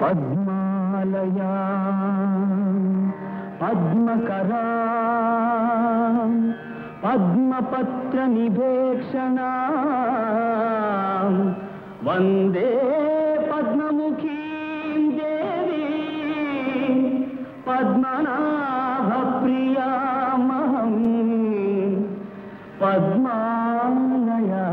పద్మాలయా పద్మకరా పద్మపత్ర నిభేక్షణ వందే పద్మముఖీ దేవి పద్మనాభ ప్రియామహం పద్మాలయా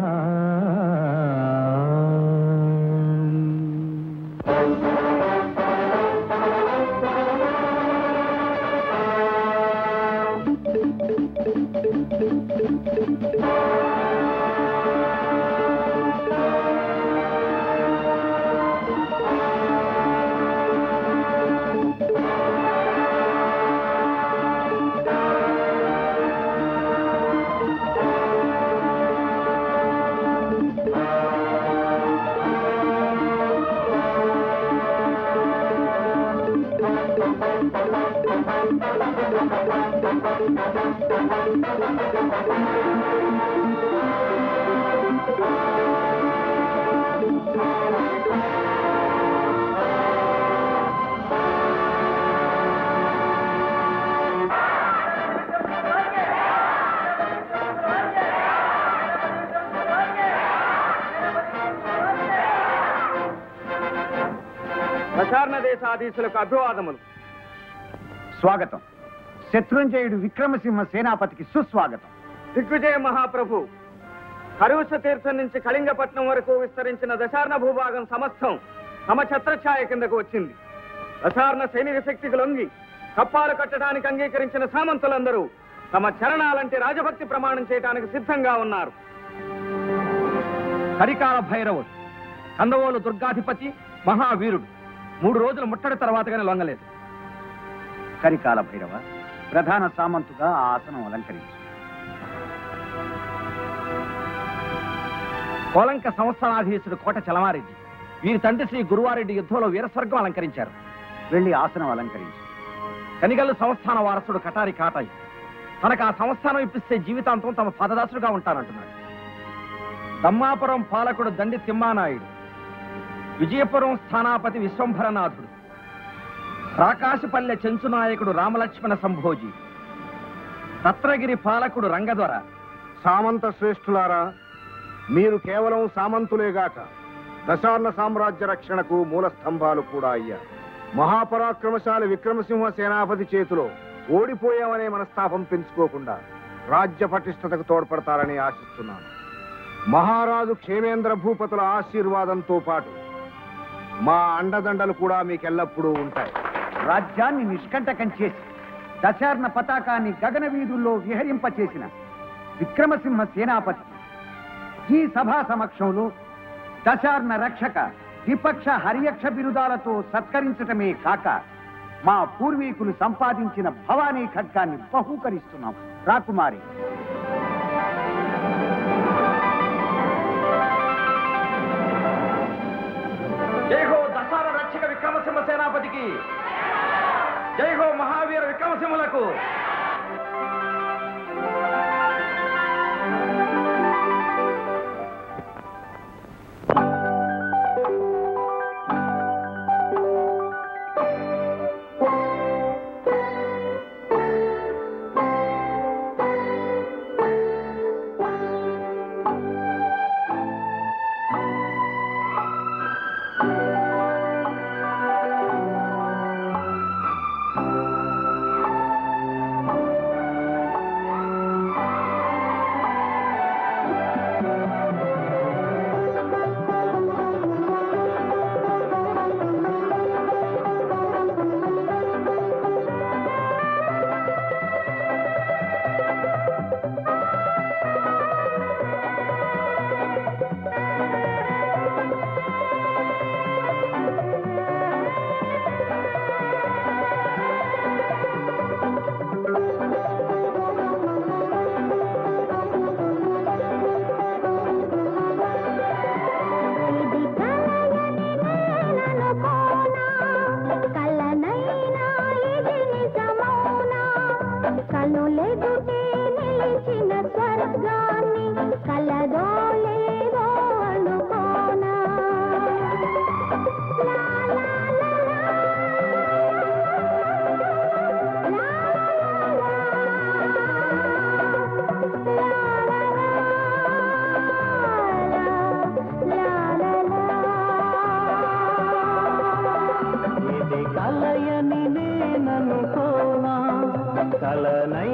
ప్రచారణ దేశాధీశులకు అభివాదములు స్వాగతం శత్రుంజయుడు విక్రమసింహ సేనాపతికి సుస్వాగతం దిగ్విజయ మహాప్రభు హరుష తీర్థం నుంచి కళింగపట్నం వరకు విస్తరించిన దశార్ణ భూభాగం సమస్తం తమ ఛత్రఛాయ కిందకు వచ్చింది దశార్ణ సైనిక శక్తికి లొంగి కప్పాలు కట్టడానికి అంగీకరించిన సామంతులందరూ తమ చరణాలంటే రాజభక్తి ప్రమాణం చేయడానికి సిద్ధంగా ఉన్నారు కరికాల భైరవుడు కందవోలు దుర్గాధిపతి మహావీరుడు మూడు రోజులు ముట్టడి తర్వాతగానే లొంగలేదు కరికాల భైరవ ప్రధాన సామంతుగా ఆ ఆసనం అలంకరించు కోలంక సంస్థానాధీశుడు కోట చలమారెడ్డి వీరి తండ్రి శ్రీ గురువారెడ్డి యుద్ధంలో వీరస్వర్గం అలంకరించారు వెళ్లి ఆసనం అలంకరించు కనిగల్లు సంస్థాన వారసుడు కటారి కాటాయి తనకు ఆ సంస్థానం ఇప్పిస్తే జీవితాంతం తమ పదదాసుడుగా ఉంటానంటున్నాడు దమ్మాపురం పాలకుడు దండి తిమ్మానాయుడు విజయపురం స్థానాపతి విశ్వంభరనాథుడు రాకాశపల్లె చెంచునాయకుడు రామలక్ష్మణ సంభోజి రత్నగిరి పాలకుడు రంగదొర సామంత శ్రేష్ఠులారా మీరు కేవలం సామంతులేగాక దశార్ణ సామ్రాజ్య రక్షణకు మూల స్తంభాలు కూడా అయ్యారు మహాపరాక్రమశాలి విక్రమసింహ సేనాపతి చేతిలో ఓడిపోయామనే మనస్తాపం పెంచుకోకుండా రాజ్య పటిష్టతకు తోడ్పడతారని ఆశిస్తున్నాను మహారాజు క్షేమేంద్ర భూపతుల ఆశీర్వాదంతో పాటు మా అండదండలు కూడా మీకెల్లప్పుడూ ఉంటాయి రాజ్యాన్ని నిష్కంటకం చేసి దశార్ణ పతాకాన్ని గగన వీధుల్లో విహరింపచేసిన విక్రమసింహ సేనాపతి ఈ సభా సమక్షంలో దశార్ణ రక్షక విపక్ష హరియక్ష బిరుదాలతో సత్కరించటమే కాక మా పూర్వీకులు సంపాదించిన భవానీ ఖడ్గాన్ని బహూకరిస్తున్నాం రాకుమారి జై హో దశార రక్షక విక్రమసింహ సేనాపతికి జై హో మహావీర విక్రమసింహులకు కనులెదుటే నిలిచిన స్వర్గాన్ని కలదో లేదో అనుకోనా లా లా లా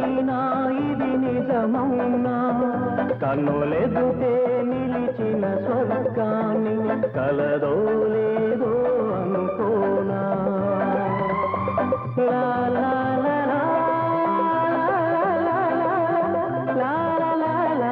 కలనైనా ఇది నిజమౌనా కన్నులెదుటే నిలిచిన స్వర్గాన్ని కలదో లేదో అనుకోనా లా లా లా లా, లా లా లా లా.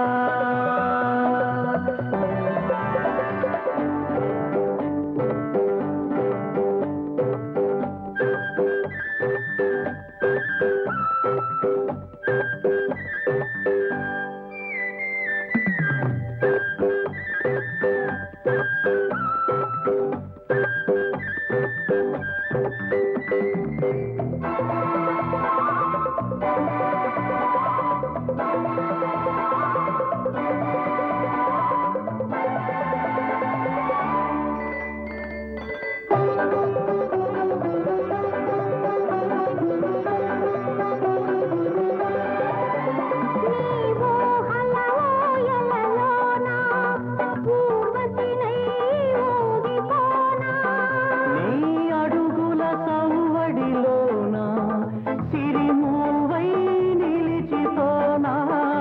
నీవో హలవోయలలోనా పూర్వతినై ఊగిపోనా నీ అడుగుల సవ్వడిలోన సిరిమూవై నిలిచిపోనా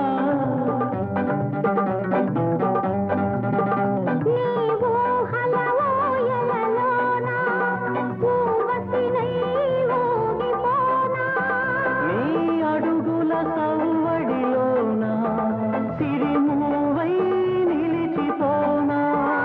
నీవో హలవోయలలోనా పూర్వతినై ఊగిపోనా నీ అడుగుల సవ్వడిలోన సిరిమూవై నిలిచిపోనా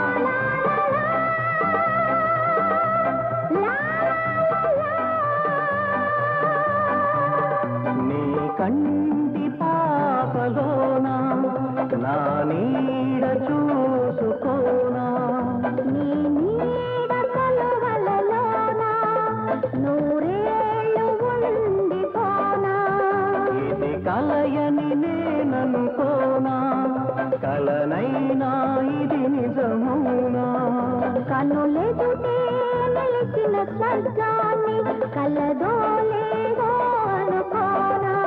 నీ కంటి పాపలోన నా నీడ చూసుకోనా నీ నీడ కలువలలోనా నూరేళ్ళు ఉండిపోనా ఇది కలయని నేననుకోనా కలనైనా ఇది నిజమౌనా కన్నులెదుటే నిలిచిన స్వర్గాన్ని కలదో లేదో అనుకోనా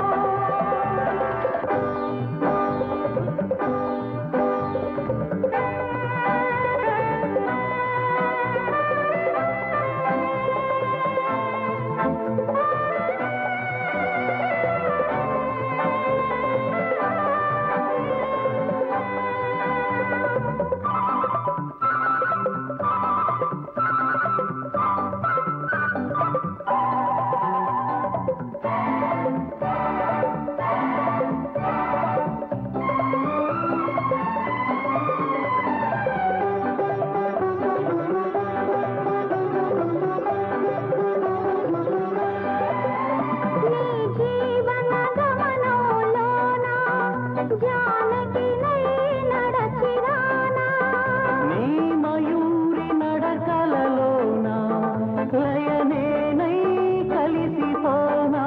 నీ జీవన గమనంలోనా జానకినై నడచిరానా నీ మయూరి నడకలలోన లయనేనై కలిసిపోనా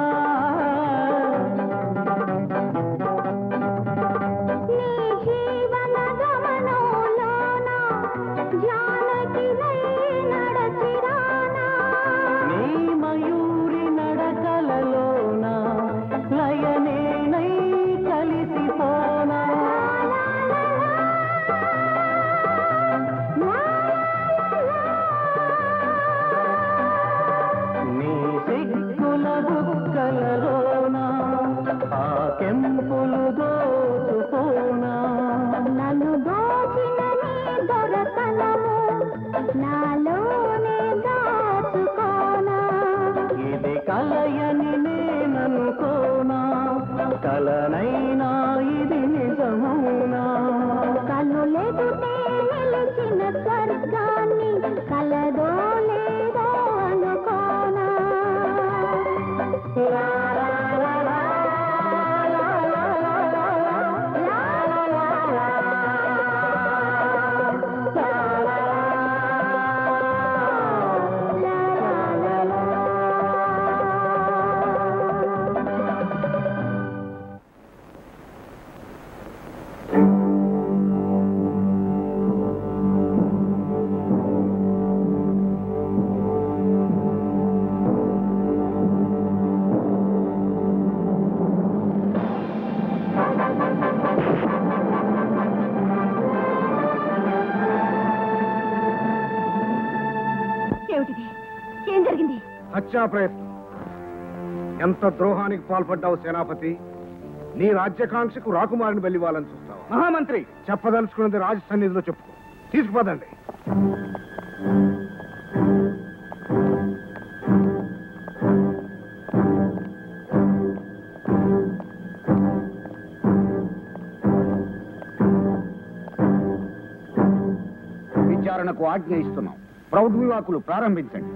నీ జీవన గమనంలోనా జానకినై నడచిరానా నీ మయూరి నడకలలోన లయనేనై కలిసిపోనా నీ సిగ్గుల బుక్కలలోన ఆ కెంపులు దోచుకోనా నన్ను దోచిన నీ దొరతనము నాలోనే దాచుకోనా ఇది కలయని నేననుకోనా కలనైనా ఇది నిజమౌనా కన్నులెదుటే నిలిచిన స్వర్గాన్ని కలదో లేదో అనుకోనా లా లా లా లా, లా లా లా లా, లా లా లా లా. లా లా లా లా లా. ఏమిటిది ఏం జరిగింది హత్యా ప్రయత్నం ఎంత ద్రోహానికి పాల్పడ్డావు సేనాపతి నీ రాజ్యకాంక్షకు రాకుమారిని బలివ్వాలని చూస్తావా మహామంత్రి చెప్పదలుచుకున్నది రాజ సన్నిధిలో చెప్పుకో తీసుకుపోదండి విచారణకు ఆజ్ఞ ఇస్తున్నాం ప్రౌఢ వివాకులు ప్రారంభించండి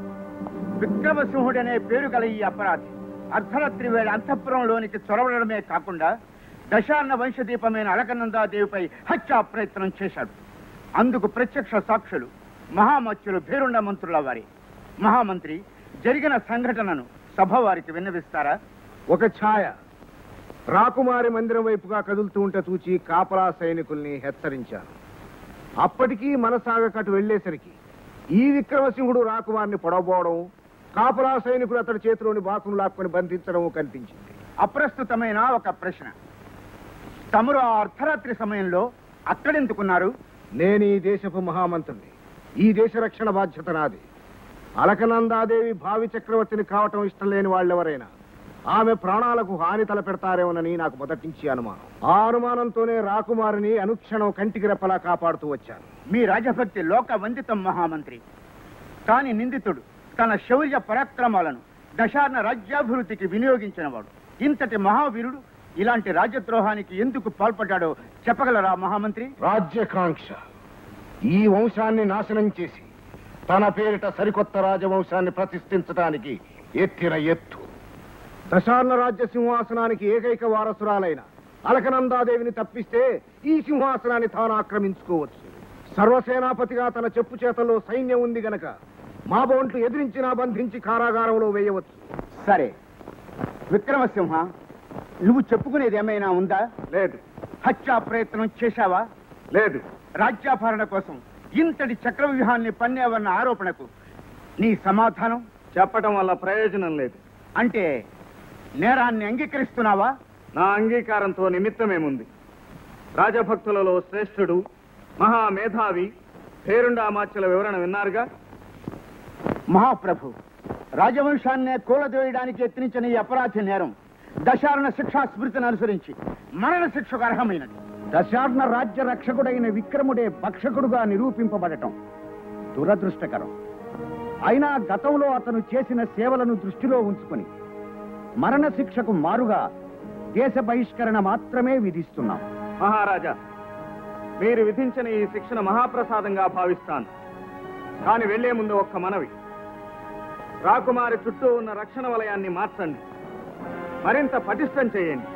విక్రమసింహుడనే పేరు గల ఈ అపరాధి అర్ధరాత్రి వేళ అంతఃపురంలోనికి చొరవడమే కాకుండా దశాన్న వంశదీపమైన అలకనందాదేవిపై హత్యా ప్రయత్నం చేశాడు అందుకు ప్రత్యక్ష సాక్షులు మహామత్యులు భేరుండ మంత్రుల వారి మహామంత్రి జరిగిన సంఘటనను సభ వారికి విన్నవిస్తారా ఒక ఛాయ రాకుమారి మందిరం వైపుగా కదులుతూ ఉంటే చూచి కాపలా సైనికుల్ని హెచ్చరించాను అప్పటికీ మనసాగకటు వెళ్లేసరికి ఈ విక్రమసింహుడు రాకుమారిని పొడవబోవడం కాపలా సైనికుడు అతడి చేతిలోని బాకును లాక్కొని బంధించడం కనిపించింది అప్రస్తుతమైన ఒక ప్రశ్న తమరు ఆ అర్ధరాత్రి సమయంలో అక్కడెందుకున్నారు నేను ఈ దేశపు మహామంత్రిని ఈ దేశ రక్షణ బాధ్యత నాది అలకనందాదేవి భావి చక్రవర్తిని కావటం ఇష్టం లేని వాళ్ళెవరైనా ఆమె ప్రాణాలకు హాని తలపెడతారేమోనని నాకు మొదటి నుంచి అనుమానం ఆ అనుమానంతోనే రాకుమారిని అనుక్షణం కంటికి రెప్పలా కాపాడుతూ వచ్చాను మీ రాజభక్తి లోక వందితం మహామంత్రి కాని నిందితుడు తన శౌర్య పరాక్రమాలను దశార్ణ రాజ్యాభివృద్ధికి వినియోగించినవాడు ఇంతటి మహావీరుడు ఇలాంటి రాజద్రోహానికి ఎందుకు పాల్పడ్డాడో చెప్పగలరా మహామంత్రి రాజ్యకాంక్ష ఈ వంశాన్ని నాశనం చేసి తన పేరిట సరికొత్త రాజవంశాన్ని ప్రతిష్ఠించడానికి ఎత్తిన ఎత్తు దశార్ణ రాజ్య సింహాసనానికి ఏకైక వారసురాలైన అలకనందాదేవిని తప్పిస్తే ఈ సింహాసనాన్ని తాను ఆక్రమించుకోవచ్చు సర్వసేనాపతిగా తన చెప్పు చేతల్లో సైన్యం ఉంది గనక మా బోంట్లు ఎదిరించినా బంధించి కారాగారంలో వేయవచ్చు సరే విక్రమసింహ నువ్వు చెప్పుకునేది ఏమైనా ఉందా లేదు హత్యా ప్రయత్నం చేశావా లేదు రాజ్యాభరణ కోసం ఇంతటి చక్రవ్యూహాన్ని పన్నేవన్న ఆరోపణకు నీ సమాధానం చెప్పటం వల్ల ప్రయోజనం లేదు అంటే నేరాన్ని అంగీకరిస్తున్నావా నా అంగీకారంతో నిమిత్తమేముంది రాజభక్తులలో శ్రేష్ఠుడు మహామేధావి పేరుండామాచ్యుల వివరణ విన్నారుగా మహాప్రభు రాజవంశాన్నే కూలదోయడానికి యత్నించిన ఈ అపరాధ నేరం దశారణ శిక్షా స్మృతిని అనుసరించి మరణ శిక్షకు అర్హమైనది దశార్ణ రాజ్య రక్షకుడైన విక్రముడే భక్షకుడుగా నిరూపింపబడటం దురదృష్టకరం అయినా గతంలో అతను చేసిన సేవలను దృష్టిలో ఉంచుకొని మరణశిక్షకు మారుగా దేశ బహిష్కరణ మాత్రమే విధిస్తున్నాం మహారాజా మీరు విధించిన ఈ శిక్షణ మహాప్రసాదంగా భావిస్తాను కాని వెళ్లే ముందు ఒక్క మనవి రాకుమారి చుట్టూ ఉన్న రక్షణ వలయాన్ని మార్చండి మరింత పటిష్టం చేయండి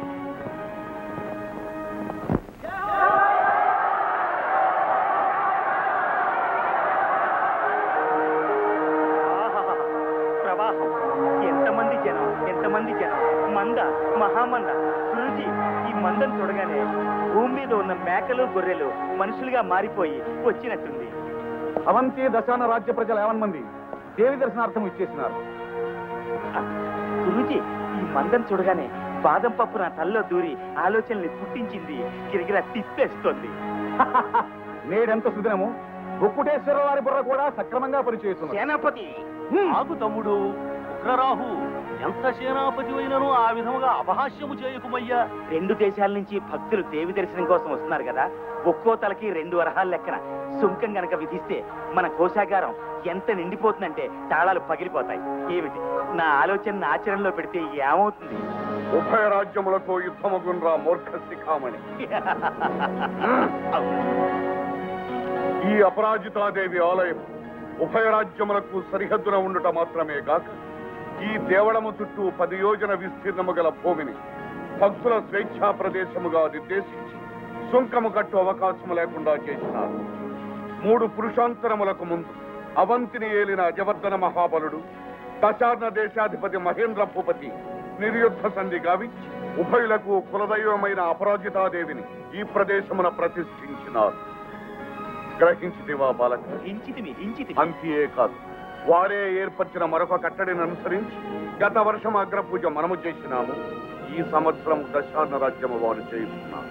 ప్రవాహం ఎంతమంది జనం ఎంతమంది జనం మంద మహామంద గురుజీ ఈ మందం చూడగానే భూమి మీద ఉన్న మేకలు గొర్రెలు మనుషులుగా మారిపోయి వచ్చినట్టుంది అవంతి దశాన రాజ్య ప్రజలు ఏమన్మంది దేవి దర్శనార్థం ఇచ్చేసినారు గురుజీ ఈ మందం చూడగానే బాదం పప్పు నా తల్లో దూరి ఆలోచనల్ని పుట్టించింది గిరిగిరా తిప్పేస్తోంది నేడెంత సుదినము బొక్కుటేశ్వర వారి బుర్ర కూడా సక్రమంగా పనిచేస్తున్నారు సేనాపతి ఆగు తమ్ముడు ఉగ్రరాహు ఎంత సేనాపతి అయినను ఆ విధముగా అపహాస్యము చేయకుమయ్యా రెండు దేశాల నుంచి భక్తులు దేవి దర్శనం కోసం వస్తున్నారు కదా ఒక్కో తలకి రెండు వరహాల లెక్కన సుంకం గనక విధిస్తే మన కోశాగారం ఎంత నిండిపోతుందంటే తాళాలు పగిలిపోతాయి ఏమిటి నా ఆలోచన ఆచరణలో పెడితే ఏమవుతుంది ఉభయ రాజ్యములకు యుద్ధముగున్రా మూర్ఖ శిఖామణి ఈ అపరాజితాదేవి ఆలయం ఉభయ రాజ్యములకు సరిహద్దున ఉండుట మాత్రమే గాక ఈ దేవళము చుట్టూ పది యోజన విస్తీర్ణము గల భూమిని భక్తుల స్వేచ్ఛా ప్రదేశముగా నిర్దేశించి సుంకము కట్టు అవకాశము లేకుండా చేసినారు మూడు పురుషాంతరములకు ముందు అవంతిని ఏలిన అజవర్ధన మహాబలుడు దశార్ణ దేశాధిపతి మహేంద్ర భూపతి నిర్యుద్ధ సంధి గావించి ఉభయులకు కులదైవమైన అపరాజితాదేవిని ఈ ప్రదేశమున ప్రతిష్ఠించినారు గ్రహించితివా బాలక హించితిమి హించితిమి అంతే కాదు వారే ఏర్పరిచిన మరొక కట్టడిని అనుసరించి గత వర్షం అగ్రపూజ మనము చేసినాము ఈ సంవత్సరం దశార్ణ రాజ్యము వారు చేస్తున్నారు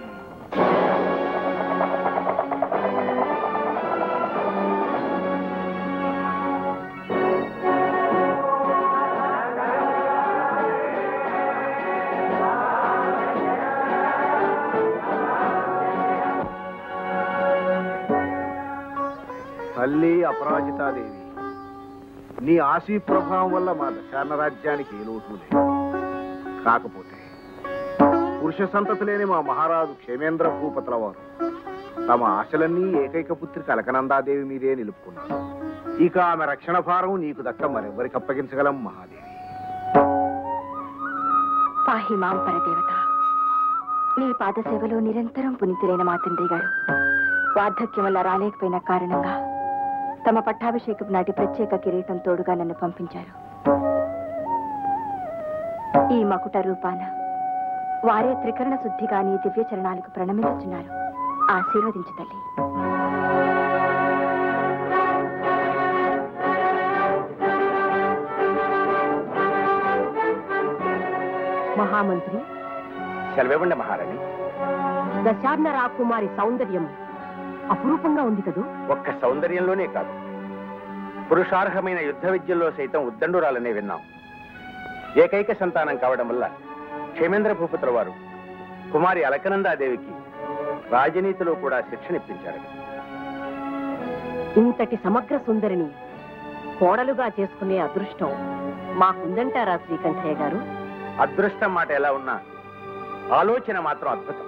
తల్లి అపరాజితాదేవి నీ ఆశీ ప్రభావం వల్ల మా దశార్ణ రాజ్యానికి ఏ లోటు లేదు కాకపోతే పురుష సంతతి లేని మా మహారాజు క్షేమేంద్ర భూపతుల వారు తమ ఆశలన్నీ ఏకైక పుత్రిక అలకనందాదేవి మీదే నిలుపుకున్నారు ఇక ఆమె రక్షణ భారం నీకు దక్క మరెవరికి అప్పగించగలం మహాదేవి పాహి మాం పరదేవత నీ పాదసేవలో నిరంతరం పునీతులైన మా తండ్రి గారు వార్ధక్యం వల్ల రాలేకపోయిన కారణంగా తమ పట్టాభిషేకం నాటి ప్రత్యేక కిరీటం తోడుగా నన్ను పంపించారు ఈ మకుట రూపాన వారే త్రికరణ శుద్ధిగా నీ దివ్య చరణాలకు ప్రణమిస్తున్నారు ఆశీర్వదించు తల్లి మహామంత్రి సెలవివ్వండి మహారాణి దశార్ణ రాకుమారి సౌందర్యం అపురూపంగా ఉంది కదూ ఒక్క సౌందర్యంలోనే కాదు పురుషార్హమైన యుద్ధ విద్యల్లో సైతం ఉద్దండురాలనే విన్నాం ఏకైక సంతానం కావడం వల్ల క్షేమేంద్ర భూపతుల వారు కుమారి అలకనందాదేవికి రాజనీతిలో కూడా శిక్షణ ఇప్పించారు ఇంతటి సమగ్ర సుందరిని కోడలుగా చేసుకునే అదృష్టం మాకుందంటారా శ్రీకంఠయ్య గారు అదృష్టం మాట ఎలా ఉన్నా ఆలోచన మాత్రం అద్భుతం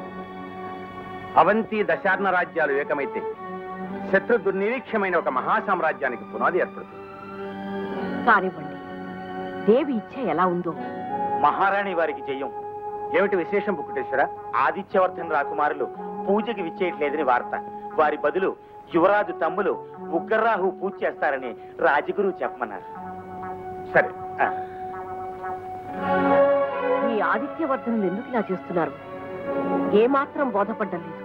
అవంతి దశార్ణ రాజ్యాలు ఏకమైతే శత్రు దుర్నిరీక్షమైన ఒక మహాసామ్రాజ్యానికి పునాది ఏర్పడుతుంది కానివ్వండి దేవి ఇచ్చ ఎలా ఉందో మహారాణి వారికి జయం ఏమిటి విశేషం బుక్కుటేశ్వర ఆదిత్యవర్ధన్ రాకుమారులు పూజకి విచ్చేయట్లేదని వార్త వారి బదులు యువరాజు తమ్ములు ఉగ్గర్రాహు పూజ చేస్తారని రాజగురువు చెప్పమన్నారు సరే ఆ, ఈ ఆదిత్యవర్ధనులు ఎందుకు ఇలా చేస్తున్నారు ఏమాత్రం బోధపడ్డం లేదు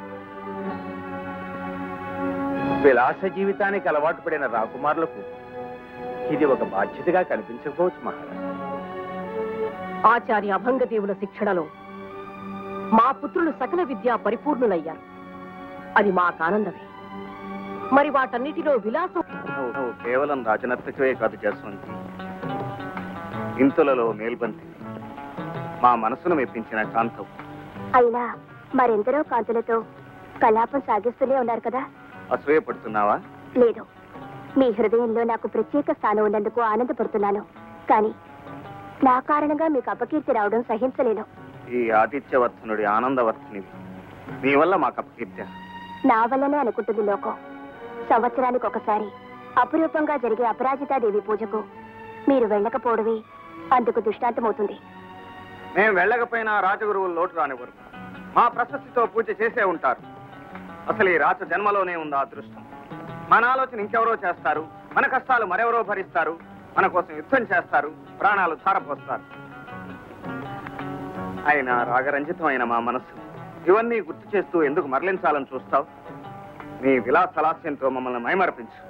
విలాస జీవితానికి అలవాటు పడిన రాకుమారులకు ఇది ఒక బాధ్యతగా కనిపించకపోవచ్చు మహారాజ్ ఆచార్య అభంగదేవుల శిక్షణలో మా పుత్రులు సకల విద్యా పరిపూర్ణులయ్యారు అది మాకు ఆనందమే మరి వాటన్నిటిలో విలాసం నువ్వు నువ్వు కేవలం రాజనర్తకవే కాదు జస్వంతి ఇంతులలో మేల్బంతి మా మనసును మెప్పించిన కాంతం అయినా మరెందరో కాంతులతో కలాపం సాగిస్తూనే ఉన్నారు కదా అసూయపడుతున్నావా లేదు మీ హృదయంలో నాకు ప్రత్యేక స్థానం ఉన్నందుకు ఆనందపడుతున్నాను కానీ నా కారణంగా మీకు అపకీర్తి రావడం సహించలేను ఈ ఆదిత్యవర్ధనుడి ఆనందవర్ధనివి నీ వల్ల మాకు అపకీర్త్య నా వల్లనే అనుకుంటుంది లోకం సంవత్సరానికి ఒకసారి అపురూపంగా జరిగే అపరాజితాదేవి పూజకు మీరు వెళ్ళకపోవడమే అందుకు దృష్టాంతమవుతుంది మేము వెళ్ళకపోయినా రాజగురువులు లోటు రానివ్వరు మా ప్రశస్తితో పూజ చేసే ఉంటారు అసలు ఈ రాజ జన్మలోనే ఉంది ఆ అదృష్టం మన ఆలోచన ఇంకెవరో చేస్తారు మన కష్టాలు మరెవరో భరిస్తారు మన కోసం యుద్ధం చేస్తారు ప్రాణాలు ధారపోస్తారు అయినా రాగరంజితమైన మా మనస్సు ఇవన్నీ గుర్తు చేస్తూ ఎందుకు మరలించాలని చూస్తావు నీ విలాసలాస్యంతో మమ్మల్ని మైమర్పించు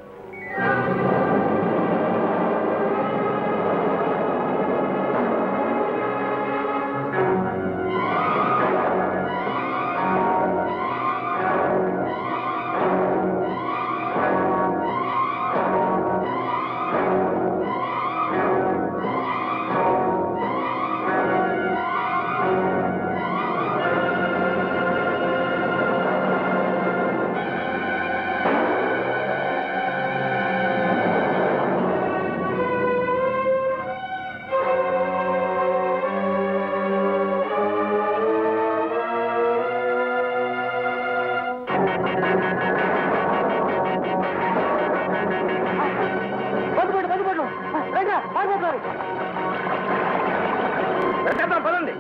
చేద్దాం పదండి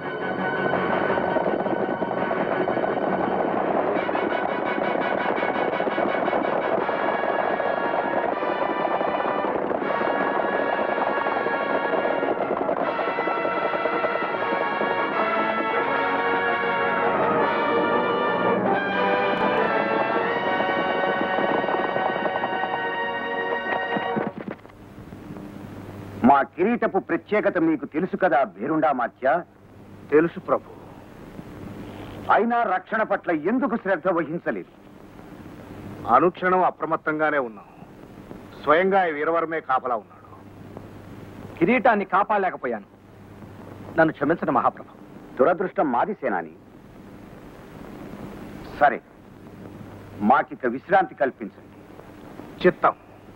మా కిరీటపు ప్రత్యేకత మీకు తెలుసు కదా బేరుండా మాత్య తెలుసు ప్రభు అయినా రక్షణ పట్ల ఎందుకు శ్రద్ధ వహించలేదు అనుక్షణం అప్రమత్తంగానే ఉన్నాం స్వయంగా ఈ వీరవరమే కాపలా ఉన్నాడు కిరీటాన్ని కాపాడలేకపోయాను నన్ను క్షమించడం మహాప్రభు దురదృష్టం మాది సేనాని సరే మాకిక విశ్రాంతి కల్పించండి చిత్తం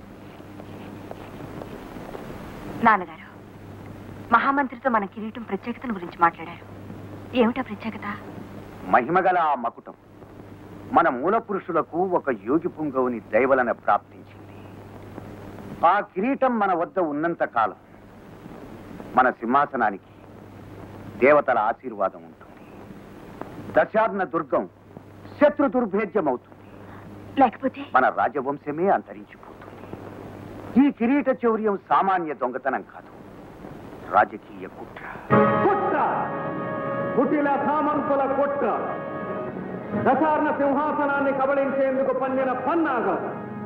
నాన్నగారు మహామంత్రితో మన కిరీటం ప్రత్యేకతను గురించి మాట్లాడారు ఏమిటా ప్రత్యేకత మహిమగల ఆ మకుటం మన మూల పురుషులకు ఒక యోగి పుంగవుని దయవలన ప్రాప్తించింది ఆ కిరీటం మన వద్ద ఉన్నంత కాలం మన సింహాసనానికి దేవతల ఆశీర్వాదం ఉంటుంది దశార్ణ దుర్గం శత్రు దుర్భేద్యమవుతుంది లేకపోతే మన రాజవంశమే అంతరించిపోతుంది ఈ కిరీట చౌర్యం సామాన్య దొంగతనం కాదు రాజకీయ కుట్ర కుట్ర కుటిల సామంతుల కుట్ర దశార్ణ సింహాసనాన్ని కబళించేందుకు పన్నిన పన్నాగం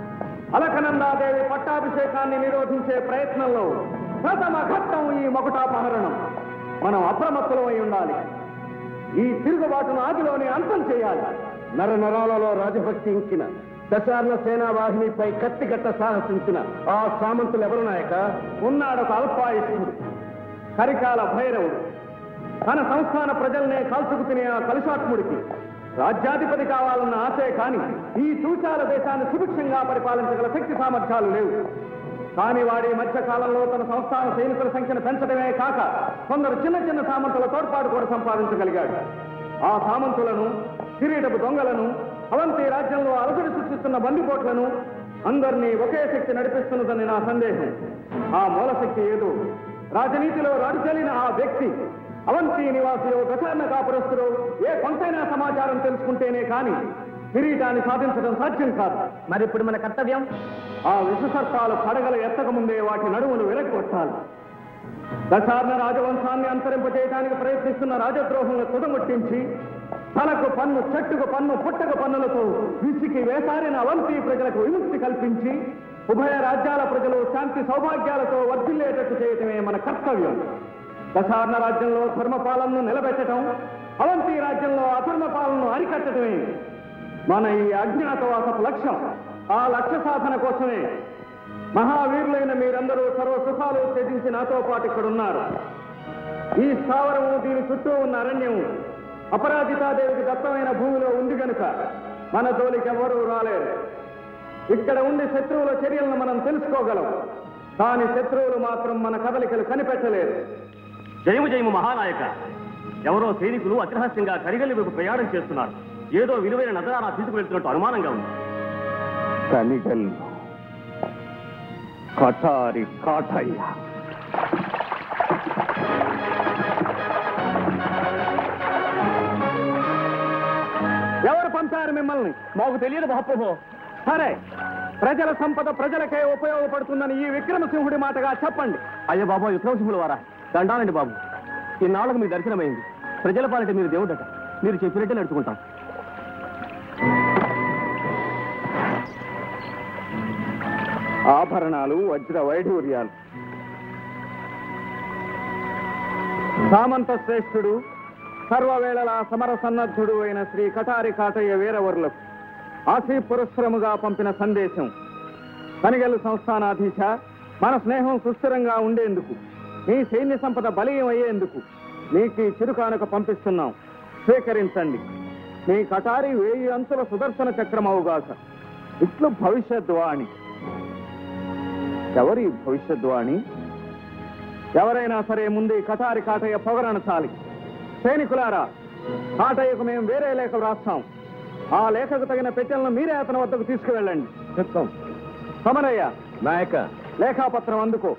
అలకనందాదేవి పట్టాభిషేకాన్ని నిరోధించే ప్రయత్నంలో ప్రథమ ఘట్టం ఈ మకుటాపహరణం మనం అప్రమత్తమై ఉండాలి ఈ తిరుగుబాటును ఆదిలోనే అంతం చేయాలి నర నరాలలో రాజభక్తి ఇంచిన దశార్ణ సేనావాహినిపై కత్తిగట్ట సాహసించిన ఆ సామంతులు ఎవరు నాయక ఉన్నాడొక అల్పాయుష్కుడు కరికాల భైరవుడు తన సంస్థాన ప్రజల్నే కాల్చుకు తినే ఆ కలుషాత్ముడికి రాజ్యాధిపతి కావాలన్న ఆశే కాని ఈ చూచాల దేశాన్ని సుభిక్షంగా పరిపాలించగల శక్తి సామర్థ్యాలు లేవు కాని వాడి మధ్య కాలంలో తన సంస్థాన సైనికుల సంఖ్యను పెంచడమే కాక కొందరు చిన్న చిన్న సామంతుల తోడ్పాటు కూడా సంపాదించగలిగాడు ఆ సామంతులను కిరీటపు దొంగలను అవంతి రాజ్యంలో అలజడి సృష్టిస్తున్న బందిపోట్లను అందరినీ ఒకే శక్తి నడిపిస్తున్నదని నా సందేహం ఆ మూల శక్తి ఏదో రాజనీతిలో రాడుచెల్లిన ఆ వ్యక్తి అవంతి నివాసిలో దశాన్న కాపురస్తులో ఏ కొంతైనా సమాచారం తెలుసుకుంటేనే కాని కిరీటాన్ని సాధించడం సాధ్యం కాదు మరి ఇప్పుడు మన కర్తవ్యం ఆ విషసర్పాలు పడగలు ఎత్తక ముందే వాటి నడుమును వెనక్కొట్టాలి దశార్ణ రాజవంశాన్ని అంతరింపజేయడానికి ప్రయత్నిస్తున్న రాజద్రోహంలో తుదముట్టించి తలకు పన్ను చెట్టుకు పన్ను పుట్టకు పన్నులతో విసికి వేసారిన అవంతి ప్రజలకు విముక్తి కల్పించి ఉభయ రాజ్యాల ప్రజలు శాంతి సౌభాగ్యాలతో వర్ధిల్లేటట్టు చేయటమే మన కర్తవ్యం దశార్ణ రాజ్యంలో ధర్మపాలనను నిలబెట్టడం అవంతి రాజ్యంలో అధర్మపాలనను అరికట్టడమే మన ఈ అజ్ఞాతవాసపు లక్ష్యం ఆ లక్ష్య సాధన కోసమే మహావీరులైన మీరందరూ సర్వ సుఖాలు త్యజించి నాతో పాటు ఇక్కడ ఉన్నారు ఈ స్థావరము దీని చుట్టూ ఉన్న అరణ్యము అపరాజితాదేవికి దత్తమైన భూమిలో ఉంది గనుక మన జోలికి ఎవరూ రాలేరు ఇక్కడ ఉండి శత్రువుల చర్యలను మనం తెలుసుకోగలం కానీ శత్రువులు మాత్రం మన కదలికలు కనిపెట్టలేరు జయము జయము మహానాయక ఎవరో సైనికులు అతిరహస్యంగా కరిగల్లి వైపు ప్రయాణం చేస్తున్నారు ఏదో విలువైన నగరాన తీసుకువెళ్తున్నట్టు అనుమానంగా ఉంది కనిగల్ కటారి కాటయ్య ఎవరు పంపారు మిమ్మల్ని మాకు తెలియదు మహాప్రభు సరే ప్రజల సంపద ప్రజలకే ఉపయోగపడుతుందని ఈ విక్రమసింహుడి మాటగా చెప్పండి అయ్యో బాబు విక్రమసింహుల వారా దండాలండి బాబు ఇన్నాళ్ళకు మీ దర్శనమైంది ప్రజల పాలిట మీరు దేవుడట మీరు చెప్పినట్టే నడుచుకుంటాం ఆభరణాలు వజ్ర వైఢూర్యాలు సామంత శ్రేష్ఠుడు సర్వవేళలా సమర సన్నద్ధుడు అయిన శ్రీ కటారి కాటయ్య వీరవరులకు ఆశీ పురస్సరముగా పంపిన సందేశం కనిగల్లు సంస్థానాధీశ మన స్నేహం సుస్థిరంగా ఉండేందుకు మీ సైన్య సంపద బలీయం అయ్యేందుకు మీకు ఈ చిరుకానుక పంపిస్తున్నాం స్వీకరించండి మీ కటారి వేయి అంచుల సుదర్శన చక్రమవుగాక ఇట్లు భవిష్యద్వాణి ఎవరి భవిష్యద్వాణి ఎవరైనా సరే ముందు ఈ కటారి కాటయ్య పొగరనచాలి సైనికులారా కాటయ్యకు మేము వేరే లేఖ వ్రాస్తాం ఆ లేఖకు తగిన పెట్టెలను మీరే అతని వద్దకు తీసుకువెళ్ళండి చెప్తాం సమరయ్య నాయక లేఖాపత్రం అందుకో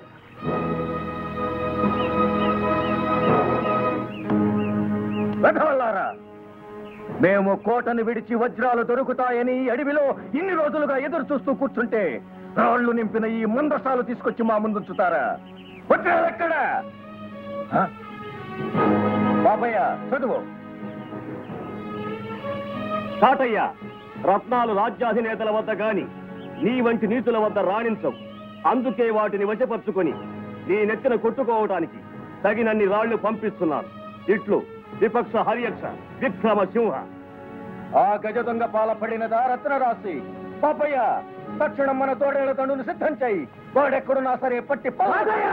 వెధవల్లారా మేము కోటను విడిచి వజ్రాలు దొరుకుతాయని ఈ అడవిలో ఇన్ని రోజులుగా ఎదురు చూస్తూ కూర్చుంటే రాళ్లు నింపిన ఈ ముందసాలు తీసుకొచ్చి మా ముందుంచుతారా వజ్రాలెక్కడా హ? బాబయ్య చదువు కాటయ్య రత్నాలు రాజ్యాధినేతల వద్ద గాని నీ వంటి నీతుల వద్ద రాణించవు అందుకే వాటిని వశపరుచుకొని నీ నెత్తిన కొట్టుకోవటానికి తగినన్ని రాళ్లు పంపిస్తున్నాను ఇట్లు విపక్ష హరియక్ష విక్రమ సింహ ఆ గజ దొంగ పాలపడినదా రత్న రాశి పాపయ్య తక్షణం మన తోడేళ్ల తండ్రుని సిద్ధం చేయి వాడెక్కడున్నా సరే పట్టి పలాదయ్యా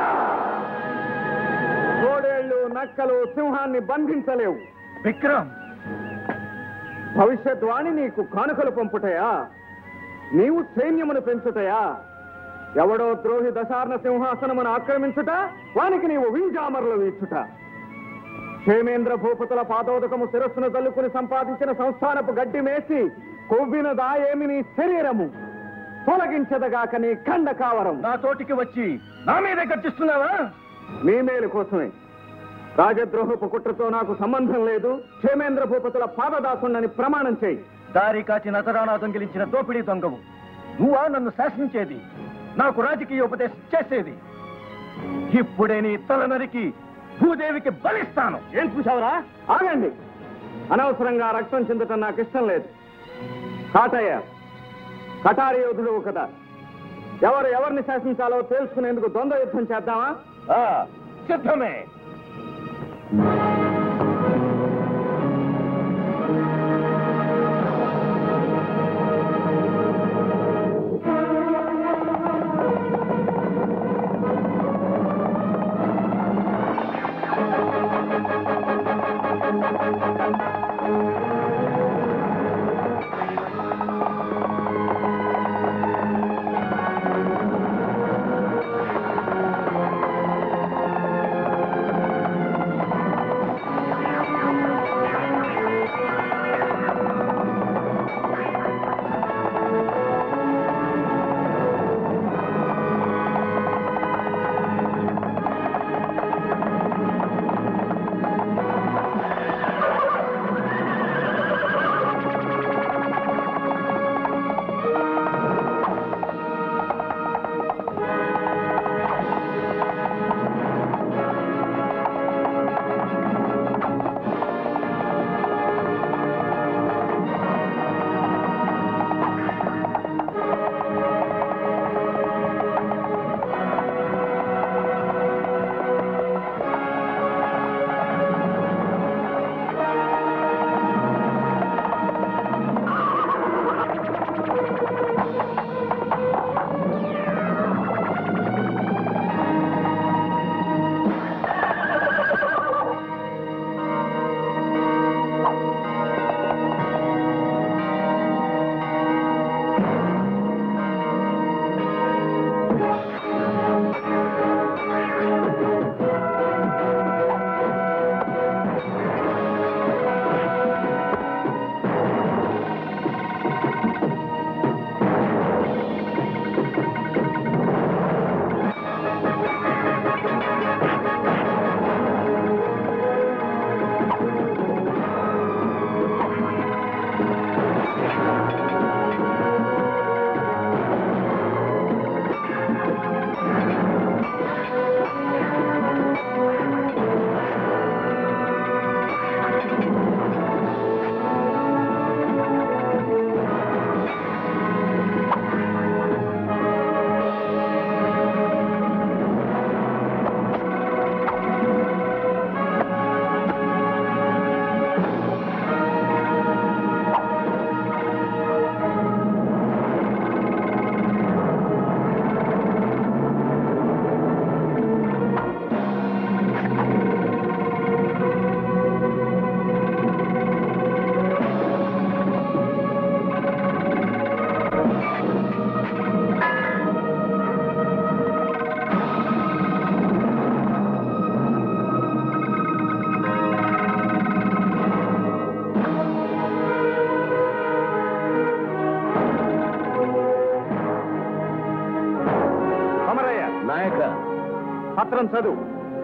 తోడేళ్లు నక్కలు సింహాన్ని బంధించలేవు విక్రమ్ భవిష్యద్వాణి నీకు కానుకలు పంపుటయా నీవు సైన్యమును పెంచుటయా ఎవడో ద్రోహి దశార్ణ సింహాసనమును ఆక్రమించుట వానికి నీవు వింజామరులు వీచుట క్షేమేంద్ర భూపతుల పాదోదకము శిరస్సును తల్లుకుని సంపాదించిన సంస్థానపు గడ్డి మేసి కొవ్వినదా ఏమి నీ శరీరము తొలగించదగాక నీ ఖండ కావరం నా తోటికి వచ్చి నా మీదే గర్జిస్తున్నావా మీ మేలు కోసమే రాజద్రోహపు కుట్రతో నాకు సంబంధం లేదు క్షేమేంద్ర భూపతుల పాదదాసుండని ప్రమాణం చేయి దారి కాచి నతరానా దొంగిలించిన దోపిడీ దొంగవు నువ్వా నన్ను శాసించేది నాకు రాజకీయ ఉపదేశం చేసేది ఇప్పుడే నీ తల నరికి భూదేవికి బలిస్తాను ఏం చూసావురా ఆగండి అనవసరంగా రక్తం చెందటం నాకు ఇష్టం లేదు కాటయ్య కటారి యోధుడు కదా ఎవరు ఎవరిని శాసించాలో తెలుసుకునేందుకు ద్వంద్వ యుద్ధం చేద్దామా ఆ, సిద్ధమే అమరయ్య నాయక పత్రం చదువు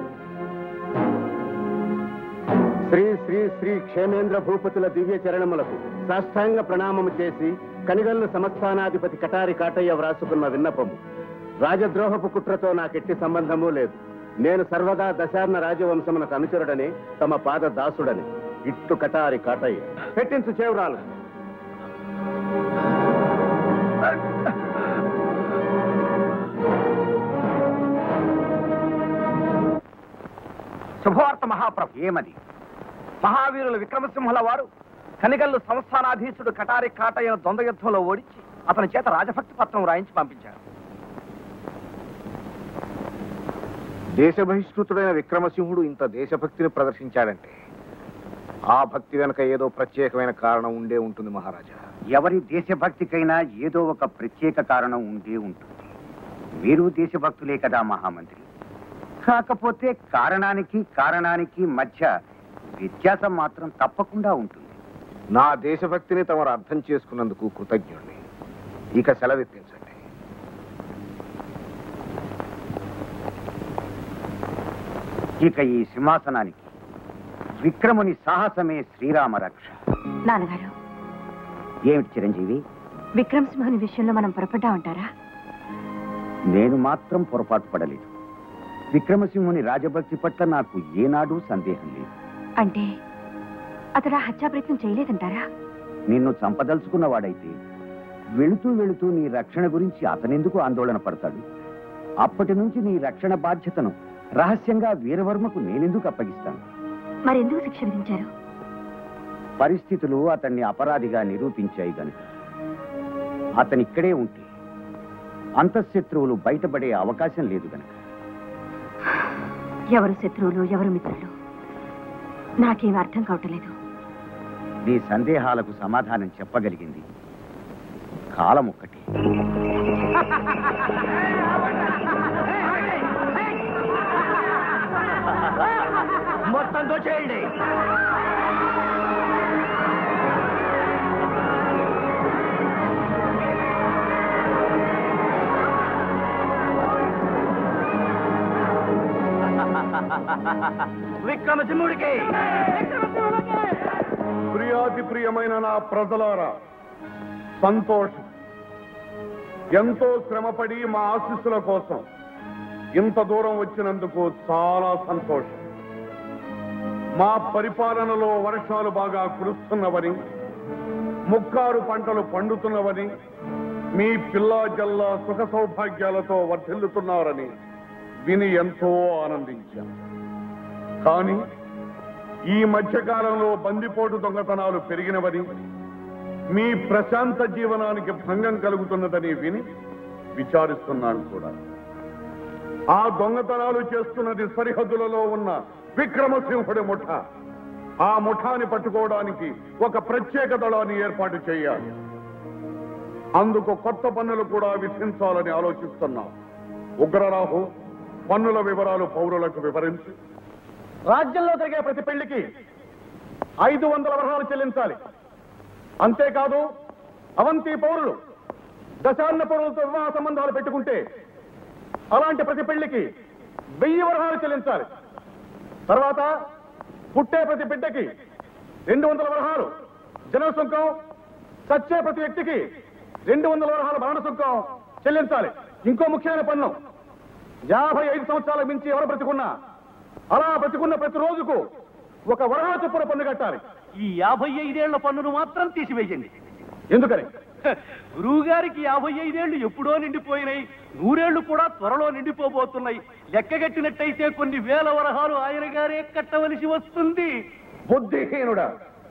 శ్రీ శ్రీ శ్రీ క్షేమేంద్ర భూపతుల దివ్య చరణములకు సాష్టాంగ ప్రణామము చేసి కనిగల్లు సంస్థానాధిపతి కటారి కాటయ్య వ్రాసుకున్న విన్నపము రాజద్రోహపు కుట్రతో నాకెట్టి సంబంధము లేదు నేను సర్వదా దశార్ణ రాజవంశమునకు అనుచరుడని తమ పాద దాసుడని ఇట్టు కటారి కాటయ్య పెట్టించు చేవరాలు శుభవార్త మహాప్రభు ఏమది మహావీరుల విక్రమసింహుల వారు కనిగల్లు సంస్థానాధీశుడు కటారి కాటయ్యను ద్వంద్వ యుద్ధంలో ఓడించి అతని చేత రాజభక్తి పత్రం రాయించి పంపించారు దేశ బహిష్కృతుడైన విక్రమసింహుడు ఇంత దేశభక్తిని ప్రదర్శించాడంటే ఆ భక్తి వెనక ఏదో ప్రత్యేకమైన కారణం ఉండే ఉంటుంది మహారాజా ఎవరి దేశభక్తికైనా ఏదో ఒక ప్రత్యేక కారణం ఉండే ఉంటుంది మీరు దేశభక్తులే కదా మహామంత్రి కాకపోతే కారణానికి కారణానికి మధ్య వ్యత్యాసం మాత్రం తప్పకుండా ఉంటుంది నా దేశభక్తిని తమరు అర్థం చేసుకున్నందుకు కృతజ్ఞుణ్ణి ఇక సెలవిప్పించండి ఇక ఈ సింహాసనానికి విక్రముని సాహసమే శ్రీరామ రక్ష నాన్నగారు ఏమిటి చిరంజీవి విక్రమ్ సింహని విషయంలో మనం పొరపడ్డా ఉంటారా నేను మాత్రం పొరపాటు పడలేదు విక్రమసింహుని రాజభక్తి పట్ల నాకు ఏనాడూ సందేహం లేదు అంటే అతడు ఆ హత్యా ప్రయత్నం చేయలేదంటారా నిన్ను చంపదలుచుకున్నవాడైతే వెళుతూ వెళుతూ నీ రక్షణ గురించి అతనెందుకు ఆందోళన పడతాడు అప్పటి నుంచి నీ రక్షణ బాధ్యతను రహస్యంగా వీరవర్మకు నేనెందుకు అప్పగిస్తాను మరెందుకు శిక్ష విధించారు పరిస్థితులు అతన్ని అపరాధిగా నిరూపించాయి గనుక అతని ఇక్కడే ఉంటే అంతఃశత్రువులు బయటపడే అవకాశం లేదు గనుక ఎవరు శత్రువులు ఎవరు మిత్రులు నాకేం అర్థం కావటలేదు నీ సందేహాలకు సమాధానం చెప్పగలిగింది కాలం ఒక్కటి మొత్తం దోచేయండి విక్రమసింహుడికి ప్రియాతి ప్రియమైన నా ప్రజలారా సంతోషం ఎంతో శ్రమపడి మా ఆశీస్సుల కోసం ఇంత దూరం వచ్చినందుకు చాలా సంతోషం మా పరిపాలనలో వర్షాలు బాగా కురుస్తున్నవని ముక్కారు పంటలు పండుతున్నవని మీ పిల్లా జల్లా సుఖ సౌభాగ్యాలతో వర్ధిల్లుతున్నారని విని ఎంతో ఆనందించాం కానీ ఈ మధ్యకాలంలో బందిపోటు దొంగతనాలు పెరిగినవని మీ ప్రశాంత జీవనానికి భంగం కలుగుతున్నదని విని విచారిస్తున్నాను కూడా ఆ దొంగతనాలు చేస్తున్నది సరిహద్దులలో ఉన్న విక్రమసింహుడి ముఠ ఆ ముఠాని పట్టుకోవడానికి ఒక ప్రత్యేక దళాన్ని ఏర్పాటు చేయాలి అందుకు కొత్త పన్నులు కూడా విధించాలని ఆలోచిస్తున్నాం ఉగ్రరాహు పన్నుల వివరాలు పౌరులకు వివరించి రాజ్యంలో జరిగే ప్రతి పెళ్లికి ఐదు వందల వరహాలు చెల్లించాలి అంతేకాదు అవంతి పౌరులు దశాన్న పౌరులతో వివాహ సంబంధాలు పెట్టుకుంటే అలాంటి ప్రతి పెళ్లికి వెయ్యి వరహాలు చెల్లించాలి తర్వాత పుట్టే ప్రతి బిడ్డకి రెండు వందల వరహాలు జనన సుంకం చచ్చే ప్రతి వ్యక్తికి రెండు వందల వరహాల మరణ సుంకం చెల్లించాలి ఇంకో ముఖ్యమైన పన్ను యాభై ఐదు సంవత్సరాలకు మించి ఎవరు బ్రతికున్నా అలా బ్రతికున్న ప్రతి రోజుకు ఒక వరహా చొప్పున పన్ను కట్టాలి ఈ యాభై ఐదేళ్ల పన్నును మాత్రం తీసివేయండి ఎందుకని గురువు గారికి యాభై ఐదేళ్లు ఎప్పుడో నిండిపోయినాయి నూరేళ్లు కూడా త్వరలో నిండిపోబోతున్నాయి లెక్కగట్టినట్టయితే కొన్ని వేల వరహాలు ఆయన గారే కట్టవలసి వస్తుంది బుద్ధిహీనుడా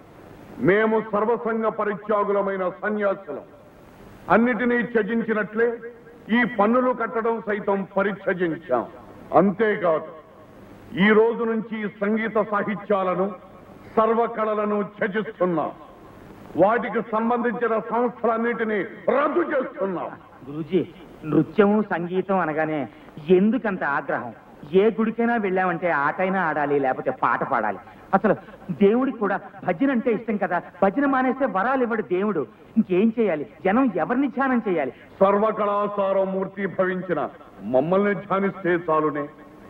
మేము సర్వసంగ పరిత్యాగులమైన సన్యాసులం అన్నిటినీ త్యజించినట్లే ఈ పన్నులు కట్టడం సైతం పరిత్యజించాం అంతేకాదు ఈ రోజు నుంచి సంగీత సాహిత్యాలను సర్వకళలను త్యజిస్తున్నాం వాటికి సంబంధించిన సంస్థలన్నిటినీ రద్దు చేస్తున్నాం గురుజీ నృత్యము సంగీతం అనగానే ఎందుకంత ఆగ్రహం ఏ గుడికైనా వెళ్ళామంటే ఆటైనా ఆడాలి లేకపోతే పాట పాడాలి అసలు దేవుడికి కూడా భజన అంటే ఇష్టం కదా భజన మానేస్తే వరాలు ఇవ్వడు దేవుడు ఇంకేం చేయాలి జనం ఎవరిని ధ్యానం చేయాలి సర్వకళాసారం మూర్తి భవించిన మమ్మల్ని ధ్యానిస్తే చాలునే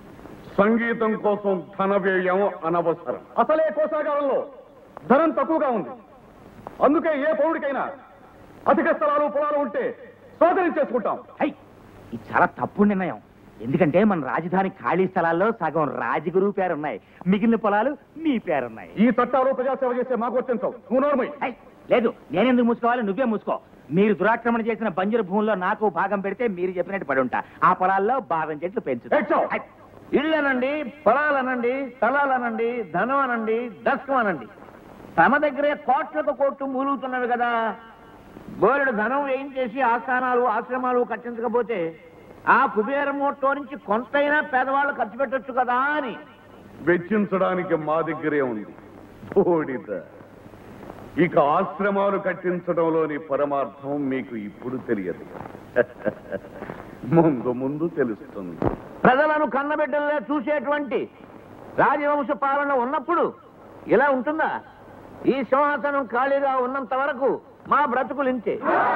సంగీతం కోసం ధన వ్యయం అనవసరం అసలే కోశాగారంలో ధనం తక్కువగా ఉంది అందుకే ఏ పౌరుడికైనా అధిక స్థలాలు పొలాలు ఉంటే స్వాధీనం చేసుకుంటాం హై ఇది చాలా తప్పుడు నిర్ణయం ఎందుకంటే మన రాజధాని ఖాళీ స్థలాల్లో సగం రాజగురు పేరున్నాయి మిగిలిన పొలాలు మీ పేరున్నాయి ఈ చట్టాలు ప్రజాసేవ చేసే మాకు వర్తించవు నువ్వు నోర్మై హై, లేదు నేనెందుకు మూసుకోవాలి నువ్వే మూసుకో మీరు దురాక్రమణ చేసిన బంజరు భూముల్లో నాకు భాగం పెడితే మీరు చెప్పినట్టు పడి ఉంటా ఆ పొలాల్లో బాదం చెట్లు పెంచు ఎచ్చో. ఇళ్ళనండి పొలాలనండి స్థలాలనండి ధనం అనండి దస్కం అనండి తమ దగ్గరే కోట్లకు కోట్లు మూలుగుతున్నవి కదా బోలెడు ధనం ఏం చేసి ఆస్థానాలు ఆశ్రమాలు కట్టించకపోతే ఆ కుబేర మూటో నుంచి కొంతైనా పేదవాళ్ళు ఖర్చు పెట్టొచ్చు కదా అని వెచ్చించడానికి మా దగ్గరే ఉంది బోడిద ఇక ఆశ్రమాలు కట్టించడంలోని పరమార్థం మీకు ఇప్పుడు తెలియదు ముందు ముందు తెలుస్తుంది ప్రజలను కన్నబిడ్డల్లా చూసేటువంటి రాజవంశ పాలన ఉన్నప్పుడు ఇలా ఉంటుందా ఈ సింహాసనం ఖాళీగా ఉన్నంత వరకు మా బ్రతుకులు ఇంతే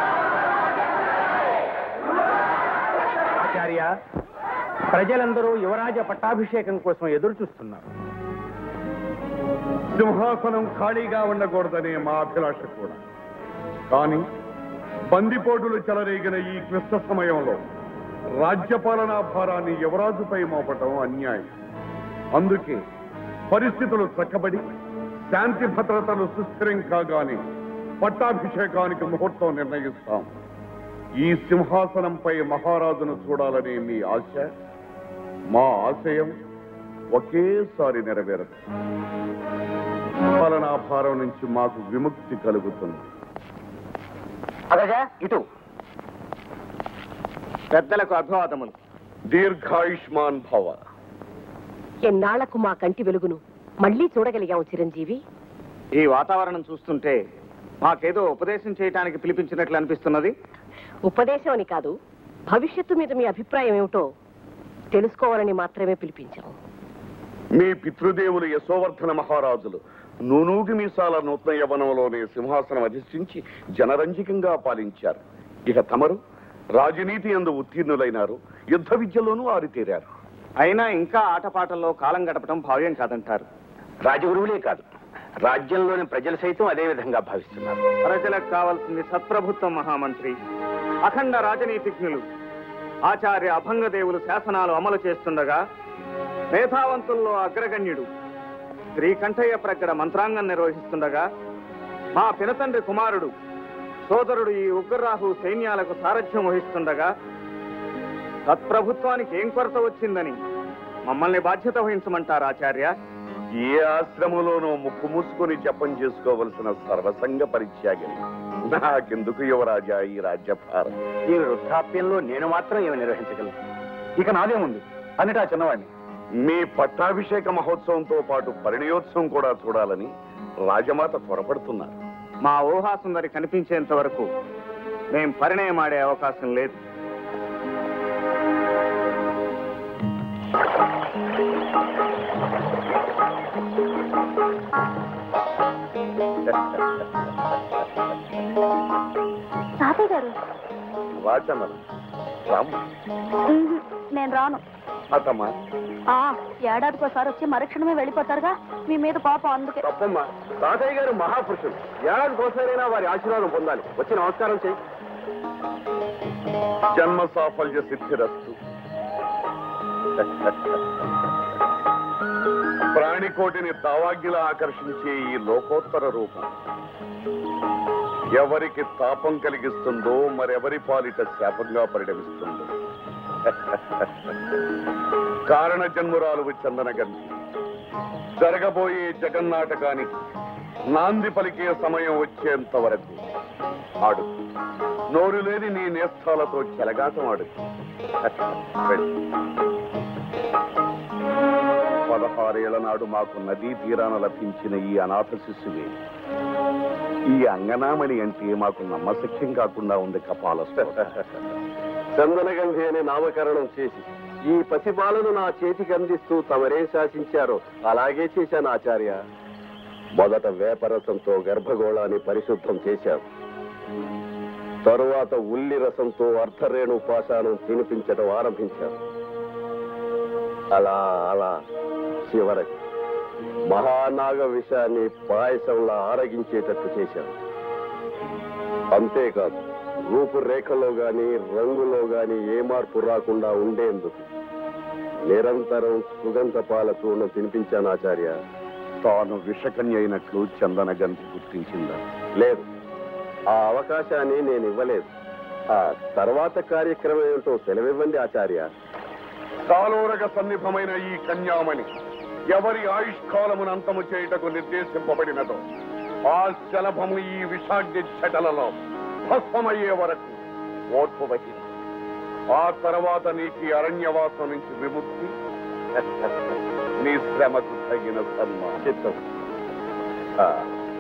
ఆచార్య ప్రజలందరూ యువరాజ పట్టాభిషేకం కోసం ఎదురు చూస్తున్నారు సింహాసనం ఖాళీగా ఉండకూడదనే మా అభిలాష కూడా కానీ బందిపోటులు చెలరేగిన ఈ క్లిష్ట సమయంలో రాజ్యపాలనా భారాన్ని యువరాజుపై మోపటం అన్యాయం అందుకే పరిస్థితులు చక్కబడి శాంతి భద్రతలు సుస్థిరం కాగానే పట్టాభిషేకానికి ముహూర్తం నిర్ణయిస్తాం ఈ సింహాసనంపై మహారాజును చూడాలనే మీ ఆశ మా ఆశయం ఒకేసారి నెరవేరదు పాలనా భారం నుంచి మాకు విముక్తి కలుగుతుంది అదగా ఇటు పెద్దలకు అభివాదములు దీర్ఘాయుష్మాన్ భవ ఎన్నాళ్లకు మా కంటి వెలుగును మళ్ళీ చూడగలిగాము చిరంజీవి ఈ వాతావరణం చూస్తుంటే మాకేదో ఉపదేశం చేయటానికి పిలిపించినట్లు అనిపిస్తున్నది ఉపదేశం అని కాదు భవిష్యత్తు మీద మీ అభిప్రాయం ఏమిటో తెలుసుకోవాలని మాత్రమే పిలిపించాము మీ పితృదేవులు యశోవర్ధన మహారాజులు నూనూగి మీసాల నూతన యవనంలోనే సింహాసనం అధిష్ఠించి జనరంజకంగా పాలించారు ఇక తమరు రాజనీతి ఎందు ఉత్తీర్ణులైనారు యుద్ధ విద్యలోనూ ఆరితేరారు అయినా ఇంకా ఆటపాటల్లో కాలం గడపడం భావ్యం కాదంటారు రాజగురువులే కాదు రాజ్యంలోని ప్రజలు సైతం అదే విధంగా భావిస్తున్నారు ప్రజలకు కావాల్సింది సత్ప్రభుత్వం మహామంత్రి అఖండ రాజనీతిజ్ఞులు ఆచార్య అభంగదేవులు శాసనాలు అమలు చేస్తుండగా మేధావంతుల్లో అగ్రగణ్యుడు శ్రీకంఠయ్య ప్రగ్గడ మంత్రాంగం నిర్వహిస్తుండగా మా పినతండ్రి కుమారుడు సోదరుడు ఈ ఉగ్రరాహు సైన్యాలకు సారథ్యం వహిస్తుండగా సత్ప్రభుత్వానికి ఏం కొరత వచ్చిందని మమ్మల్ని బాధ్యత వహించమంటారు ఆచార్య ఏ ఆశ్రమంలోనూ ముక్కు మూసుకొని జపం చేసుకోవలసిన సర్వసంగ పరిత్యాగిని నాకెందుకు యువరాజా ఈ రాజ్యభారం ఈ వృద్ధాప్యంలో నేను మాత్రం ఏమి నిర్వహించగలను ఇక నాదేముంది అన్నిటా చిన్నవాడిని మీ పట్టాభిషేక మహోత్సవంతో పాటు పరిణయోత్సవం కూడా చూడాలని రాజమాత త్వరపడుతున్నారు మా ఊహాసుందరి కనిపించేంత వరకు మేం పరిణయం ఆడే అవకాశం లేదు తాతయ్య గారు రాజమల రామ్మ ఉహు, నేను రాను అతమ్మా ఆ ఏడాదికోసారి వచ్చి మరుక్షణమే వెళ్ళిపోతారుగా మీ మీద కోపం అందుకే తప్పమ్మా తాతయ్య గారు మహాపురుషులు ఏడాది కోసారైనా వారి ఆశీర్వాదం పొందాలి వచ్చి నమస్కారం చేయి జన్మ సాఫల్య సిద్ధిరస్తు ప్రాణికోటిని తావాగ్గిలా ఆకర్షించే ఈ లోకోత్తర రూపం ఎవరికి తాపం కలిగిస్తుందో మరెవరి పాలిట శాపంగా పరిణమిస్తుందో కారణ జన్మురాలు చందనగంధి జరగబోయే జగన్నాటకానికి నాంది పలికే సమయం వచ్చేంత వరకు ఆడు నోరు లేని నీ నేస్తాలతో చెలగాటం ఆడు వెళ్ళు. పదహారేళ్ల నాడు మాకు నదీ తీరాన లభించిన ఈ అనాథ శిశువే ఈ అంగనామణి అంటే మాకు నమ్మశక్యం కాకుండా ఉంది కపాల చందనగంధి అని నామకరణం చేసి ఈ పసిబాలను నా చేతికి అందిస్తూ తమరే శాసించారో అలాగే చేశాను ఆచార్య మొదట వేపరసంతో గర్భగోళాన్ని పరిశుద్ధం చేశాం తరువాత ఉల్లి రసంతో అర్ధరేణు పాషాణం తినిపించడం ఆరంభించాను అలా అలా చివరికి మహానాగ విషాన్ని పాయసంలా ఆరగించేటట్టు చేశాను అంతేకాదు రూపురేఖలో గాని రంగులో గాని ఏ మార్పు రాకుండా ఉండేందుకు నిరంతరం సుగంధ పాల చూర్ణం తినిపించాను ఆచార్య తాను విషకన్య అయినట్లు చందనగంధి గుర్తించిందా లేదు ఆ అవకాశాన్ని నేను ఇవ్వలేదు ఆ తర్వాత కార్యక్రమం ఏమిటో సెలవివ్వండి ఆచార్య కాలోరగ సన్నిభమైన ఈ కన్యామణి ఎవరి ఆయుష్కాలమును అంతము చేయుటకు నిర్దేశింపబడినదో ఆ శలభము ఈ విషాగ్ని చెటలలో భస్మమయ్యే వరకు ఓర్పు వహించి ఆ తర్వాత నీకు ఈ అరణ్యవాసం నుంచి విముక్తి నీ శ్రమకు తగిన సన్మానం చిత్తం ఆ,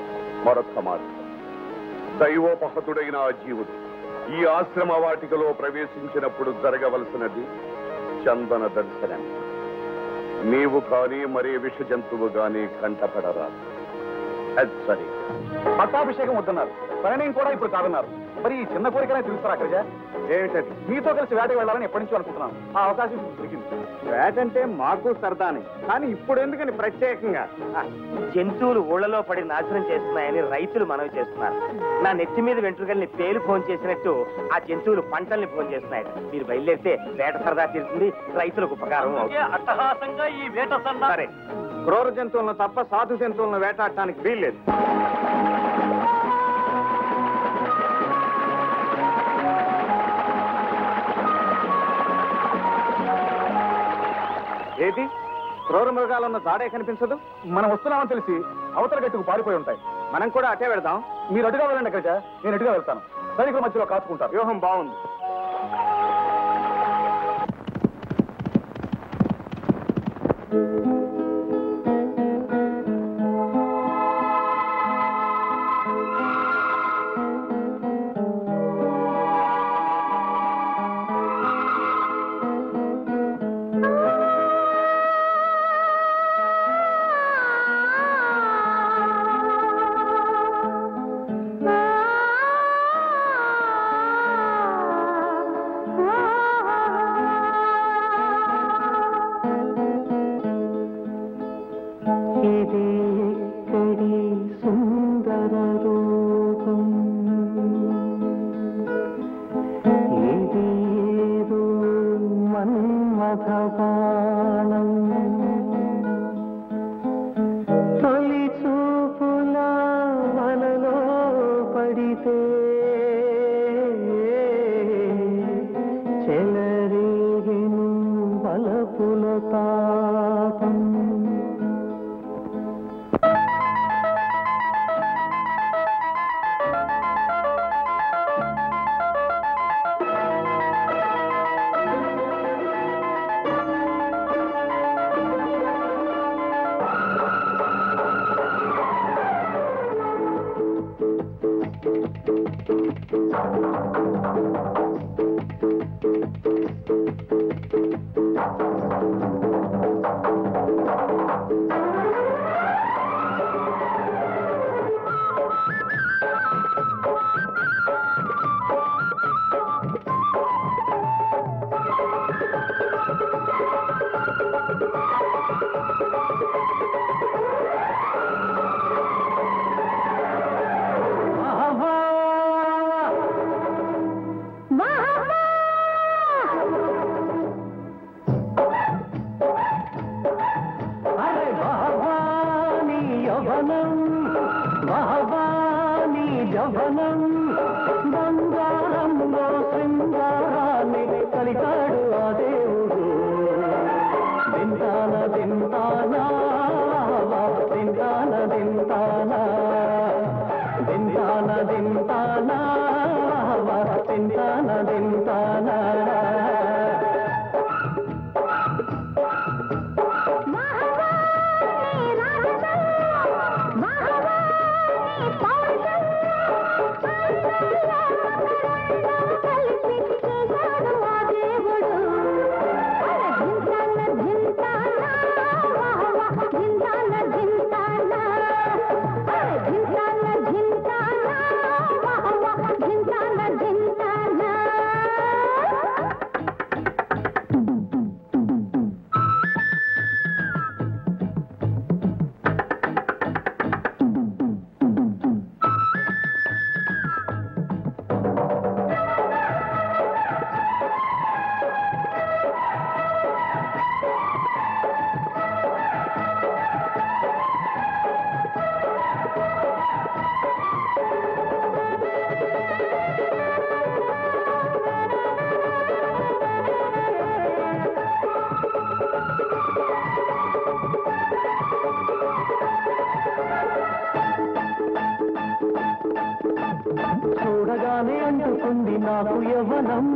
మరొక్క మాట దైవోపహతుడైన ఆ జీవుడు ఈ ఆశ్రమ వాటికలో ప్రవేశించినప్పుడు జరగవలసినది చందన దర్శనం నీవు కానీ మరే విష జంతువు గాని కంటపడరాదు అది సరే పట్టాభిషేకం వద్దన్నారు పరిణయం కూడా ఇప్పుడు కాదన్నారు మరి ఈ చిన్న కోరికనే తెలుస్తారా అక్కడిగా ఏమిటది మీతో కలిసి వేటకు వెళ్ళాలని ఎప్పటి నుంచో అనుకుంటున్నాను ఆ అవకాశం ఇప్పుడు దొరికింది వేటంటే మాకు సరదానే కానీ ఇప్పుడు ఎందుకని ప్రత్యేకంగా జంతువులు ఊళ్ళలో పడి నాశనం చేస్తున్నాయని రైతులు మనవి చేస్తున్నారు నా నెత్తి మీద వెంట్రుకల్ని పేలు ఫోన్ చేసినట్టు ఆ జంతువులు పంటల్ని ఫోన్ చేస్తున్నాయి మీరు బయలుదేరితే వేట సరదా తీరుతుంది రైతులకు ఉపకారం అవుతుంది అట్టహాసంగా ఈ వేట సరే క్రూర జంతువులను తప్ప సాధు జంతువులను వేటాడటానికి వీల్లేదు ఏది క్రూర మృగాలున్న దాడే కనిపించదు మనం వస్తున్నామని తెలిసి అవతల గట్టుకు పారిపోయి ఉంటాయి మనం కూడా అటే వెళదాం మీరు అటుగా వెళ్ళండి అక్కడిగా నేను ఇటుగా వెళ్తాను సైనికుల మధ్యలో కాచుకుంటారు వ్యూహం బాగుంది ఇది ఎక్కడి సుందర రూపం ఇది ఏదో మన్మథ బాణం తొలి చూపుల వలలో పడితే చెలరేగెను బలపుల తాపం అరే భవానీ యవనం భవానీ జవనం బంగారంలో శృంగారాన్ని కలిగాడు ఆ దేవుడు దింతాన దింతానా దింతాన దింతానా దింతాన దింతానా దింతాన దింతానా చూడగానే అంటుకుంది నాకు యవనం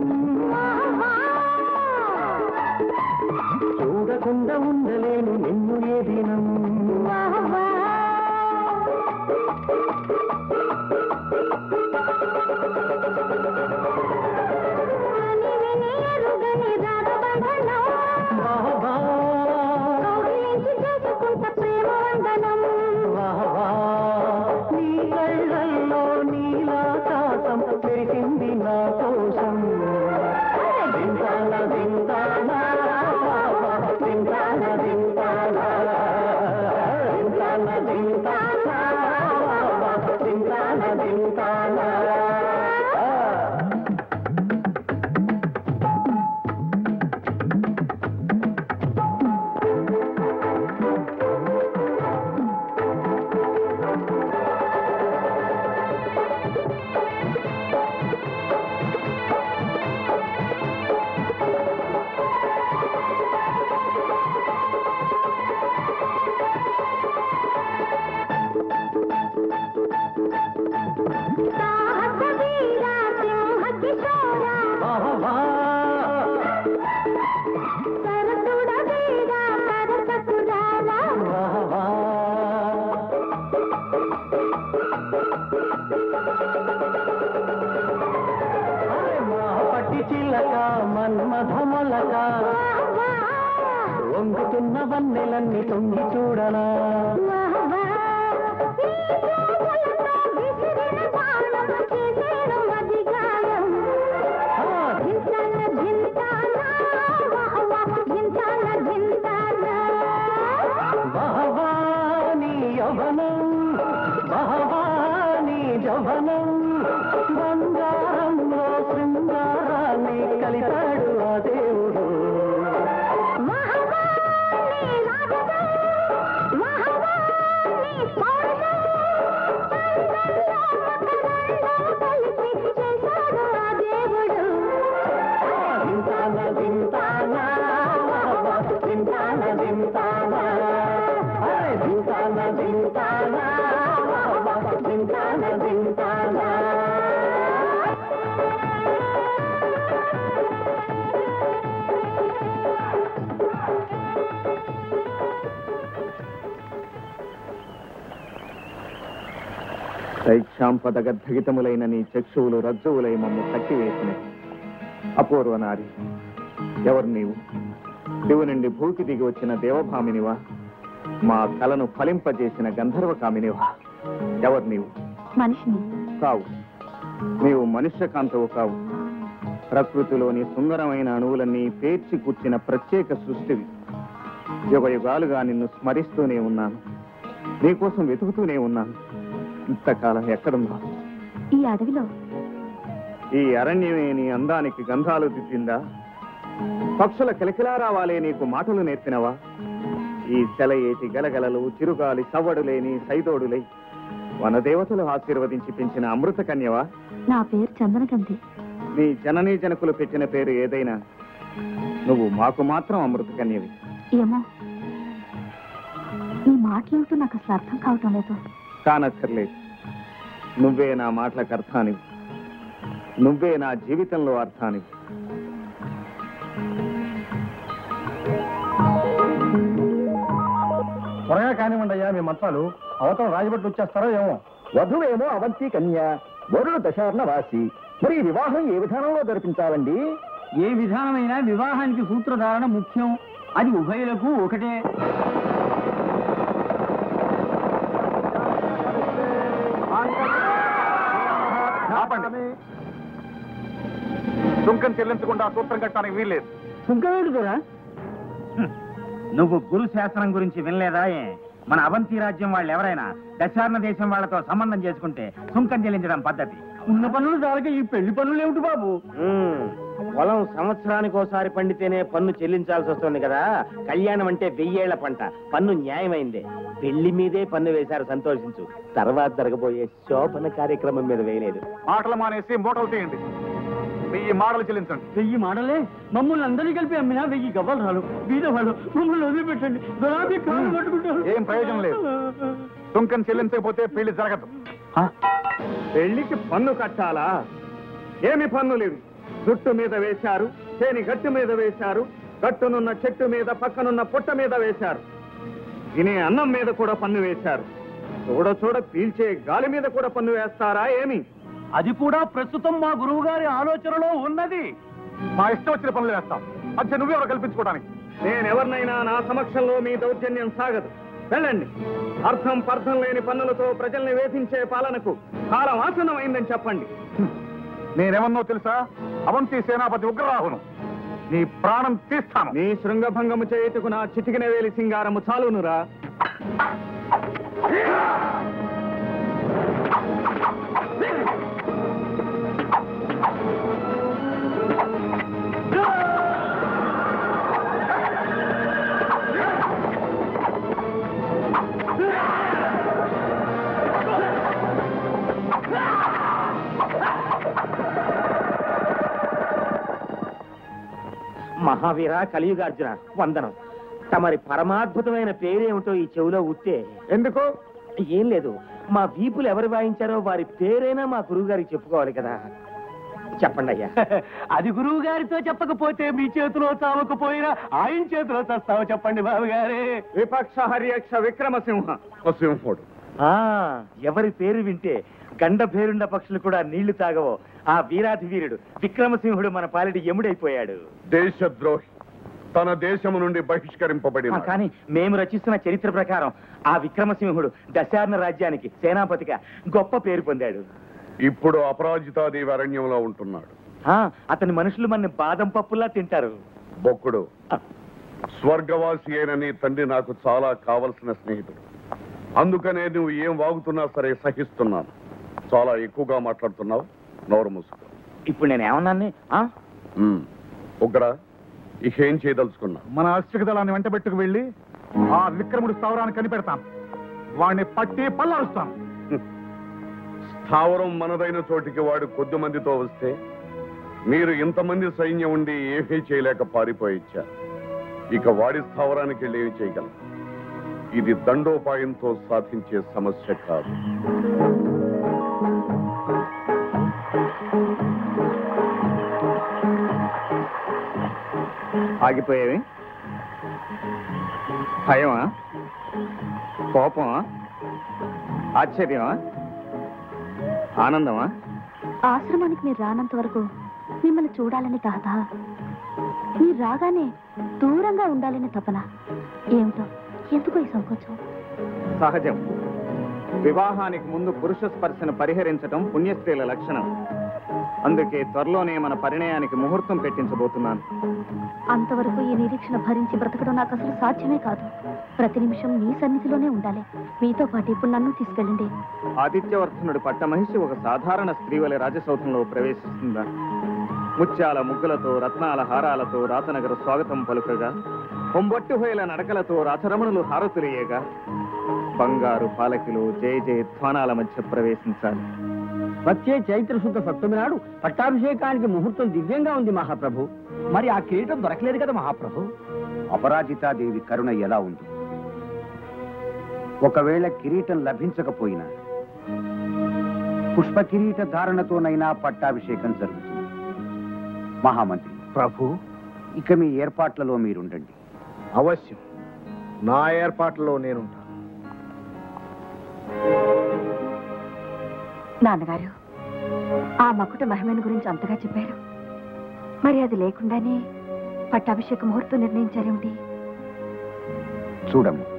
చూడకుండా ఉండలేను నిన్ను ఏ దినం నీ కళ్ళల్లో నీలాకాశం పెరిగింది నా కోసం దింతాన దింతాన దింతాన దింతాన దింతాన దింతాన దింతాన దింతాన పట్టి చిల్లక మన్మధమలక వంగుతున్న వన్నెలన్నీ తొంగి చూడనా బహవాని యవనం బహవాని జవనం బంగారంలో శృంగారాన్ని కలిపాడు ఆ దేవుడు దింతాన దింతాన దింతాన దింతాన అరే దింతాన దింతాన దింతాన దింతాన శైక్షాంపద గద్భగితములైన నీ చక్షువులు రజ్జువులై మమ్ము కట్టివేసినవి అపూర్వ నారి ఎవరు నీవు దివు నుండి భూకి దిగి వచ్చిన దేవభామినివా మా కలను ఫలింపజేసిన గంధర్వ కామినివా ఎవరు నీవు మనిషిని కావు నీవు మనుష్యకాంతవు కావు ప్రకృతిలోని సుందరమైన అణువులన్నీ పేర్చి కూర్చిన ప్రత్యేక సృష్టివి యుగ యుగాలుగా నిన్ను స్మరిస్తూనే ఉన్నాను నీకోసం వెతుకుతూనే ఉన్నాను ఇంతకాలం ఎక్కడున్నావు ఈ అడవిలో ఈ అరణ్యమే నీ అందానికి గంధాలు దిద్దిందా పక్షుల కిలకిలారావాలే నీకు మాటలు నేర్పినవా ఈ సెలయేటి గలగలలు చిరుగాలి సవ్వడులేని సైదోడులై వనదేవతలు ఆశీర్వదించి పెంచిన అమృత కన్యవా నా పేరు చందనగంధి నీ జననీ జనకులు పెట్టిన పేరు ఏదైనా నువ్వు మాకు మాత్రం అమృత కన్యవి ఏమో నీ మాటలేమిటో నాకు అసలు అర్థం కావటం లేదు కానక్కర్లేదు నువ్వే నా మాటలకు అర్థానివి నువ్వే నా జీవితంలో అర్థానివి త్వరగా కానివ్వండి అయ్యా మీ మంత్రాలు అవతల రాజభట్లు వచ్చేస్తారో ఏమో వధువేమో అవంతి కన్య వరుడు దశార్ణ వాసి మరి ఈ వివాహం ఏ విధానంలో జరిపించాలండి ఏ విధానమైనా వివాహానికి సూత్రధారణ ముఖ్యం అది ఉభయులకు ఒకటే ఆపండి సుంకం చెల్లించకుండా సూత్రం కట్టడానికి వీల్లేదు సుంకమేడుతురా నువ్వు గురు శాసనం గురించి వినలేదా ఏ? మన అవంతి రాజ్యం వాళ్ళు ఎవరైనా దశార్ణ దేశం వాళ్ళతో సంబంధం చేసుకుంటే సుంకం చెల్లించడం పద్ధతి ఉన్న పనులు చాలక ఈ పెళ్లి పనులు ఏమిటి బాబు పొలం సంవత్సరానికి ఒకసారి పండితేనే పన్ను చెల్లించాల్సి వస్తుంది కదా కళ్యాణం అంటే వెయ్యేళ్ల పంట పన్ను న్యాయమైందే పెళ్లి మీదే పన్ను వేశారు సంతోషించు తర్వాత జరగబోయే శోభన కార్యక్రమం మీద వేయలేదు మాటలు మానేసి మూటలు తీయండి వెయ్యి మాటలు చెల్లించండి వెయ్యి మాటలే మమ్మల్ని అందరినీ కలిపి అమ్మినా వెయ్యి గవ్వలు రాలు బీద వాళ్ళు మమ్మల్ని వదిలిపెట్టండి గులాబీ కాళ్ళు పట్టుకుంటారు ఏం ప్రయోజనం లేదు సుంకం చెల్లించకపోతే పెళ్లి జరగదు పెళ్లికి పన్ను కట్టాలా ఏమి పన్నులేవి జుట్టు మీద వేశారు చేని గట్టు మీద వేశారు గట్టునున్న చెట్టు మీద పక్కనున్న పుట్ట మీద వేశారు తినే అన్నం మీద కూడా పన్ను వేశారు చూడ చూడ పీల్చే గాలి మీద కూడా పన్ను వేస్తారా ఏమి అది కూడా ప్రస్తుతం మా గురువు గారి ఆలోచనలో ఉన్నది మా ఇష్టం వచ్చిన పనులు వేస్తాం మధ్య నువ్వెవరు కల్పించుకోవడానికి నేనెవరినైనా నా సమక్షంలో మీ దౌర్జన్యం సాగదు వెళ్ళండి అర్థం పర్థం లేని పన్నులతో ప్రజల్ని వేధించే పాలనకు కాలం ఆసన్నమైందని చెప్పండి నేనేమన్నో తెలుసా అవంతి సేనాపతి ఉగ్రరాహును నీ ప్రాణం తీస్తాను నీ శృంగభంగము చేయుటకు నా చిటికిన వేలి సింగారము చాలునురా మహావీర కలియుగార్జున వందనం తమరి పరమాద్భుతమైన పేరేమిటో ఈ చెవిలో ఉత్తే ఎందుకు ఏం లేదు మా వీపులు ఎవరు వాయించారో వారి పేరైనా మా గురువు గారికి చెప్పుకోవాలి కదా చెప్పండి అయ్యా అది గురువు గారితో చెప్పకపోతే మీ చేతిలో చావకపోయినా ఆయన చేతిలో చస్తావో చెప్పండి బాబు గారే విపక్ష హరియక్ష విక్రమసింహ సింహుడు ఆ ఎవరి పేరు వింటే గండ పేరుండ పక్షులు కూడా నీళ్లు తాగవో ఆ వీరాధి వీరుడు విక్రమసింహుడు మన పాలిటి ఎముడైపోయాడు దేశద్రోహి తన దేశము నుండి బహిష్కరింపబడిన ఆ, కానీ మేము రచిస్తున్న చరిత్ర ప్రకారం ఆ విక్రమసింహుడు దశార్ణ రాజ్యానికి సేనాపతిగా గొప్ప పేరు పొందాడు ఇప్పుడు అపరాజితాదేవి అరణ్యంలో ఉంటున్నాడు ఆ, అతని మనుషులు మన బాదం పప్పులా తింటారు బొక్కుడు స్వర్గవాసి అయిన నీ తండ్రి నాకు చాలా కావలసిన స్నేహితుడు అందుకనే నువ్వు ఏం వాగుతున్నా సరే సహిస్తున్నాను చాలా ఎక్కువగా మాట్లాడుతున్నావు నోరు మూసుకో ఇప్పుడు నేను ఏమన్నాను ఆ? ఉమ్. ఉగ్రా ఇకేం చేయదలుచుకున్నా మన అశ్విక దళాన్ని వెంటబెట్టుకు వెళ్ళి ఆ విక్రముడు స్థావరాన్ని కనిపెడతాను వాడిని పట్టి పల్లారుస్తాను స్థావరం మనదైన చోటికి వాడు కొద్ది మందితో వస్తే మీరు ఇంతమంది సైన్యం ఉండి ఏమీ చేయలేక పారిపోయిచ్చారు ఇక వాడి స్థావరానికి వెళ్ళి ఏమి చేయగలం ఇది దండోపాయంతో సాధించే సమస్య కాదు ఆగిపోయేవి భయమా కోపమా ఆశ్చర్యమా ఆనందమా ఆశ్రమానికి మీరు రానంత వరకు మిమ్మల్ని చూడాలని కాదా మీరు రాగానే దూరంగా ఉండాలని తపన ఏమిటో ఎందుకు ఈ సంకోచం సహజం వివాహానికి ముందు పురుష స్పర్శను పరిహరించడం పుణ్యస్త్రీల లక్షణం అందుకే త్వరలోనే మన పరిణయానికి ముహూర్తం పెట్టించబోతున్నాను అంతవరకు ఈ నిరీక్షణ భరించి బ్రతకడం నాకు అసలు సాధ్యమే కాదు ప్రతి నిమిషం మీ సన్నిధిలోనే ఉండాలి మీతో పాటు ఇప్పుడు నన్ను తీసుకెళ్ళండి ఆదిత్యవర్ధనుడి పట్టమహిషి ఒక సాధారణ స్త్రీ వలె రాజసౌధంలో ప్రవేశిస్తుందా ముత్యాల ముగ్గులతో రత్నాల హారాలతో రాతనగర స్వాగతం పలుకగా పొంబొట్టు హోయల నడకలతో రాచరమణులు హారతులేయగా బంగారు పాలకిలు జయ జయ ధ్వానాల మధ్య ప్రవేశించాలి వచ్చే చైత్ర శుద్ధ సప్తమి నాడు పట్టాభిషేకానికి ముహూర్తం దివ్యంగా ఉంది మహాప్రభు మరి ఆ కిరీటం దొరకలేదు కదా మహాప్రభు అపరాజితాదేవి కరుణ ఎలా ఉంది ఒకవేళ కిరీటం లభించకపోయినా పుష్ప కిరీట ధారణతోనైనా పట్టాభిషేకం జరుగుతుంది మహామంత్రి ప్రభు ఇక మీ ఏర్పాట్లలో మీరుండండి అవశ్యం నా ఏర్పాట్లలో నేనుంటాను నాన్నగారు ఆ మకుట మహిమను గురించి అంతగా చెప్పారు మరి అది లేకుండానే పట్టాభిషేక ముహూర్తం నిర్ణయించారేమిటి చూడము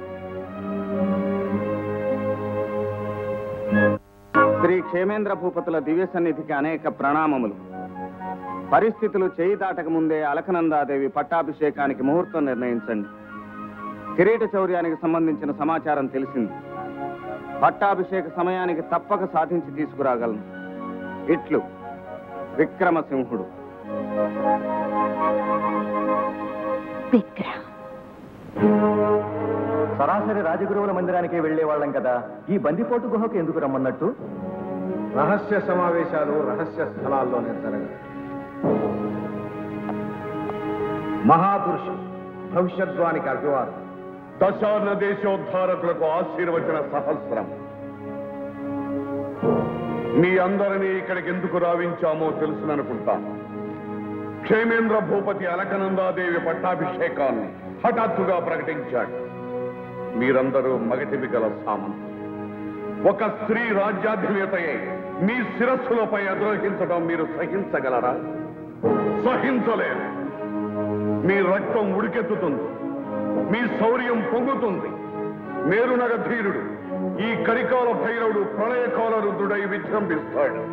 శ్రీ క్షేమేంద్ర భూపతుల దివ్య సన్నిధికి అనేక ప్రణామములు పరిస్థితులు చేయి దాటక ముందే అలకనందాదేవి పట్టాభిషేకానికి ముహూర్తం నిర్ణయించండి కిరీట చౌర్యానికి సంబంధించిన సమాచారం తెలిసింది పట్టాభిషేక సమయానికి తప్పక సాధించి తీసుకురాగలను ఇట్లు విక్రమసింహుడు విక్రమ్ సరాసరి రాజగురువుల మందిరానికే వెళ్లే వాళ్ళం కదా ఈ బందిపోటు గుహకు ఎందుకు రమ్మన్నట్టు రహస్య సమావేశాలు రహస్య స్థలాల్లోనే జరగాలి మహాపురుషుడు భవిష్యద్వానికి అభివాదం దశార్ణ దేశోద్ధారకులకు ఆశీర్వచన సహస్రం మీ అందరినీ ఇక్కడికి ఎందుకు రావించామో తెలుసుననుకుంటాను క్షేమేంద్ర భూపతి అలకనందాదేవి పట్టాభిషేకాన్ని హఠాత్తుగా ప్రకటించాడు మీరందరూ మగటివి గల సామంతులు ఒక స్త్రీ రాజ్యాధినేతయే మీ శిరస్సులపై అద్రోహించడం మీరు సహించగలరా సహించలేరు మీ రక్తం ఉడికెత్తుతుంది మీ శౌర్యం పొంగుతుంది మేరునగ ధీరుడు ఈ కరికాల భైరవుడు ప్రళయకాల రుద్రుడై విజృంభిస్తాడు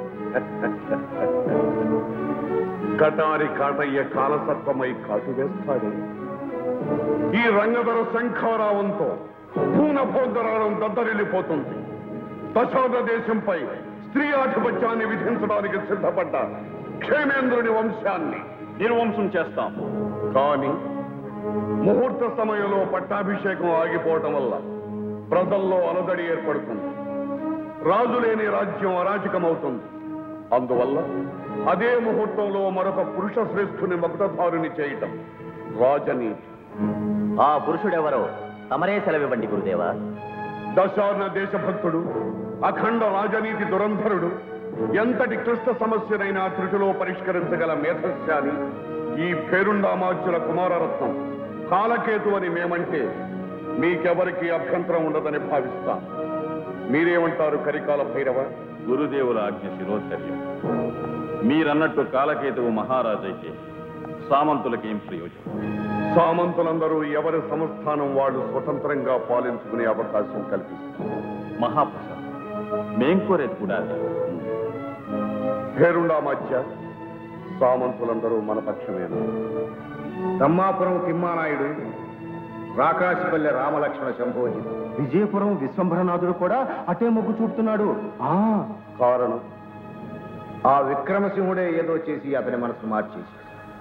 కటారి కాటయ్య కాలసర్పమై కాటు వేస్తాడు ఈ రంగధర శంఖారావంతో పూన భోగరాలం దద్దరిల్లిపోతుంది దశాద దేశంపై స్త్రీ ఆధిపత్యాన్ని విధించడానికి సిద్ధపడ్డ క్షేమేంద్రుని వంశాన్ని నిర్వంశం చేస్తాం కానీ ముహూర్త సమయంలో పట్టాభిషేకం ఆగిపోవటం వల్ల ప్రజల్లో అలదడి ఏర్పడుతుంది రాజు లేని రాజ్యం అరాచకమవుతుంది అందువల్ల అదే ముహూర్తంలో మరొక పురుష శ్రేష్ఠుని మకుటధారుని చేయటం రాజనీతి ఆ పురుషుడెవరో తమరే సెలవివ్వండి గురుదేవా దశార్ణ దేశభక్తుడు అఖండ రాజనీతి దురంధరుడు ఎంతటి క్లిష్ట సమస్యనైనా త్రుటిలో పరిష్కరించగల మేధస్యాని ఈ పేరుండామాచ్యుల కుమారరత్నం కాలకేతు అని మేమంటే మీకెవరికి అభ్యంతరం ఉండదని భావిస్తాం మీరేమంటారు కరికాల భైరవ గురుదేవుల ఆజ్ఞ శిరోధర్యం మీరన్నట్టు కాలకేతువు మహారాజైతే సామంతులకేం ప్రయోజనం సామంతులందరూ ఎవరి సంస్థానం వాళ్ళు స్వతంత్రంగా పాలించుకునే అవకాశం కల్పిస్తారు మహాప్రసాద్ మేం కోరేది కూడా అదే. పేరుండామాచ్య సామంతులందరూ మన పక్షమేనా దమ్మాపురం తిమ్మానాయుడు రాకాశపల్లె రామలక్ష్మణ శంభోజి విజయపురం విశ్వంభరనాథుడు కూడా అటే మొగ్గు చూపుతున్నాడు ఆ కారణం ఆ విక్రమసింహుడే ఏదో చేసి అతని మనసు మార్చేసి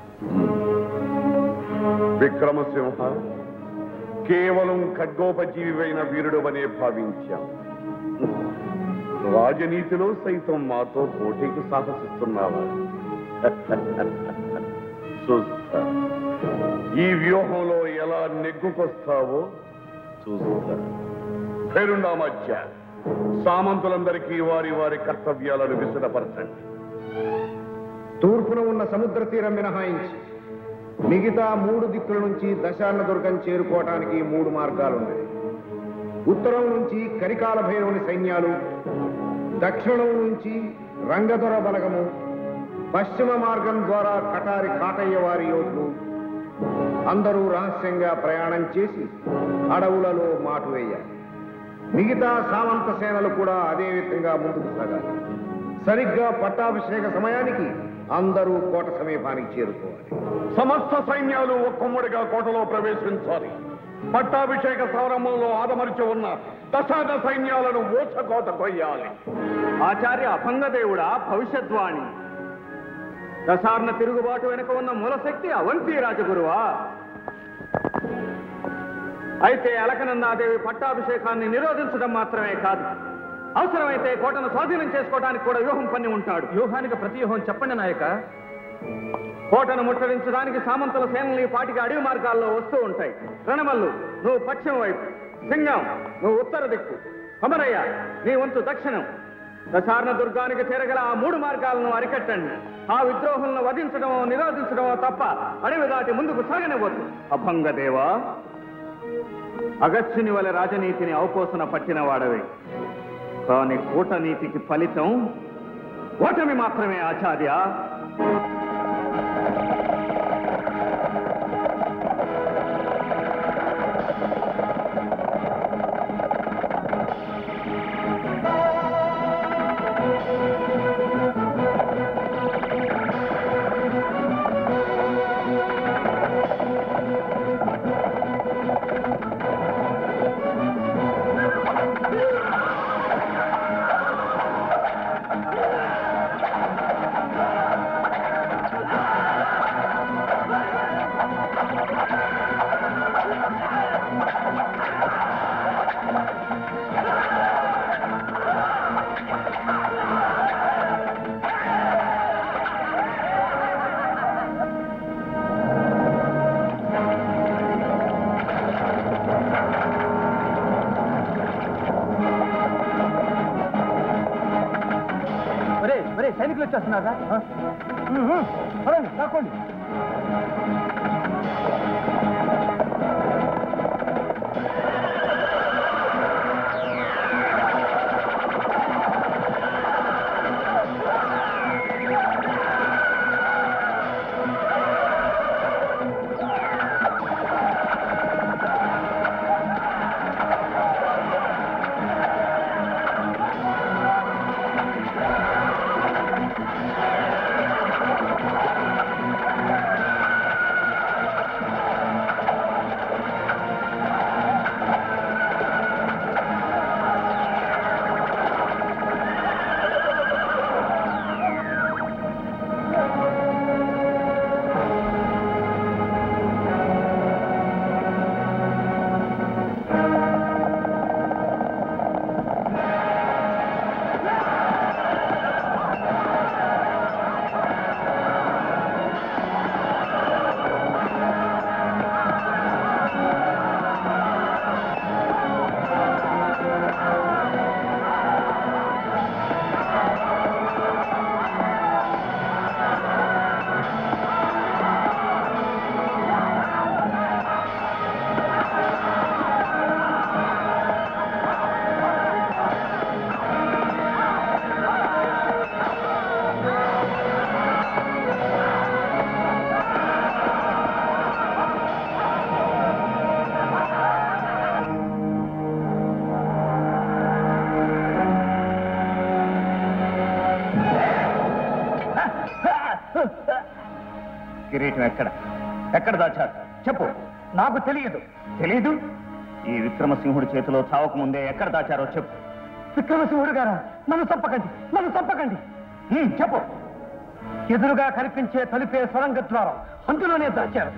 విక్రమసింహ కేవలం ఖడ్గోపజీవివైన వీరుడు అనే భావించాం రాజనీతిలో సైతం మాతో పోటీకి సాహసిస్తున్నావా చూస్తా ఈ వ్యూహంలో ఎలా నెగ్గుకొస్తావో చూస్తా పేరుండా మధ్య సామంతులందరికీ వారి వారి కర్తవ్యాలను విశదపరచండి తూర్పున ఉన్న సముద్ర తీరం మినహాయించి మిగతా మూడు దిక్కుల నుంచి దశాన్న దుర్గం చేరుకోవటానికి మూడు మార్గాలున్నాయి ఉత్తరం నుంచి కరికాల భైరవుని సైన్యాలు దక్షిణం నుంచి రంగదొర బలగము పశ్చిమ మార్గం ద్వారా కటారి కాటయ్య వారి యోధులు అందరూ రహస్యంగా ప్రయాణం చేసి అడవులలో మాటు వేయాలి మిగతా సామంత సేనలు కూడా అదే విధంగా ముందుకు సాగాలి సరిగ్గా పట్టాభిషేక సమయానికి అందరూ కోట సమీపానికి చేరుకోవాలి సమస్త సైన్యాలు ఒక్కమ్మడిగా కోటలో ప్రవేశించాలి పట్టాభిషేక సౌరంభంలో ఆదమరిచి ఉన్న దశాద సైన్యాలను ఊచకోత కొయ్యాలి ఆచార్య అభంగదేవుడా భవిష్యద్వాణి దశార్ణ తిరుగుబాటు వెనుక ఉన్న మూలశక్తి అవంతి రాజగురువా అయితే అలకనందాదేవి పట్టాభిషేకాన్ని నిరోధించడం మాత్రమే కాదు అవసరమైతే కోటను స్వాధీనం చేసుకోవడానికి కూడా వ్యూహం పన్ని ఉంటాడు వ్యూహానికి ప్రతి వ్యూహం చెప్పండి నాయక కోటను ముట్టడించడానికి సామంతుల సేనలు ఈ పాటికి అడవి మార్గాల్లో వస్తూ ఉంటాయి రణమల్లు నువ్వు పశ్చిమ వైపు సింగం నువ్వు ఉత్తర దిక్కు కొమరయ్య నీ వంతు దక్షిణం దశార్ణ దుర్గానికి చేరగల ఆ మూడు మార్గాలను అరికట్టండి ఆ విద్రోహులను వధించడమో నిరోధించడమో తప్ప అడవి దాటి ముందుకు సాగనివ్వద్దు అభంగదేవా అగత్యుని వలె రాజనీతిని అవపోసన పట్టిన వాడవే కాని కూటనీతికి ఫలితం ఓటమి మాత్రమే ఆచార్య ఒరే ఒరే సైనికులు వచ్చేస్తున్నారా పదండి కాకోండి కిరీటం ఎక్కడ ఎక్కడ దాచారు చెప్పు నాకు తెలియదు తెలియదు ఈ విక్రమసింహుడి చేతిలో చావక ముందే ఎక్కడ దాచారో చెప్పు విక్రమసింహుడు గారా నన్ను చంపకండి నన్ను చంపకండి హ్మ్, చెప్పు ఎదురుగా కనిపించే తలిపే సొరంగ ద్వారం అందులోనే దాచారు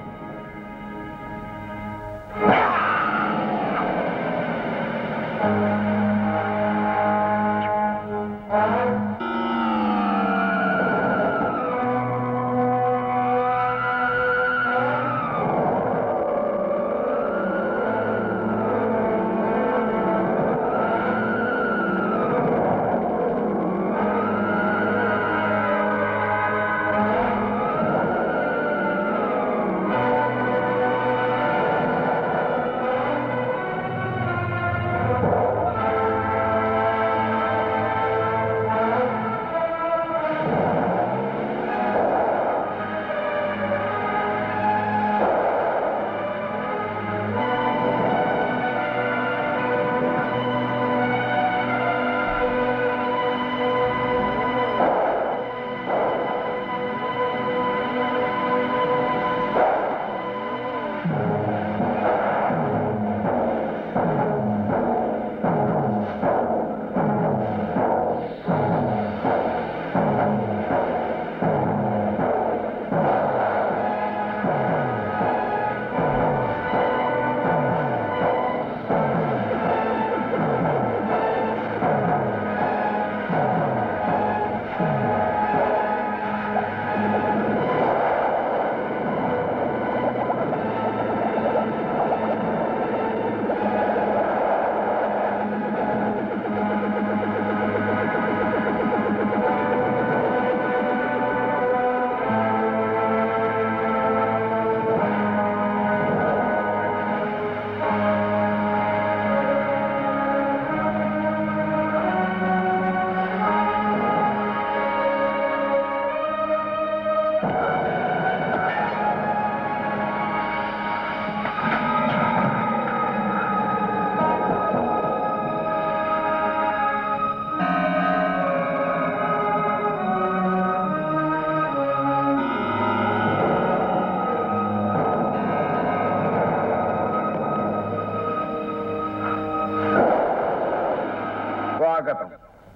స్వాగతం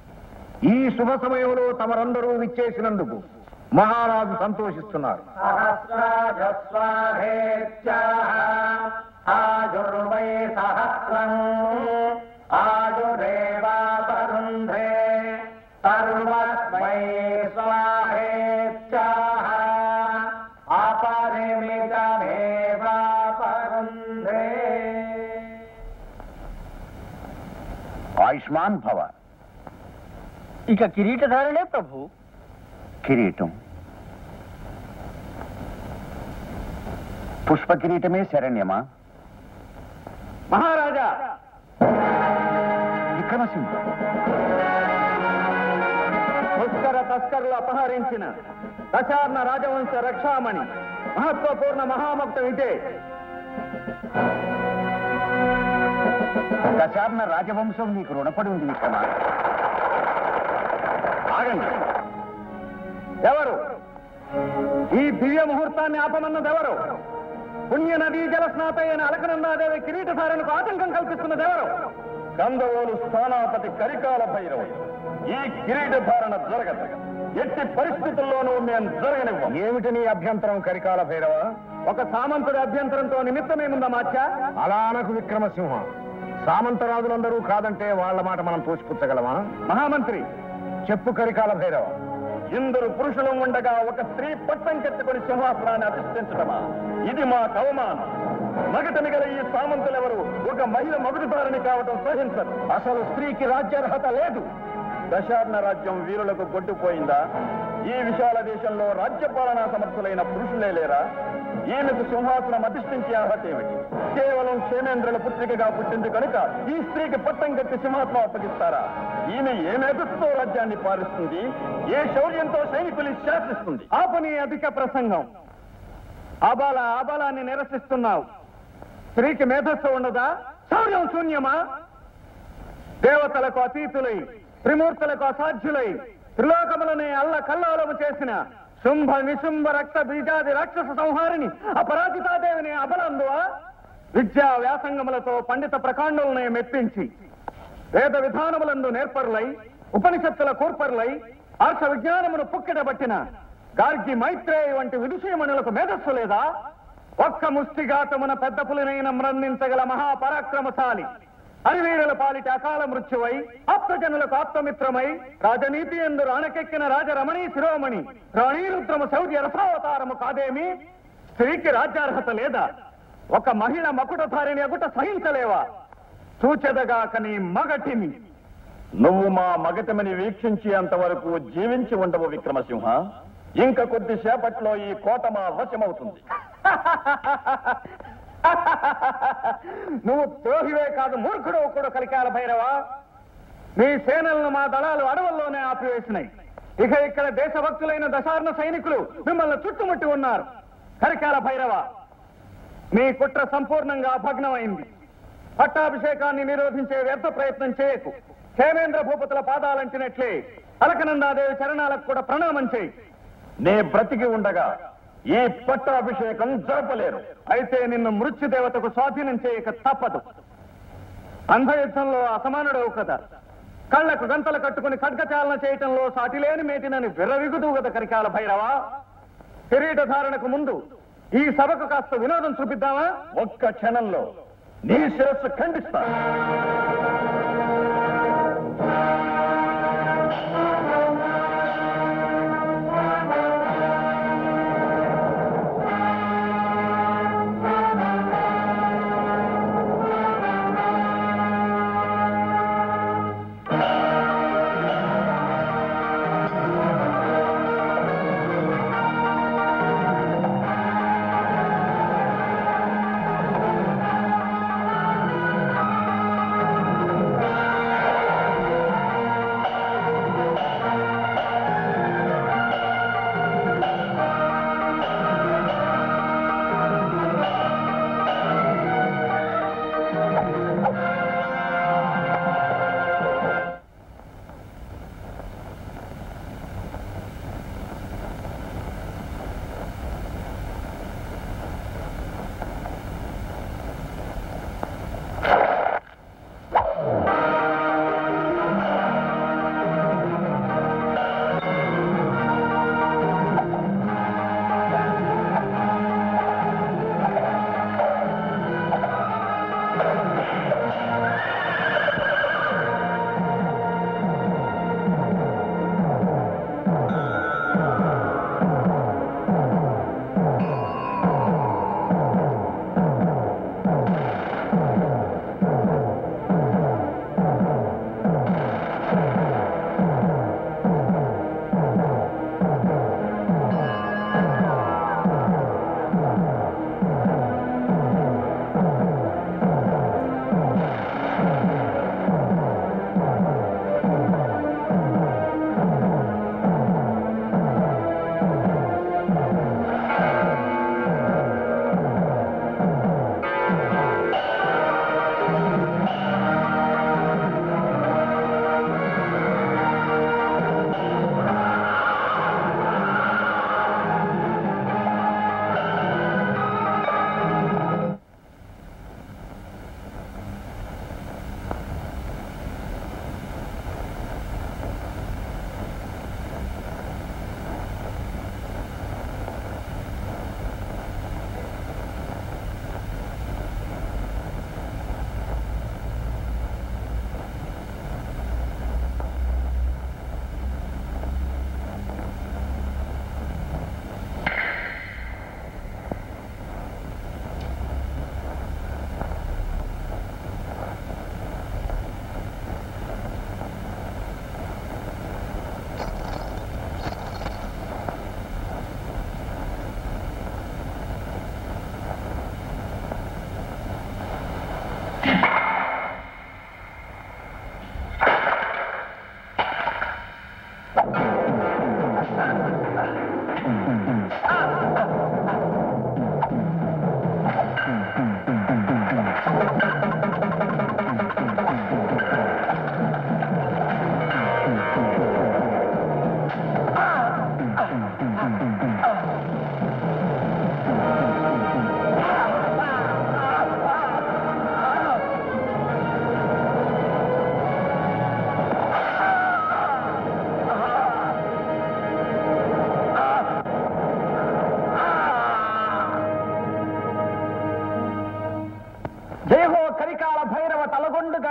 ఈ శుభ సమయంలో తమరందరూ విచ్చేసినందుకు మహారాజు సంతోషిస్తున్నారు ఆజుర్వై సహస్రం ఆజురేవాపరుంధ్రే సర్వస్మై స్వాహేచ్ఛాః అపరిమితమేవాపరుంధ్రే ఆయుష్మాన్ భవ ఇక కిరీటధారణే ప్రభు కిరీటం పుష్ప కిరీటమే శరణ్యమా మహారాజా విక్రమసింహ పుష్కర తస్కరులు అపహరించిన దశార్ణ రాజవంశ రక్షామణి మహత్వపూర్ణ మహామక్తం ఇదే దశార్ణ రాజవంశం నీకు రుణపడి ఉంది విక్రమ ఆగండి ఎవరు ఈ దివ్య ముహూర్తాన్ని ఆపమన్నది ఎవరు పుణ్య నదీ జలస్నాత అయిన అలకనందాదేవి కిరీటధారణకు ఆటంకం కల్పిస్తున్నది ఎవరు గంధవోలు స్థానాపతి కరికాల భైరవుడు ఈ కిరీట ధారణ జరగదు ఎట్టి పరిస్థితుల్లోనూ మేము జరగనివ్వం ఏమిటి నీ అభ్యంతరం కరికాల భైరవ ఒక సామంతుడి అభ్యంతరంతో నిమిత్తమేముందా మాచా అలా అనకు విక్రమసింహ సామంతరాజులందరూ కాదంటే వాళ్ళ మాట మనం తోసిపుచ్చగలమా మహామంత్రి చెప్పు కరికాల భైరవ ఇందరు పురుషులు ఉండగా ఒక స్త్రీ పట్టం కట్టుకుని సింహాసనాన్ని అధిష్ఠించడమా ఇది మా అవమానం మగట మిగల ఈ సామంతులెవరు ఒక మహిళ మగుడుదారిని కావటం సహించరు అసలు స్త్రీకి రాజ్యార్హత లేదు దశార్ణ రాజ్యం వీరులకు కొట్టుపోయిందా ఈ విశాల దేశంలో రాజ్యపాలనా సమర్థులైన పురుషులే లేరా ఈమెకు సింహాసనం అధిష్ఠించే అర్హత ఏమిటి కేవలం క్షేమేంద్రుల పుత్రికగా పుట్టింది కనుక ఈ స్త్రీకి పట్టం కట్టి సింహాసనం అప్పగిస్తారా ఈమె ఏ మేధస్సుతో రాజ్యాన్ని పాలిస్తుంది ఏ శౌర్యంతో సైనికులు శాసిస్తుంది ఆపని అధిక ప్రసంగం ఆబాల ఆబాలాన్ని నిరసిస్తున్నావు స్త్రీకి మేధస్సు ఉండదా శౌర్యం శూన్యమా దేవతలకు అతీతులై త్రిమూర్తులకు అసాధ్యులై త్రిలోకములనే అల్ల కల్లోలము చేసిన శుంభ నిశుంభ రక్త బీజాది రాక్షస సంహారిణి అపరాజితాదేవిని అబలందువా విద్యా వ్యాసంగములతో పండిత ప్రకాండులనే మెప్పించి వేద విధానములందు నేర్పరులై ఉపనిషత్తుల కూర్పరులై ఆర్ష విజ్ఞానమును పుక్కిడబట్టిన గార్గి మైత్రేయ వంటి విదుషయమణులకు మేధస్సు లేదా ఒక్క ముష్టిఘాతమున పెద్ద పులినైన మ్రందించగల మహాపరాక్రమశాలి అరివీరుల పాలిటి అకాల మృత్యువై ఆప్తజనులకు ఆప్తమిత్రమై రాజనీతి ఎందు రాణకెక్కిన రాజరమణీ శిరోమణి రాణీరుద్రము శౌర్య రసావతారము కాదేమి స్త్రీకి రాజ్యార్హత లేదా ఒక మహిళ మకుటధారిని అగుట సహించలేవా చూచెదగాక నీ మగటిని నువ్వు మా మగతమని వీక్షించేంత వరకు జీవించి ఉండవు విక్రమసింహ ఇంక కొద్దిసేపట్లో ఈ కోట మా వశమవుతుంది నువ్వు ద్రోహివే కాదు మూర్ఖుడు కూడా కలికాల భైరవా నీ సేనలను మా దళాలు అడవుల్లోనే ఆపివేసినాయి ఇక ఇక్కడ దేశభక్తులైన దశార్ణ సైనికులు మిమ్మల్ని చుట్టుముట్టి ఉన్నారు కరికాల భైరవ నీ కుట్ర సంపూర్ణంగా భగ్నమైంది పట్టాభిషేకాన్ని నిరోధించే వ్యర్థ ప్రయత్నం చేయకు హేమేంద్ర భూపతుల పాదాలంటినట్లే అలకనందాదేవి చరణాలకు కూడా ప్రణామం చేయి నే బ్రతికి ఉండగా ఈ పట్టాభిషేకం జరపలేరు అయితే నిన్ను మృత్యుదేవతకు స్వాధీనం చేయక తప్పదు అంధయుద్ధంలో అసమానుడవు కదా కళ్ళకు గంతలు కట్టుకుని ఖడ్గచాలన చేయటంలో సాటిలేని మేటినని విర్రవిగుదు కదా కరికాల భైరవ కిరీట ధారణకు ముందు ఈ సభకు కాస్త వినోదం చూపిద్దామా ఒక్క క్షణంలో నీ శిరస్సు ఖండిస్తా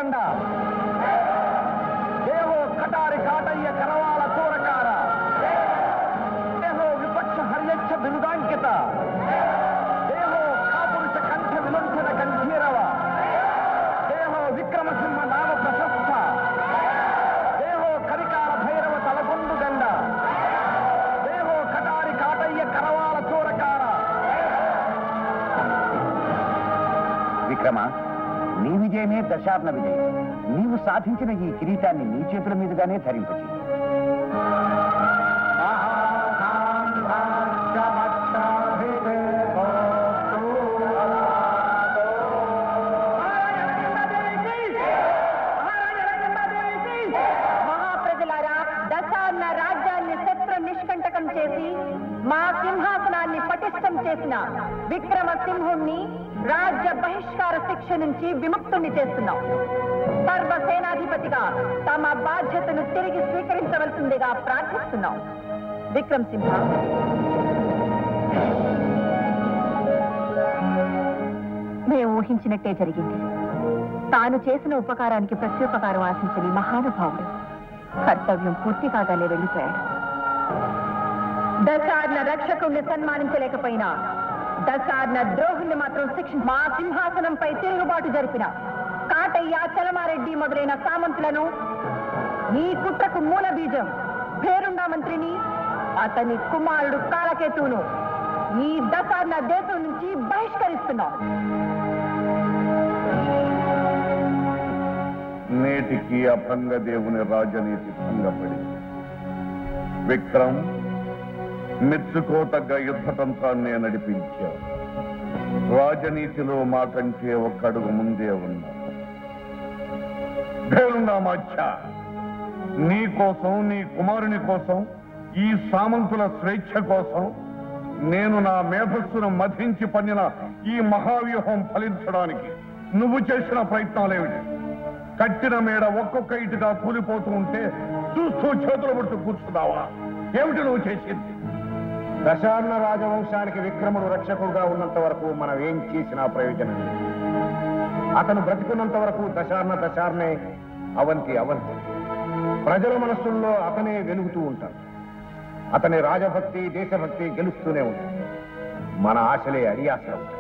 దండ దేవో కటారి కాటయ్య కరవాల చూరకార దేహో విపక్ష హర్యచ్చ బిరుదాంకిత దేహో కాపురుష కంఠ విలుంఠన కంఠీరవ దేహో విక్రమసింహ నామ ప్రశస్త దేహో కరికాల భైరవ తలకొండు దండ దేహో కటారి కాటయ్య కరవాల చూరకార విక్రమ నీ విజయమే దశార్ణ విజయం నీవు సాధించిన ఈ కిరీటాన్ని నీ చేతుల మీదుగానే ధరింపచేయి మహాప్రజలారా దశాన్న రాజ్యాన్ని శత్రు నిష్కంటకం చేసి మా సింహాసనాన్ని పటిష్టం చేసిన విక్రమ సింహుణ్ణి రాజ్య బహిష్కార శిక్ష నుంచి విముక్తుణ్ణి చేస్తున్నాం సర్వ సేనాధిపతిగా తమ బాధ్యతను తిరిగి స్వీకరించవలసిందిగా ప్రార్థిస్తున్నాం విక్రమ్ సింహ మేము ఊహించినట్టే జరిగింది తాను చేసిన ఉపకారానికి ప్రత్యుపకారం ఆశించని మహానుభావుడు కర్తవ్యం పూర్తి కాగానే వెళ్ళిపోయాడు దశార్ణ రక్షకుణ్ణి సన్మానించలేకపోయినా దశార్ణ ద్రోహుల్ని మాత్రం శిక్ష మా సింహాసనంపై తిరుగుబాటు జరిపిన కాటయ్య చలమారెడ్డి మొదలైన సామంతులను ఈ కుట్రకు మూల బీజం పేరుండా మంత్రిని అతని కుమారుడు కాలకేతువును ఈ దశార్ణ దేశం నుంచి బహిష్కరిస్తున్నాం నేటికి అభంగ దేవుని రాజనీతి భంగపడి విక్రమ్ మెచ్చుకోతగ్గ యుద్ధతంత్రాన్ని నడిపించావు రాజనీతిలో మాకంటే ఒక అడుగు ముందే ఉన్నా భేరుండామాచ్య నీ కోసం నీ కుమారుని కోసం ఈ సామంతుల స్వేచ్ఛ కోసం నేను నా మేధస్సును మధించి పన్నిన ఈ మహావ్యూహం ఫలించడానికి నువ్వు చేసిన ప్రయత్నాలేమిటి కట్టిన మేడ ఒక్కొక్క ఇటుగా కూలిపోతూ ఉంటే చూస్తూ చేతులు పడుతూ కూర్చున్నావా ఏమిటి నువ్వు చేసింది దశార్ణ రాజవంశానికి విక్రముడు రక్షకుడుగా ఉన్నంత వరకు మనం ఏం చేసినా ప్రయోజనం లేదు అతను బ్రతికున్నంత వరకు దశార్ణ దశార్ణే అవంతి అవంతి ప్రజల మనస్సుల్లో అతనే వెలుగుతూ ఉంటాడు అతని రాజభక్తి దేశభక్తి గెలుస్తూనే ఉంటుంది మన ఆశలే అడియాసలు ఉంటాయి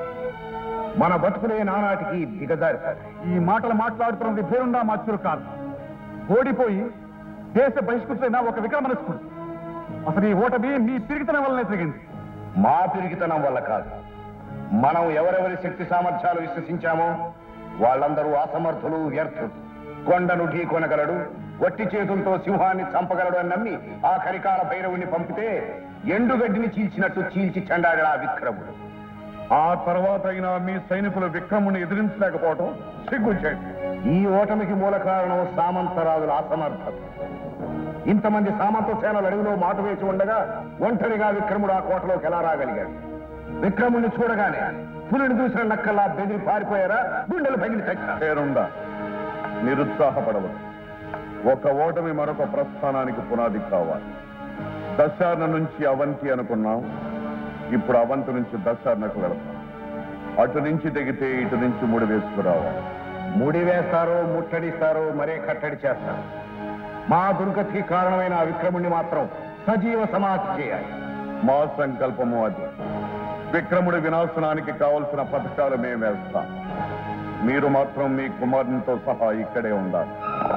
మన బతుకులే నానాటికి దిగజారుతాయి ఈ మాటలు మాట్లాడుతున్నది పేరుండా మాచురు కాదు ఓడిపోయి దేశ బహిష్కృతైన ఒక విక్రమనస్కుడు అసలు ఈ ఓటమి మీ పిరిగితనం వల్లనే జరిగింది మా పిరిగితనం వల్ల కాదు మనం ఎవరెవరి శక్తి సామర్థ్యాలు విశ్వసించామో వాళ్ళందరూ అసమర్థులు వ్యర్థులు కొండను ఢీకొనగలడు వట్టి చేతులతో సింహాన్ని చంపగలడు అని నమ్మి ఆ కరికాల భైరవుని పంపితే ఎండుగడ్డిని చీల్చినట్టు చీల్చి చెండాడు ఆ విక్రముడు ఆ తర్వాత అయినా మీ సైనికులు విక్రముని ఎదిరించలేకపోవటం సిగ్గుచేయండి ఈ ఓటమికి మూల కారణం సామంతరాజుల అసమర్థత ఇంతమంది సామంత సేనలు అడవిలో మాటు వేసి ఉండగా ఒంటరిగా విక్రముడు ఆ కోటలోకి ఎలా రాగలిగాడు విక్రముణ్ణి చూడగానే పులిని చూసిన నక్కల్లా బెదిరి పారిపోయారా గుండెలు పగిలి చచ్చారు పేరుండా నిరుత్సాహపడవద్దు ఒక ఓటమి మరొక ప్రస్థానానికి పునాది కావాలి దశార్ణ నుంచి అవంతి అనుకున్నాం ఇప్పుడు అవంతి నుంచి దశార్ణకు వెళతాం అటు నుంచి దిగితే ఇటు నుంచి ముడి వేసుకురావాలి ముడి వేస్తారో ముట్టడిస్తారో మరే కట్టడి చేస్తారు మా దుర్గతికి కారణమైన ఆ విక్రముణ్ణి మాత్రం సజీవ సమాధి చేయాలి మా సంకల్పము అది విక్రముడి వినాశనానికి కావలసిన పథకాలు మేము వేస్తాం మీరు మాత్రం మీ కుమారునితో సహా ఇక్కడే ఉండాలి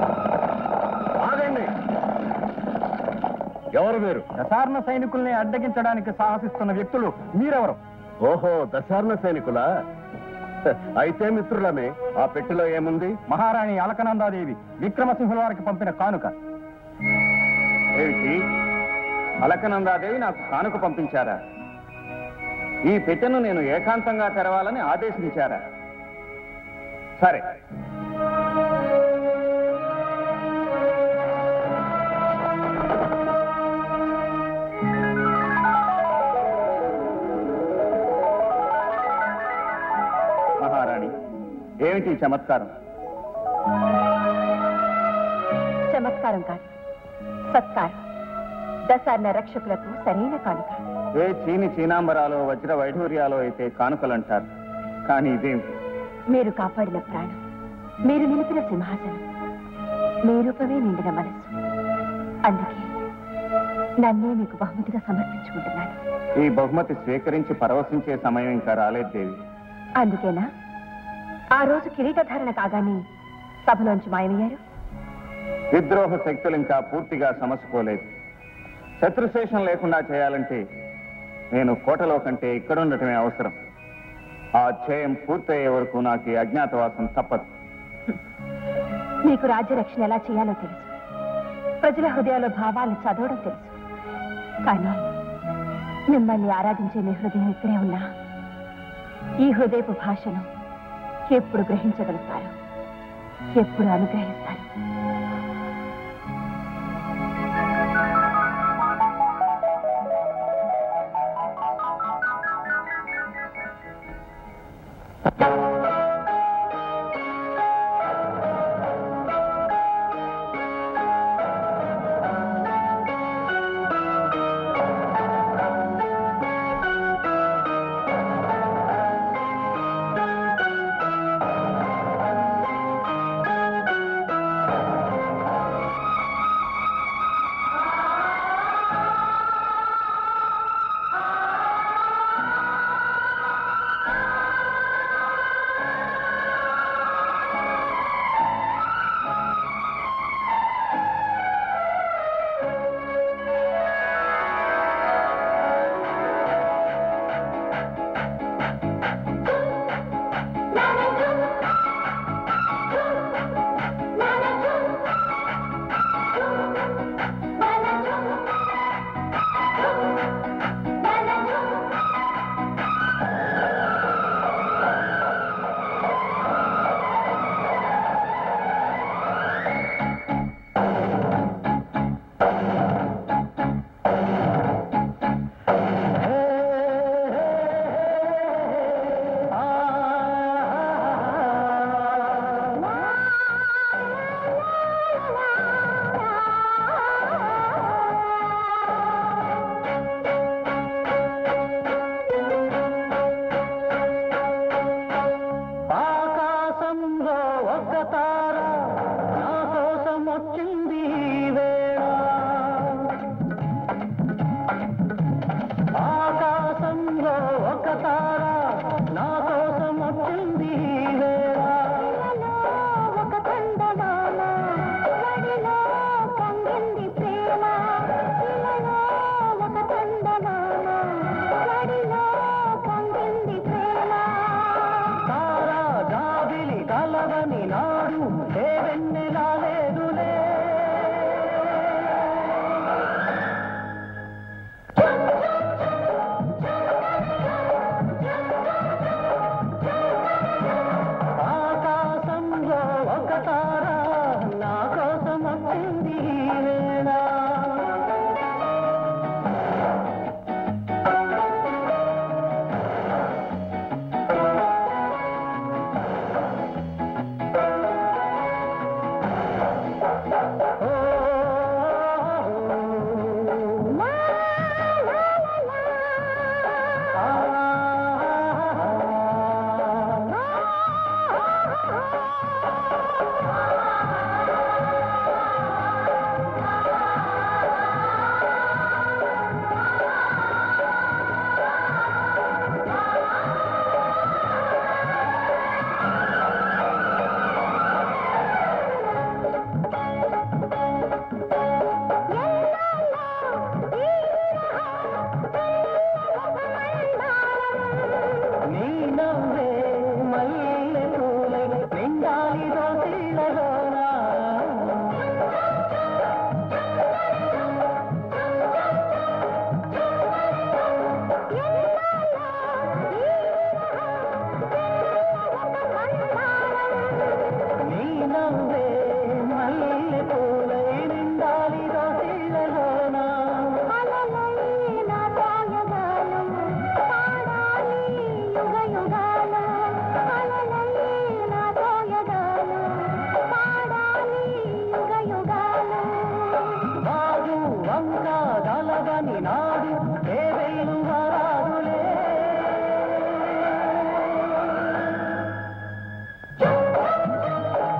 ఆగండి ఎవరు మీరు దశార్ణ సైనికుల్ని అడ్డగించడానికి సాహసిస్తున్న వ్యక్తులు మీరెవరు ఓహో దశార్ణ సైనికులా అయితే మిత్రులమే ఆ పెట్టెలో ఏముంది మహారాణి అలకనందాదేవి విక్రమసింహుల వారికి పంపిన కానుక ఏమిటి అలకనందాదేవి నాకు కానుక పంపించారా ఈ పెట్టెను నేను ఏకాంతంగా తెరవాలని ఆదేశించారా సరే మహారాణి ఏమిటి ఈ చమత్కారం చమత్కారం కాదు సత్కారం దశార్ణ రక్షకులకు సరైన కానుక ఏ చీని చీనాంబరాలో వజ్ర వైఢూర్యాలో అయితే కానుకలంటారు కానీ ఇదేమిటి మీరు కాపాడిన ప్రాణం మీరు నిలిపిన సింహాసనం మీ రూపమే నిండిన మనసు అందుకే నన్నే మీకు బహుమతిగా సమర్పించుకుంటున్నాను ఈ బహుమతి స్వీకరించి పరవశించే సమయం ఇంకా రాలేదు దేవి అందుకేనా ఆ రోజు కిరీటధారణ కాగానే సభలోంచి మాయమయ్యారు విద్రోహ శక్తులు ఇంకా పూర్తిగా సమసిపోలేదు శత్రుశేషం లేకుండా చేయాలంటే నేను కోటలో కంటే ఇక్కడుండటమే అవసరం ఆ ధ్యేయం పూర్తయ్యే వరకు నాకు ఈ అజ్ఞాతవాసం తప్పదు మీకు రాజ్య రక్షణ ఎలా చేయాలో తెలుసు ప్రజల హృదయాల భావాలను చదవడం తెలుసు కానీ మిమ్మల్ని ఆరాధించే మీ హృదయం ఇక్కడే ఉన్నా ఈ హృదయపు భాషను ఎప్పుడు గ్రహించగలుగుతారు ఎప్పుడు అనుగ్రహిస్తారు ఆకాశంలో ఒక తార నా కోసం వచ్చింది ఈ వేళ ఆకాశంలో ఒక తార నా కోసం వచ్చింది ఈ వేళ ఒక కందమామ వడిలో పొంగింది ప్రేమ ఇలలో ఒక కందమామ వడిలో పొంగింది ప్రేమ తారా జాబిలి కలవని నాడు ఏ వెన్నెలా లేదులే ఆకాశంలో ఒక తార నా కోసం వచ్చింది ఈ వేళ నీ నవ్వే మల్లె పూలై నిండాలి దోసిళ్ళలోనా నీ నవ్వే మల్లె పూలై నిండాలి దోసిళ్ళలోనా అలలైన సాయగానం పాడాలి యుగ యుగాల అలలైన సాయగానం పాడాలి యుగ యుగాల రాజు వంక గలగని నాడు ఏ వెళ్ళు వరాదులే ఆ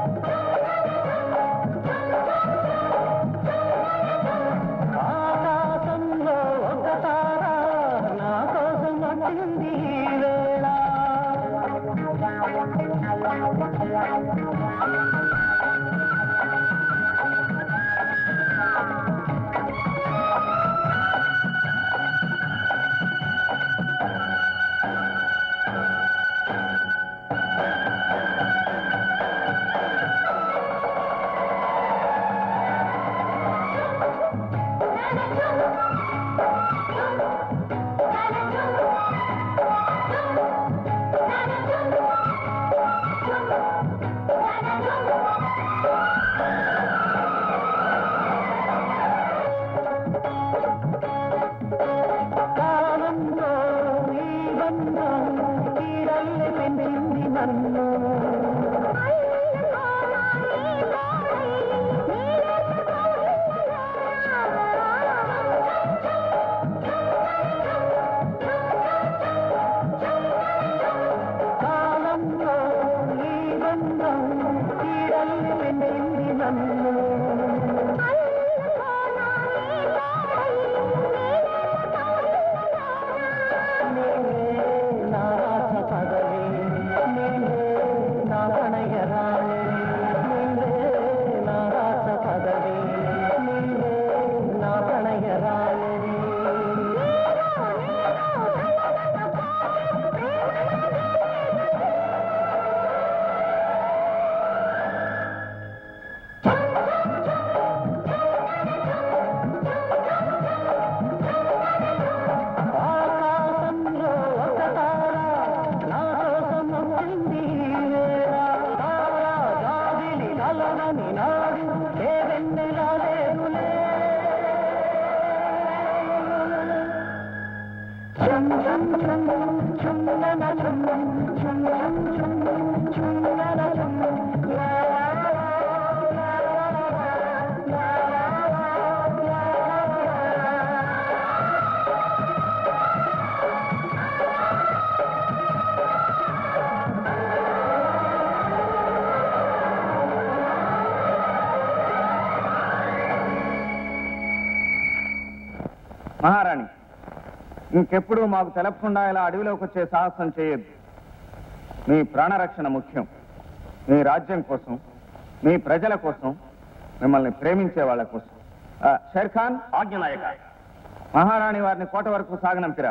మహారాణి ఇంకెప్పుడు మాకు తెలపకుండా ఇలా అడవిలోకి వచ్చే సాహసం చేయొద్దు మీ ప్రాణరక్షణ ముఖ్యం మీ రాజ్యం కోసం మీ ప్రజల కోసం మిమ్మల్ని ప్రేమించే వాళ్ళ కోసం ఆ, షేర్ ఖాన్ ఆజ్ఞనాయక మహారాణి వారిని కోట వరకు సాగనంపిరా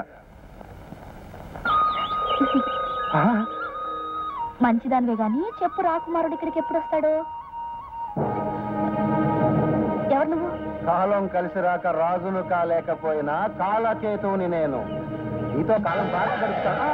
మంచిదానివే గాని చెప్పు రాకుమారుడు ఇక్కడికి ఎప్పుడు వస్తాడు ఎవరు నువ్వు కాలం కలిసి రాక రాజును కాలేకపోయినా కాలకేతువుని నేను నీతో కాలం బాగా గడుపుతాను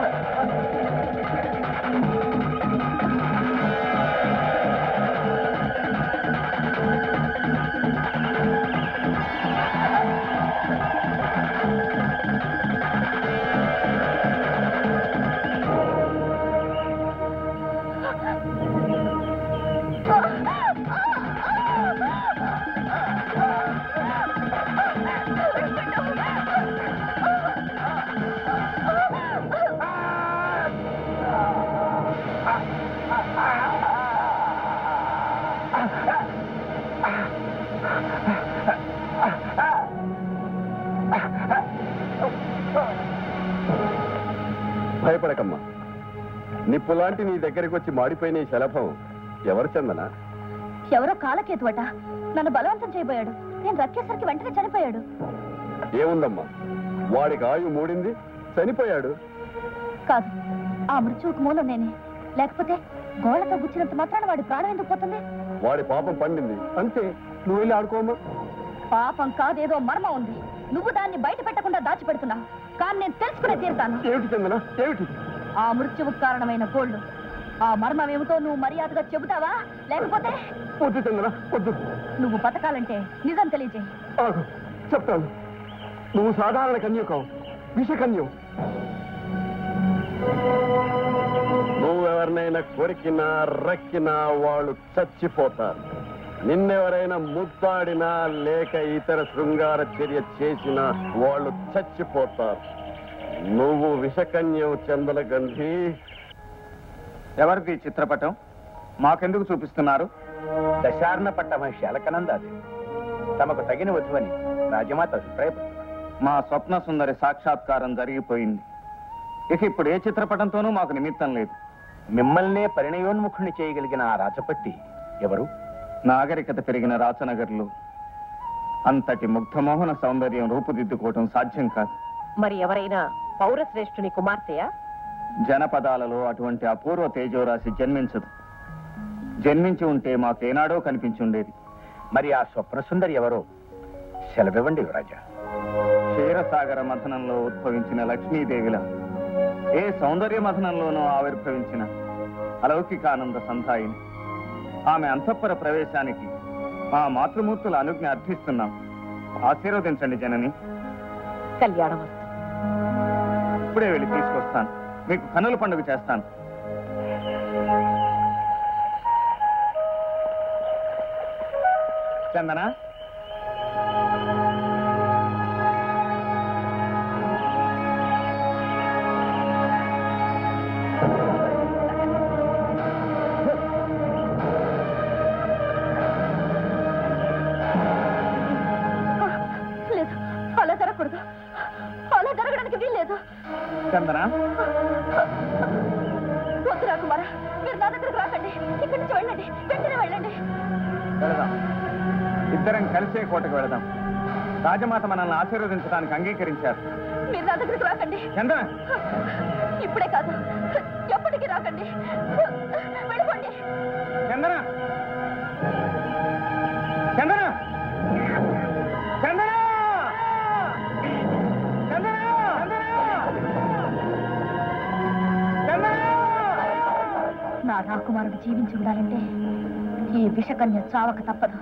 భయపడకమ్మా నిప్పులాంటి నీ దగ్గరికి వచ్చి మాడిపోయిన ఈ శలభం ఎవరు చందన ఎవరో కాలకేతువట నన్ను బలవంతం చేయబోయాడు నేను రక్కేసరికి వెంటనే చనిపోయాడు ఏముందమ్మా వాడికి ఆయు మూడింది చనిపోయాడు కాదు ఆ మృత్యువుకు మూలం నేనే లేకపోతే గోళ్లతో గుచ్చినంత మాత్రాన వాడి ప్రాణం ఎందుకు పోతుంది వాడి పాపం పండింది అంతే నువ్వు వెళ్ళి ఆడుకోమ్మా పాపం కాదేదో మర్మం ఉంది నువ్వు దాన్ని బయట పెట్టకుండా దాచిపెడుతున్నావు కానీ నేను తెలుసుకునే తీరుతాను ఏమిటి చందన ఏమిటి ఆ మృత్యువుకు కారణమైన గోల్డ్ ఆ మర్మం ఏమిటో నువ్వు మర్యాదగా చెబుతావా లేకపోతే వద్దు చందన వద్దు నువ్వు బతకాలంటే నిజం తెలియజేయి ఆగు చెప్తాను నువ్వు సాధారణ కన్యకం విషకన్యం నువ్వెవరినైనా కొరికినా రక్కినా వాళ్ళు చచ్చిపోతారు నిన్నెవరైనా ముద్దాడినా లేక ఇతర శృంగార చర్య చేసినా వాళ్ళు చచ్చిపోతారు నువ్వు విషకన్యం చందల గంధి ఎవరిది ఈ చిత్రపటం మాకెందుకు చూపిస్తున్నారు దశార్ణ పట్టమహర్షి అలకనందాది తమకు తగిన వధువని రాజమాత అభిప్రాయపడు మా స్వప్న సుందరి సాక్షాత్కారం జరిగిపోయింది ఇక ఇప్పుడు ఏ చిత్రపటంతోనూ మాకు నిమిత్తం లేదు మిమ్మల్నే పరిణయోన్ముఖుని చేయగలిగిన ఆ రాచపట్టి ఎవరు నాగరికత పెరిగిన రాచనగర్లో అంతటి ముగ్ధమోహన సౌందర్యం రూపుదిద్దుకోవటం సాధ్యం కాదు మరి ఎవరైనా పౌరశ్రేష్ఠుని కుమార్తెయా జనపదాలలో అటువంటి అపూర్వ తేజోరాశి జన్మించదు జన్మించి ఉంటే మాకేనాడో కనిపించుండేది మరి ఆ స్వప్న సుందరి ఎవరో సెలవివ్వండి యువరాజా క్షీరసాగర మథనంలో ఉద్భవించిన లక్ష్మీదేవిలా ఏ సౌందర్య మథనంలోనూ ఆవిర్భవించిన అలౌకికానంద సంధాయిని ఆమె అంతఃపుర ప్రవేశానికి మా మాతృమూర్తుల అనుజ్ఞ అర్థిస్తున్నాం ఆశీర్వదించండి జనని కళ్యాణం ఇప్పుడే వెళ్ళి తీసుకొస్తాను మీకు కన్నుల పండుగ చేస్తాను చందన లేదు అలా జరగకూడదు అలా జరగడానికి వీల్లేదు చందన వద్దు రాకుమారా మీరు నా దగ్గరకు రాకండి ఇక్కడి నుంచి వెళ్ళండి వెంటనే వెళ్ళండి వెళదాం ఇద్దరం కలిసే కోటకు వెళదాం రాజమాత మనల్ని ఆశీర్వదించడానికి అంగీకరించారు మీరు నా దగ్గరకు రాకండి చందన ఇప్పుడే కాదు ఎప్పటికీ రాకండి వెళ్ళిపోండి చందన చందన చందన చందన నా రాకుమారుడు జీవించి ఉండాలంటే ఈ విషకన్య చావక తప్పదు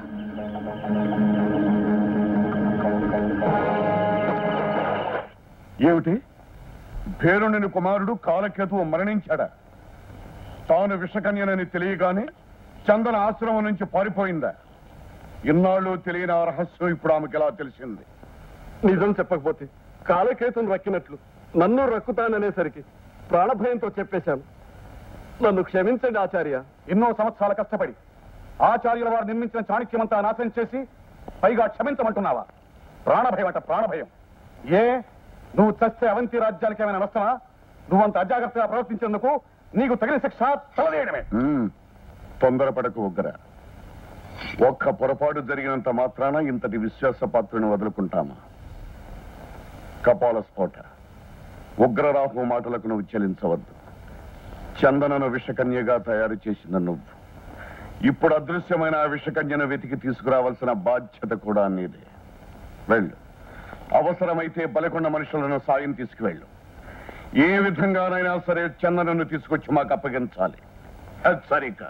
ఏమిటి భేరుని కుమారుడు కాలకేతువు మరణించాడా తాను విషకన్యనని తెలియగానే చందన ఆశ్రమం నుంచి పారిపోయిందా ఇన్నాళ్ళు తెలియని ఆ రహస్యం ఇప్పుడు ఆమెకి ఎలా తెలిసింది నిజం చెప్పకపోతే కాలకేతును రక్కినట్లు నన్ను రక్కుతాననేసరికి ప్రాణభయంతో చెప్పేశాను నన్ను క్షమించండి ఆచార్య ఎన్నో సంవత్సరాల కష్టపడి ఆచార్యుల వారు నిర్మించిన చాణక్యమంతా నాశనం చేసి పైగా క్షమించమంటున్నావా ప్రాణభయం అంట ప్రాణభయం ఏ నువ్వు చస్తే అవంతి రాజ్యానికి ఏమైనా నష్టమా నువ్వంత అజాగ్రత్తగా ప్రవర్తించేందుకు నీకు తగిన శిక్ష తలవేయడమే మ్మ్. తొందరపడకు ఉగ్ర ఒక్క పొరపాటు జరిగినంత మాత్రాన ఇంతటి విశ్వాసపాత్రుని వదులుకుంటామా కపాల స్ఫోట ఉగ్రరాహు మాటలకు నువ్వు చెలించవద్దు చందనను విషకన్యగా తయారు చేసిన నువ్వు ఇప్పుడు అదృశ్యమైన ఆ విషకన్యను వెతికి తీసుకురావాల్సిన బాధ్యత కూడా నీదే వెళ్ళు అవసరమైతే బలకొండ మనుషులను సాయం తీసుకువెళ్ళు ఏ విధంగానైనా సరే చందనను తీసుకొచ్చి మాకు అప్పగించాలి హెచ్చరిక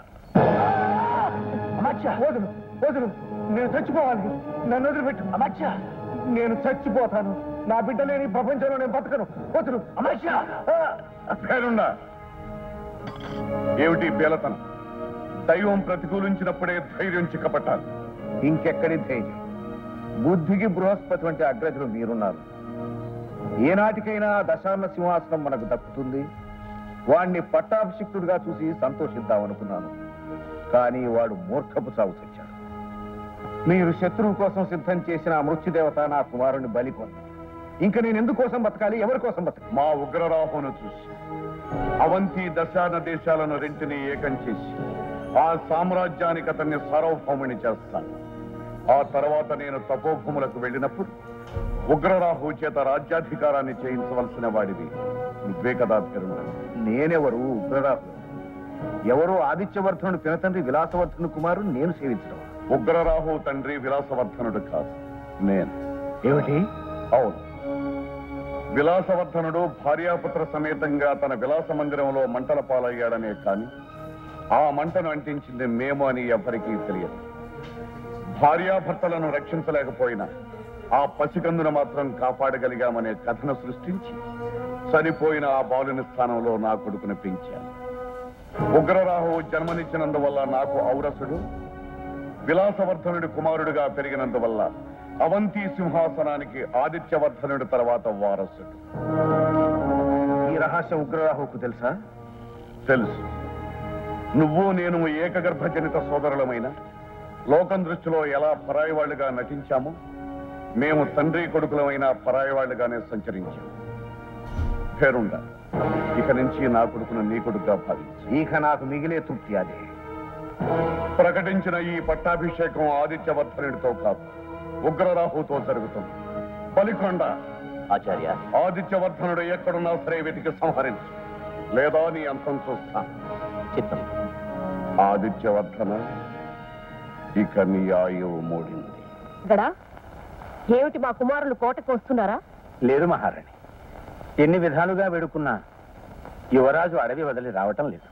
వదులు వదులు నేను చచ్చిపోవాలి నన్ను వదిలిపెట్టు అమర్చా నేను చచ్చిపోతాను నా బిడ్డ లేని ఈ ప్రపంచంలో నేను బతకను వదులు అమర్చా పేరుండా ఏమిటి బేలతనం దైవం ప్రతికూలించినప్పుడే ధైర్యం చిక్కపట్టాలి ఇంకెక్కడి ధైర్యం బుద్ధికి బృహస్పతి వంటి అగ్రజులు మీరున్నారు ఏనాటికైనా దశార్ణ సింహాసనం మనకు దక్కుతుంది వాణ్ణి పట్టాభిషిక్తుడిగా చూసి సంతోషిద్దామనుకున్నాను కానీ వాడు మూర్ఖపు సాగు తెచ్చాడు మీరు శత్రువు కోసం సిద్ధం చేసిన ఆ మృత్యుదేవత నా కుమారుని బలికొంది ఇంకా నేను ఎందుకోసం బతకాలి ఎవరి కోసం బతకాలి మా ఉగ్రరాహును చూసి అవంతి దశాన దేశాలను రెంటిని ఏకం చేసి ఆ సామ్రాజ్యానికి అతన్ని సార్వభౌముని చేస్తాను ఆ తర్వాత నేను తపోభూములకు వెళ్ళినప్పుడు ఉగ్రరాహు చేత రాజ్యాధికారాన్ని చేయించవలసిన వాడివి నువ్వే కదా పేరున్నా నేనెవరు ఉగ్రరాహు ఎవరో ఆదిత్యవర్ధనుడు పినతండ్రి విలాసవర్ధను కుమారు నేను సేవించడం ఉగ్రరాహు తండ్రి విలాసవర్ధనుడు కాదు నేను ఏమిటి అవును విలాసవర్ధనుడు భార్యాపుత్ర సమేతంగా తన విలాస మందిరంలో మంటల పాలయ్యాడనే కాని ఆ మంటను అంటించింది మేము అని ఎవరికీ తెలియదు భార్యాభర్తలను రక్షించలేకపోయినా ఆ పసికందును మాత్రం కాపాడగలిగామనే కథను సృష్టించి చనిపోయిన ఆ బాలుని స్థానంలో నా కొడుకుని పెంచాను ఉగ్రరాహు జన్మనిచ్చినందువల్ల నాకు ఔరసుడు విలాసవర్ధనుడి కుమారుడిగా పెరిగినందువల్ల అవంతి సింహాసనానికి ఆదిత్యవర్ధనుడి తర్వాత వారసుడు ఈ రహస్యం ఉగ్రరాహుకు తెలుసా తెలుసు నువ్వు నేను ఏకగర్భజనిత సోదరులమైన లోకం దృష్టిలో ఎలా పరాయి వాళ్ళుగా నటించామో మేము తండ్రి కొడుకులమైన పరాయి వాళ్ళుగానే సంచరించాం పేరుండ ఇక నుంచి నా కొడుకును నీ కొడుకుగా భావించు ఇక నాకు మిగిలే తృప్తి అదే ప్రకటించిన ఈ పట్టాభిషేకం ఆదిత్యవర్ధనుడితో కాదు ఉగ్రరాహుతో జరుగుతుంది బలికొండ ఆచార్య ఆదిత్యవర్ధనుడు ఎక్కడున్నా సరే వెతికి సంహరించు లేదా నీ అంతం చూస్తా చిత్తం ఆదిత్యవర్ధన ఇక నీ ఆయువు మూడింది గడా ఏమిటి మా కుమారులు కోటకు వస్తున్నారా లేదు మహారాణి ఎన్ని విధాలుగా వేడుకున్నా యువరాజు అడవి వదిలి రావటం లేదు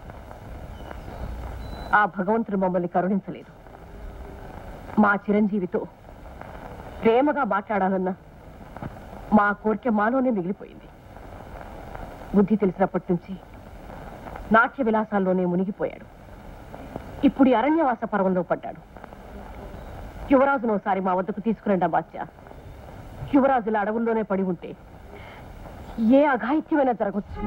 ఆ భగవంతుడు మమ్మల్ని కరుణించలేదు మా చిరంజీవితో ప్రేమగా మాట్లాడాలన్నా మా కోరిక మాలోనే మిగిలిపోయింది బుద్ధి తెలిసినప్పటి నుంచి నాట్య విలాసాల్లోనే మునిగిపోయాడు ఇప్పుడు ఈ అరణ్యవాస పర్వంలో పడ్డాడు యువరాజును ఒకసారి మా వద్దకు తీసుకురండి బాచ్య యువరాజుల అడవుల్లోనే పడి ఉంటే ఏ అఘాయిత్యమైనా జరగచ్చు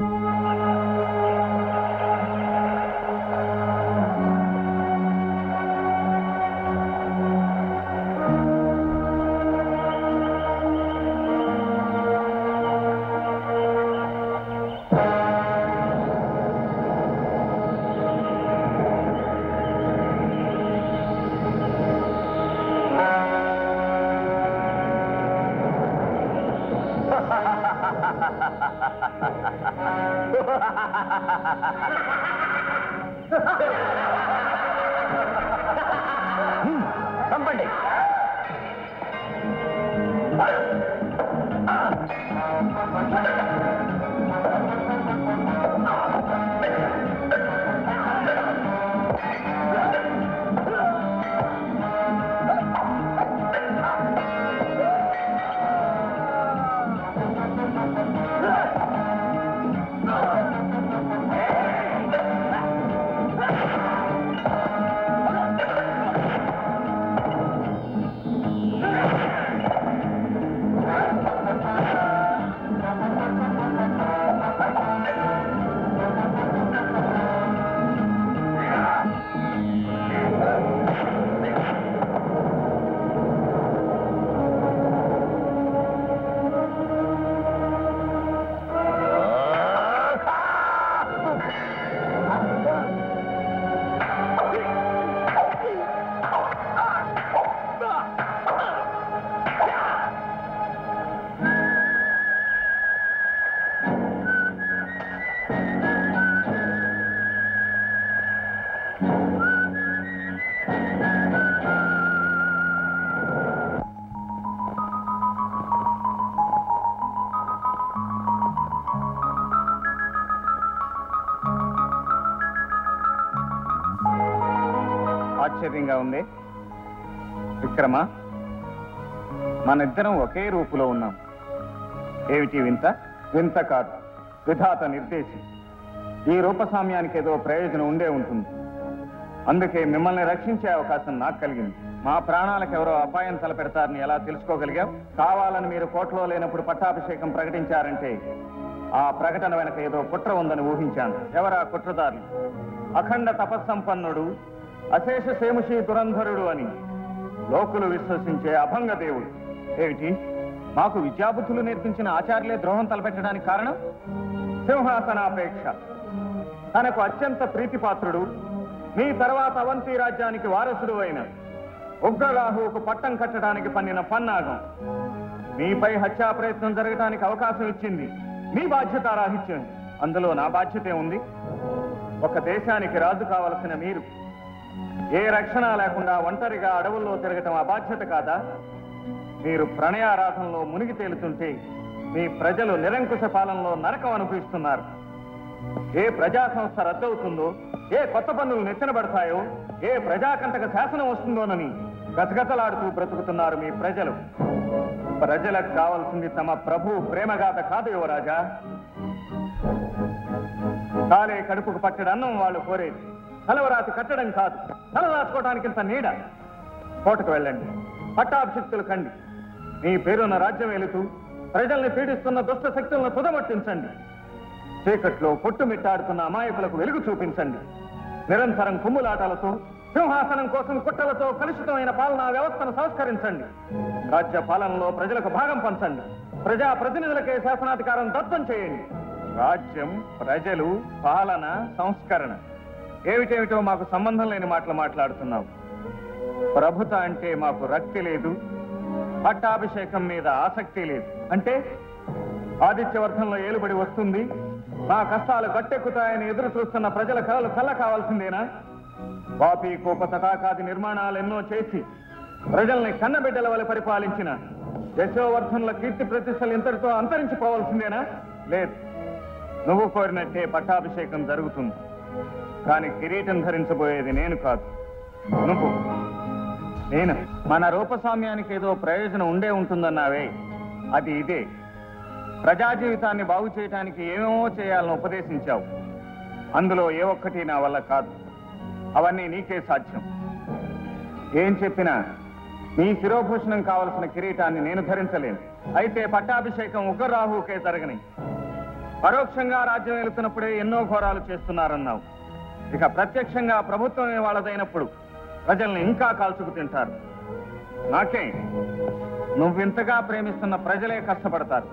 చంపండి ఆ ఆశ్చర్యంగా ఉంది విక్రమ మన ఇద్దరం ఒకే రూపులో ఉన్నాం ఏమిటి వింత వింత కాదు విధాత నిర్దేశం ఈ రూపసామ్యానికి ఏదో ప్రయోజనం ఉండే ఉంటుంది అందుకే మిమ్మల్ని రక్షించే అవకాశం నాకు కలిగింది మా ప్రాణాలకు ఎవరో అపాయం తలపెడతారని ఎలా తెలుసుకోగలిగాం కావాలని మీరు కోటలో లేనప్పుడు పట్టాభిషేకం ప్రకటించారంటే ఆ ప్రకటన వెనక ఏదో కుట్ర ఉందని ఊహించాను ఎవరా కుట్రదారులు అఖండ తపస్సంపన్నుడు అశేష సేముషి దురంధరుడు అని లోకులు విశ్వసించే అభంగ దేవుడు ఏమిటి మాకు విద్యాబుద్ధులు నేర్పించిన ఆచార్యులే ద్రోహం తలపెట్టడానికి కారణం సింహాసనాపేక్ష తనకు అత్యంత ప్రీతిపాత్రుడు మీ తర్వాత అవంతి రాజ్యానికి వారసుడు అయిన ఉగ్రరాహువుకు పట్టం కట్టడానికి పన్నిన పన్నాగం మీపై హత్యా ప్రయత్నం జరగడానికి అవకాశం ఇచ్చింది మీ బాధ్యత రాహిత్యం అందులో నా బాధ్యతే ఉంది ఒక దేశానికి రాజు కావలసిన మీరు ఏ రక్షణ లేకుండా ఒంటరిగా అడవుల్లో తిరగటం అబాధ్యత కాదా మీరు ప్రణయారాధనలో మునిగి తేలుతుంటే మీ ప్రజలు నిరంకుశ పాలనలో నరకం అనుభవిస్తున్నారు ఏ ప్రజా సంస్థ రద్దవుతుందో ఏ కొత్త పన్నులు నెత్తినబడతాయో ఏ ప్రజాకంటక శాసనం వస్తుందోనని గతగతలాడుతూ బ్రతుకుతున్నారు మీ ప్రజలు ప్రజలకు కావాల్సింది తమ ప్రభు ప్రేమగాథ కాదు యువరాజా కాలే కడుపుకు పట్టడి అన్నం వాళ్ళు కోరేది తలవరాతి కట్టడం కాదు తల దాచుకోవడానికి ఇంత నీడ కోటకు వెళ్ళండి పట్టాభిషక్తులు కండి మీ పేరున్న రాజ్యం వెళుతూ ప్రజల్ని పీడిస్తున్న దుష్ట శక్తులను తుదమట్టించండి చీకట్లో కొట్టుమిట్టాడుతున్న అమాయకులకు వెలుగు చూపించండి నిరంతరం కుమ్ములాటలతో సింహాసనం కోసం కుట్రలతో కలుషితమైన పాలనా వ్యవస్థను సంస్కరించండి రాజ్య పాలనలో ప్రజలకు భాగం పంచండి ప్రజా ప్రతినిధులకే శాసనాధికారం దత్తం చేయండి రాజ్యం ప్రజలు పాలన సంస్కరణ ఏమిటేమిటో మాకు సంబంధం లేని మాటలు మాట్లాడుతున్నావు ప్రభుత అంటే మాకు రక్తి లేదు పట్టాభిషేకం మీద ఆసక్తి లేదు అంటే ఆదిత్యవర్ధంలో ఏలుబడి వస్తుంది నా కష్టాలు గట్టెక్కుతాయని ఎదురు చూస్తున్న ప్రజల కలలు కళ్ళ కావాల్సిందేనా పాపి కోప తటాకాది నిర్మాణాలు ఎన్నో చేసి ప్రజల్ని కన్నబిడ్డల వల్ల పరిపాలించిన యశోవర్ధనుల కీర్తి ప్రతిష్టలు ఇంతటితో అంతరించిపోవాల్సిందేనా లేదు నువ్వు కోరినట్టే పట్టాభిషేకం జరుగుతుంది కానీ కిరీటం ధరించబోయేది నేను కాదు నువ్వు నేను మన రూపస్వామ్యానికి ఏదో ప్రయోజనం ఉండే ఉంటుందన్నావే అది ఇదే ప్రజా జీవితాన్ని బాగు చేయటానికి ఏమేమో చేయాలని ఉపదేశించావు అందులో ఏ ఒక్కటి నా వల్ల కాదు అవన్నీ నీకే సాధ్యం ఏం చెప్పినా నీ శిరోభూషణం కావలసిన కిరీటాన్ని నేను ధరించలేను అయితే పట్టాభిషేకం ఉగ్రరాహుకే జరగని పరోక్షంగా రాజ్యం వెళుతున్నప్పుడే ఎన్నో ఘోరాలు చేస్తున్నారన్నావు ఇక ప్రత్యక్షంగా ప్రభుత్వమే వాళ్ళదైనప్పుడు ప్రజల్ని ఇంకా కాల్చుకు తింటారు నాకే నువ్వింతగా ప్రేమిస్తున్న ప్రజలే కష్టపడతారు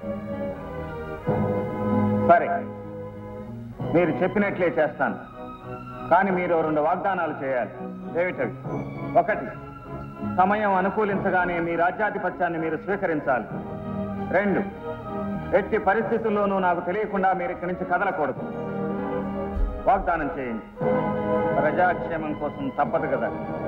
సరే మీరు చెప్పినట్లే చేస్తాను కానీ మీరు రెండు వాగ్దానాలు చేయాలి ఏమిటవి ఒకటి సమయం అనుకూలించగానే మీ రాజ్యాధిపత్యాన్ని మీరు స్వీకరించాలి రెండు ఎట్టి పరిస్థితుల్లోనూ నాకు తెలియకుండా మీరు ఇక్కడి నుంచి కదలకూడదు వాగ్దానం చేయండి ప్రజాక్షేమం కోసం తప్పదు కదా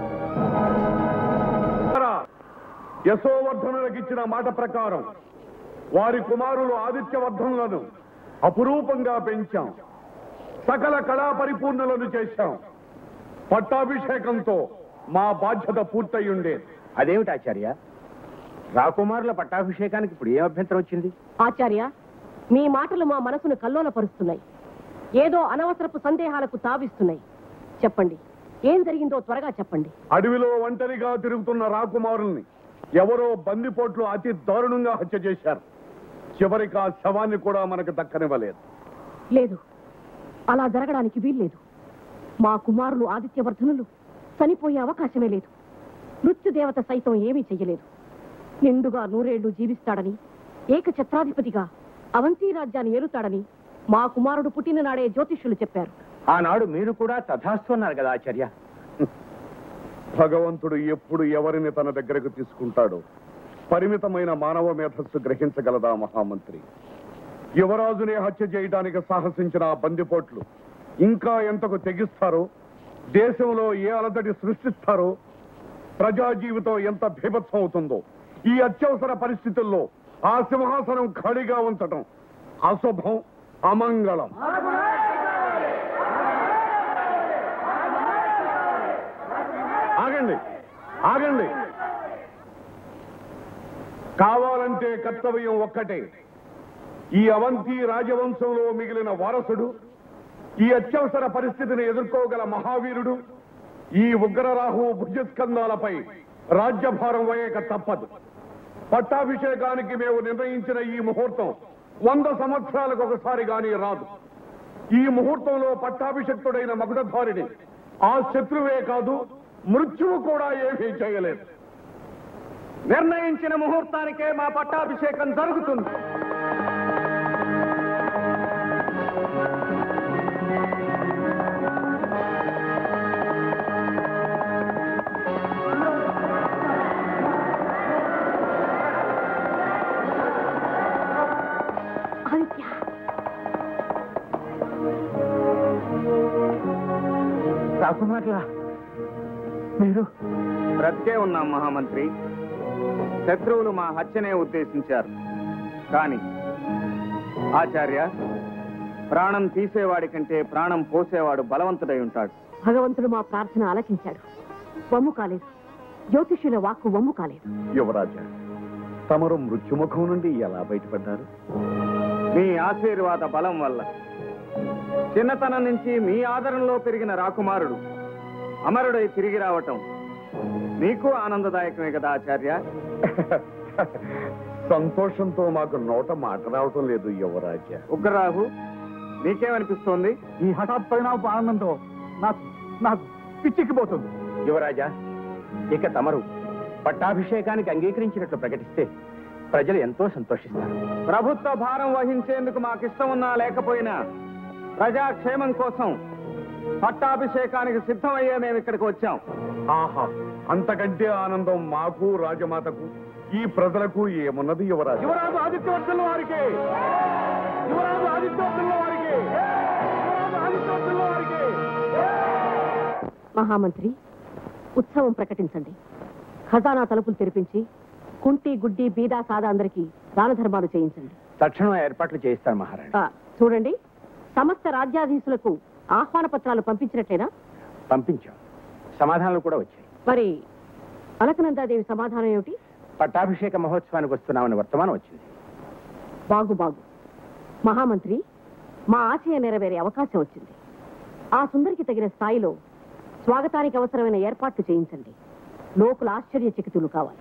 యశోవర్ధనులకు ఇచ్చిన మాట ప్రకారం వారి కుమారులు ఆదిత్యవర్ధనులను అపురూపంగా పెంచాం సకల కళా పరిపూర్ణలను చేశాం పట్టాభిషేకంతో మా బాధ్యత పూర్తయి ఉండేది అదేమిటి ఆచార్య రాకుమారుల పట్టాభిషేకానికి ఇప్పుడు ఏం అభ్యంతరం వచ్చింది ఆచార్య మీ మాటలు మా మనసును కల్లోలపరుస్తున్నాయి ఏదో అనవసరపు సందేహాలకు తావిస్తున్నాయి చెప్పండి ఏం జరిగిందో త్వరగా చెప్పండి అడవిలో ఒంటరిగా తిరుగుతున్న రాకుమారుల్ని ఎవరో బందిపోట్లు అతి దారుణంగా హత్య చేశారు చివరికి ఆ శవాన్ని కూడా మనకు దక్కనివ్వలేదు లేదు అలా జరగడానికి వీల్లేదు మా కుమారులు ఆదిత్యవర్ధనులు చనిపోయే అవకాశమే లేదు మృత్యుదేవత సైతం ఏమీ చెయ్యలేదు నిండుగా నూరేళ్లు జీవిస్తాడని ఏకఛత్రాధిపతిగా అవంతి రాజ్యాన్ని ఏలుతాడని మా కుమారుడు పుట్టిన నాడే జ్యోతిష్యులు చెప్పారు ఆనాడు మీరు కూడా తథాస్తు అన్నారు కదా ఆచార్య భగవంతుడు ఎప్పుడు ఎవరిని తన దగ్గరకు తీసుకుంటాడో పరిమితమైన మానవ మేధస్సు గ్రహించగలదా మహామంత్రి యువరాజునే హత్య చేయడానికి సాహసించిన ఆ బందిపోట్లు ఇంకా ఎంతకు తెగిస్తారో దేశంలో ఏ అలదడి సృష్టిస్తారో ప్రజా జీవితం ఎంత భీభత్సం అవుతుందో ఈ అత్యవసర పరిస్థితుల్లో ఆ సింహాసనం ఖాళీగా ఉంచటం అశుభం అమంగళం ఆగండి కావాలంటే కర్తవ్యం ఒక్కటే ఈ అవంతి రాజవంశంలో మిగిలిన వారసుడు ఈ అత్యవసర పరిస్థితిని ఎదుర్కోగల మహావీరుడు ఈ ఉగ్రరాహు భుజస్కంధాలపై రాజ్యభారం వేయక తప్పదు పట్టాభిషేకానికి మేము నిర్ణయించిన ఈ ముహూర్తం వంద సంవత్సరాలకు ఒకసారి గాని రాదు ఈ ముహూర్తంలో పట్టాభిషక్తుడైన మగుడధారిని ఆ శత్రువే కాదు మృత్యువు కూడా ఏమీ చేయలేదు నిర్ణయించిన ముహూర్తానికే మా పట్టాభిషేకం జరుగుతుంది ఆదిత్య రాకుమార్లా మీరు బ్రతికే ఉన్నాం మహామంత్రి శత్రువులు మా హత్యనే ఉద్దేశించారు కానీ ఆచార్య ప్రాణం తీసేవాడి కంటే ప్రాణం పోసేవాడు బలవంతుడై ఉంటాడు భగవంతుడు మా ప్రార్థన ఆలకించాడు వమ్ము కాలేదు జ్యోతిష్యుల వాక్కు వమ్ము కాలేదు యువరాజా తమరు మృత్యుముఖం నుండి ఎలా బయటపడ్డారు మీ ఆశీర్వాద బలం వల్ల చిన్నతనం నుంచి మీ ఆదరణలో పెరిగిన రాకుమారుడు అమరుడై తిరిగి రావటం మీకు ఆనందదాయకమే కదా ఆచార్య సంతోషంతో మాకు నోట మాట రావటం లేదు యువరాజా ఉగ్రరాహు నీకేమనిపిస్తోంది ఈ హఠాత్ పరిణామపు ఆనందంతో నాకు నాకు పిచ్చెక్కిపోతుంది యువరాజా ఇక తమరు పట్టాభిషేకానికి అంగీకరించినట్లు ప్రకటిస్తే ప్రజలు ఎంతో సంతోషిస్తారు ప్రభుత్వ భారం వహించేందుకు మాకిష్టం ఉన్నా లేకపోయినా ప్రజాక్షేమం కోసం పట్టాభిషేకానికి సిద్ధమయ్యే మేము ఇక్కడికి వచ్చాం ఆహా అంతకంటే ఆనందం మాకు రాజమాతకు ఈ ప్రజలకు ఏమున్నది యువరాజు యువరాజు ఆదిత్యవర్ధన్ వారికి యువరాజు ఆదిత్యవర్ధన్ వారికి యువరాజు ఆదిత్యవర్ధన్ వారికి మహామంత్రి ఉత్సవం ప్రకటించండి ఖజానా తలుపులు తెరిపించి కుంటి గుడ్డి బీదా సాదా అందరికీ దాన ధర్మాలు చేయించండి తక్షణం ఏర్పాట్లు చేయిస్తారు మహారాణి ఆ, చూడండి సమస్త రాజ్యాధీశులకు ఆహ్వాన పత్రాలు పంపించినట్లేనా పంపించాం సమాధానాలు కూడా వచ్చాయి మరి అలకనందాదేవి సమాధానం ఏమిటి పట్టాభిషేక మహోత్సవానికి వస్తున్నామని వర్తమానం వచ్చింది బాగు బాగు మహామంత్రి మా ఆశయ నెరవేరే అవకాశం వచ్చింది ఆ సుందరికి తగిన స్థాయిలో స్వాగతానికి అవసరమైన ఏర్పాట్లు చేయించండి లోకుల ఆశ్చర్యచకితులు కావాలి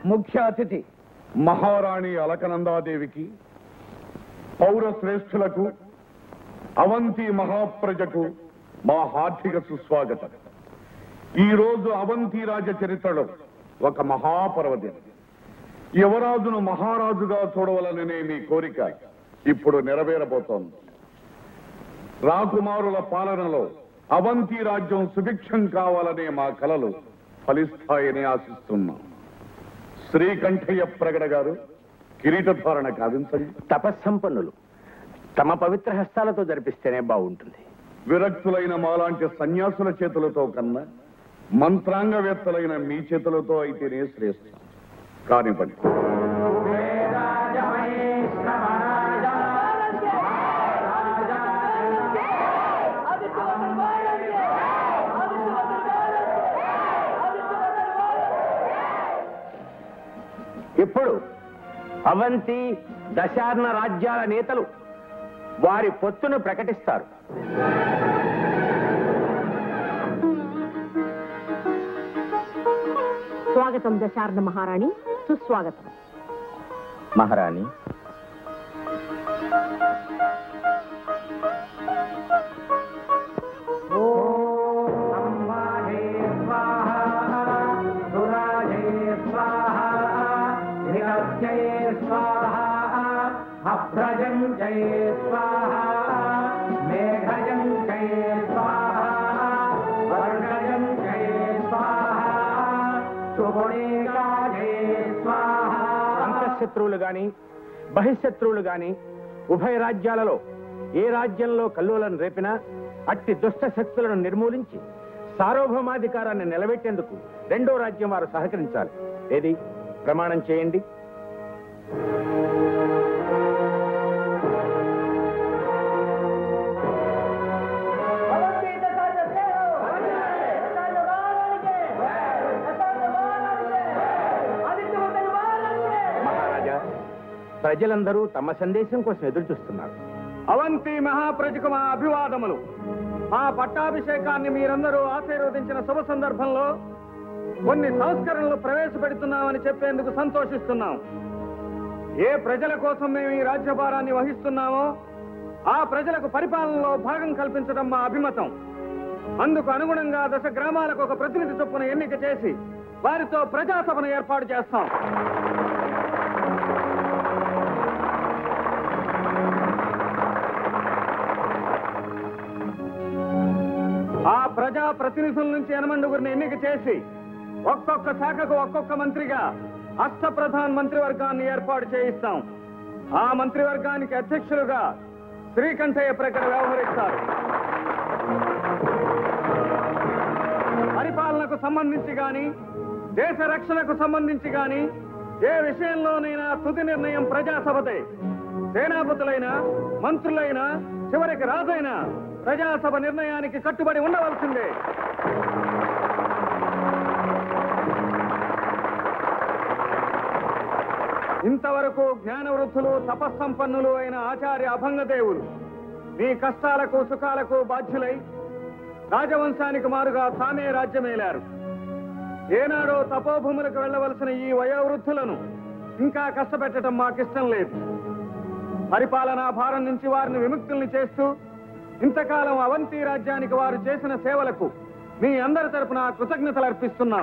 ముఖ్య అతిథి మహారాణి అలకనందాదేవికి పౌర శ్రేష్ఠులకు అవంతి మహాప్రజకు మా హార్దిక సుస్వాగతం ఈ రోజు అవంతి రాజ చరిత్రలో ఒక మహాపర్వదినం యువరాజును మహారాజుగా చూడవలననే మీ కోరిక ఇప్పుడు నెరవేరబోతోంది రాకుమారుల పాలనలో అవంతి రాజ్యం సుభిక్షం కావాలనే మా కలలు ఫలిస్తాయని ఆశిస్తున్నాం శ్రీకంఠయ్య ప్రగడ గారు కిరీటధారణ కావించండి తపస్సంపన్నులు తమ పవిత్ర హస్తాలతో జరిపిస్తేనే బాగుంటుంది విరక్తులైన మాలాంటి సన్యాసుల చేతులతో కన్నా మంత్రాంగవేత్తలైన మీ చేతులతో అయితేనే శ్రేష్టం కానివ్వండి ఇప్పుడు అవంతి దశార్ణ రాజ్యాల నేతలు వారి పొత్తును ప్రకటిస్తారు స్వాగతం దశార్ణ మహారాణి సుస్వాగతం మహారాణి అభ్రజం జయ స్వాహ మేఘజం జయ స్వాహ వర్ణజం జయ స్వాహ సుగుణేగా జయ స్వాహ అంతఃశత్రువులు గాని బహిశత్రువులు గాని ఉభయ రాజ్యాలలో ఏ రాజ్యంలో కల్లోలను రేపినా అట్టి దుష్ట శక్తులను నిర్మూలించి సార్వభౌమాధికారాన్ని నిలబెట్టేందుకు రెండో రాజ్యం వారు సహకరించాలి ఏది ప్రమాణం చేయండి మహారాజా ప్రజలందరూ తమ సందేశం కోసం ఎదురు చూస్తున్నారు అవంతి మహాప్రజకు మా అభివాదములు మా పట్టాభిషేకాన్ని మీరందరూ ఆశీర్వదించిన శుభ సందర్భంలో కొన్ని సంస్కరణలు ప్రవేశపెడుతున్నామని చెప్పేందుకు సంతోషిస్తున్నాం ఏ ప్రజల కోసం మేము ఈ రాజ్యభారాన్ని వహిస్తున్నామో ఆ ప్రజలకు పరిపాలనలో భాగం కల్పించడం మా అభిమతం అందుకు అనుగుణంగా దశ గ్రామాలకు ఒక ప్రతినిధి చొప్పున ఎన్నిక చేసి వారితో ప్రజాసభను ఏర్పాటు చేస్తాం ఆ ప్రజా ప్రతినిధుల నుంచి ఎనమండుగురిని ఎన్నిక చేసి ఒక్కొక్క శాఖకు ఒక్కొక్క మంత్రిగా అష్ట ప్రధాన్ మంత్రివర్గాన్ని ఏర్పాటు చేయిస్తాం ఆ మంత్రివర్గానికి అధ్యక్షులుగా శ్రీకంఠయ్య ప్రకట వ్యవహరిస్తారు పరిపాలనకు సంబంధించి గాని దేశ రక్షణకు సంబంధించి గాని ఏ విషయంలోనైనా తుది నిర్ణయం ప్రజాసభదే సేనాపతులైన మంత్రులైన చివరికి రాజైన ప్రజాసభ నిర్ణయానికి కట్టుబడి ఉండవలసిందే ఇంతవరకు జ్ఞానవృద్ధులు తపస్సంపన్నులు అయిన ఆచార్య అభంగదేవులు మీ కష్టాలకు సుఖాలకు బాధ్యులై రాజవంశానికి మారుగా తామే రాజ్యమేలారు ఏనాడో తపోభూములకు వెళ్ళవలసిన ఈ వయోవృద్ధులను ఇంకా కష్టపెట్టడం మాకిష్టం లేదు పరిపాలనా భారం నుంచి వారిని విముక్తుల్ని చేస్తూ ఇంతకాలం అవంతి రాజ్యానికి వారు చేసిన సేవలకు మీ అందరి తరపున కృతజ్ఞతలు అర్పిస్తున్నాం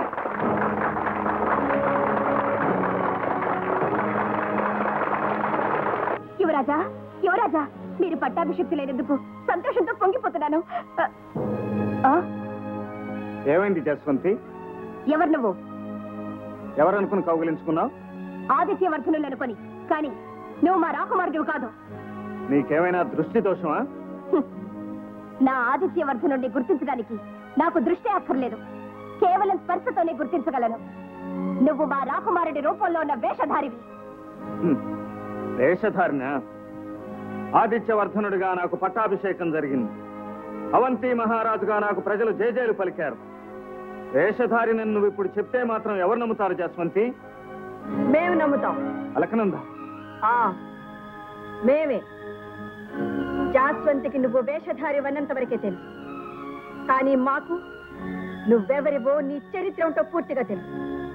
యువరాజా యువరాజా మీరు పట్టాభిషక్తి లేనందుకు సంతోషంతో పొంగిపోతున్నాను ఆ, ఆ, ఏమైంది జస్వంతి ఎవరు నువ్వు ఎవరనుకుని కౌగిలించుకున్నావు ఆదిత్యవర్ధనులు అనుకొని కానీ నువ్వు మా రాకుమార్గుడు కాదు నీకేమైనా దృష్టి దోషమా హ్మ్. నా ఆదిత్యవర్ధనుడిని గుర్తించడానికి నాకు దృష్టి అక్కర్లేదు కేవలం స్పర్శతోనే గుర్తించగలను నువ్వు మా రాకుమారుడి రూపంలో ఉన్న వేషధారివి హ్మ్. వేషధారణ ఆదిత్యవర్ధనుడిగా నాకు పట్టాభిషేకం జరిగింది అవంతి మహారాజుగా నాకు ప్రజలు జేజేలు పలికారు వేషధారిని నువ్వు ఇప్పుడు చెప్తే మాత్రం ఎవరు నమ్ముతారు జస్వంతి మేము నమ్ముతాం అలకనంద ఆ మేమే జాస్వంతికి నువ్వు వేషధారి వన్నంత వరకే తెలుసు కానీ మాకు నువ్వెవరివో నీ చరిత్ర ఉంటో పూర్తిగా తెలుసు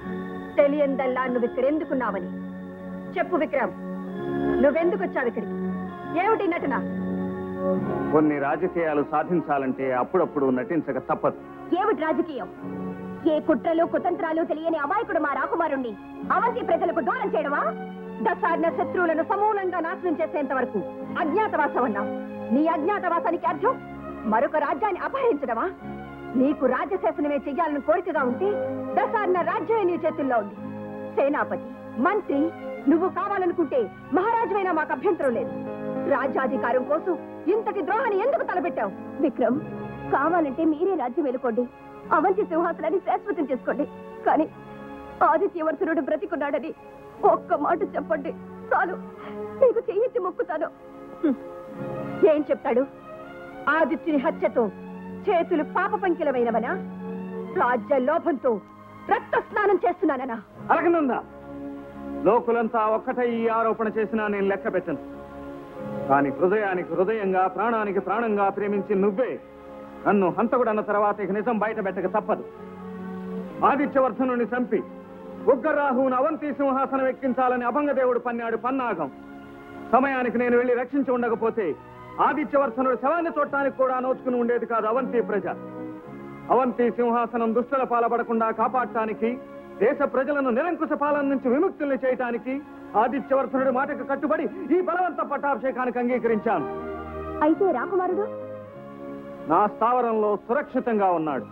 తెలియందల్లా నువ్వు ఇక్కడ ఎందుకున్నావని చెప్పు విక్రమ్ నువ్వెందుకు వచ్చావు ఇక్కడికి ఏమిటి నటన కొన్ని రాజకీయాలు సాధించాలంటే అప్పుడప్పుడు నటించక తప్పదు ఏమిటి రాజకీయం ఏ కుట్రలు కుతంత్రాలు తెలియని అమాయకుడు మా రాకుమారుణ్ణి అవంతి ప్రజలకు దూరం చేయడమా దశార్ణ శత్రువులను సమూలంగా నాశనం చేసేంత వరకు అజ్ఞాతవాసం అన్నావు నీ అజ్ఞాతవాసానికి అర్థం మరొక రాజ్యాన్ని అపహరించడమా నీకు రాజ్యశాసనమే చెయ్యాలని కోరికగా ఉంటే దశార్ణ రాజ్యమే నీ చేతుల్లో ఉంది సేనాపతి మంత్రి నువ్వు కావాలనుకుంటే మహారాజువైనా మాకు అభ్యంతరం లేదు రాజ్యాధికారం కోసం ఇంతటి ద్రోహాన్ని ఎందుకు తలపెట్టావు విక్రమ్ కావాలంటే మీరే రాజ్యం వెళ్ళుకోండి అవంతి సింహాసనాన్ని శాశ్వతం చేసుకోండి కానీ ఆదిత్యవర్ధనుడు బ్రతికున్నాడని ఒక్క మాట చెప్పండి చాలు నీకు చెయ్యెత్తి మొక్కుతాను హ్మ్. ఏం చెప్తాడు ఆదిత్యుని హత్యతో చేతులు పాప పంకిలమైనవనా రాజ్య లోభంతో రక్త స్నానం చేస్తున్నాననా అలకనంద లోకులంతా ఒక్కటై ఈ ఆరోపణ చేసినా నేను లెక్క పెట్టను కానీ హృదయానికి హృదయంగా ప్రాణానికి ప్రాణంగా ప్రేమించి నువ్వే నన్ను హంతకుడన్న తర్వాత ఇక నిజం బయట పెట్టక తప్పదు ఆదిత్యవర్ధనుని చంపి ఉగ్రరాహువును అవంతి సింహాసనం ఎక్కించాలని అభంగదేవుడు పన్నాడు పన్నాగం సమయానికి నేను వెళ్లి రక్షించి ఉండకపోతే ఆదిత్యవర్ధనుడు శవాన్ని చూడటానికి కూడా నోచుకుని ఉండేది కాదు అవంతి ప్రజ అవంతి సింహాసనం దుష్టుల పాలబడకుండా కాపాడటానికి దేశ ప్రజలను నిరంకుశ పాలన నుంచి విముక్తుల్ని చేయటానికి ఆదిత్యవర్ధనుడి మాటకు కట్టుబడి ఈ బలవంత పట్టాభిషేకానికి అంగీకరించాను అయితే రాకుమారుడు నా స్థావరంలో సురక్షితంగా ఉన్నాడు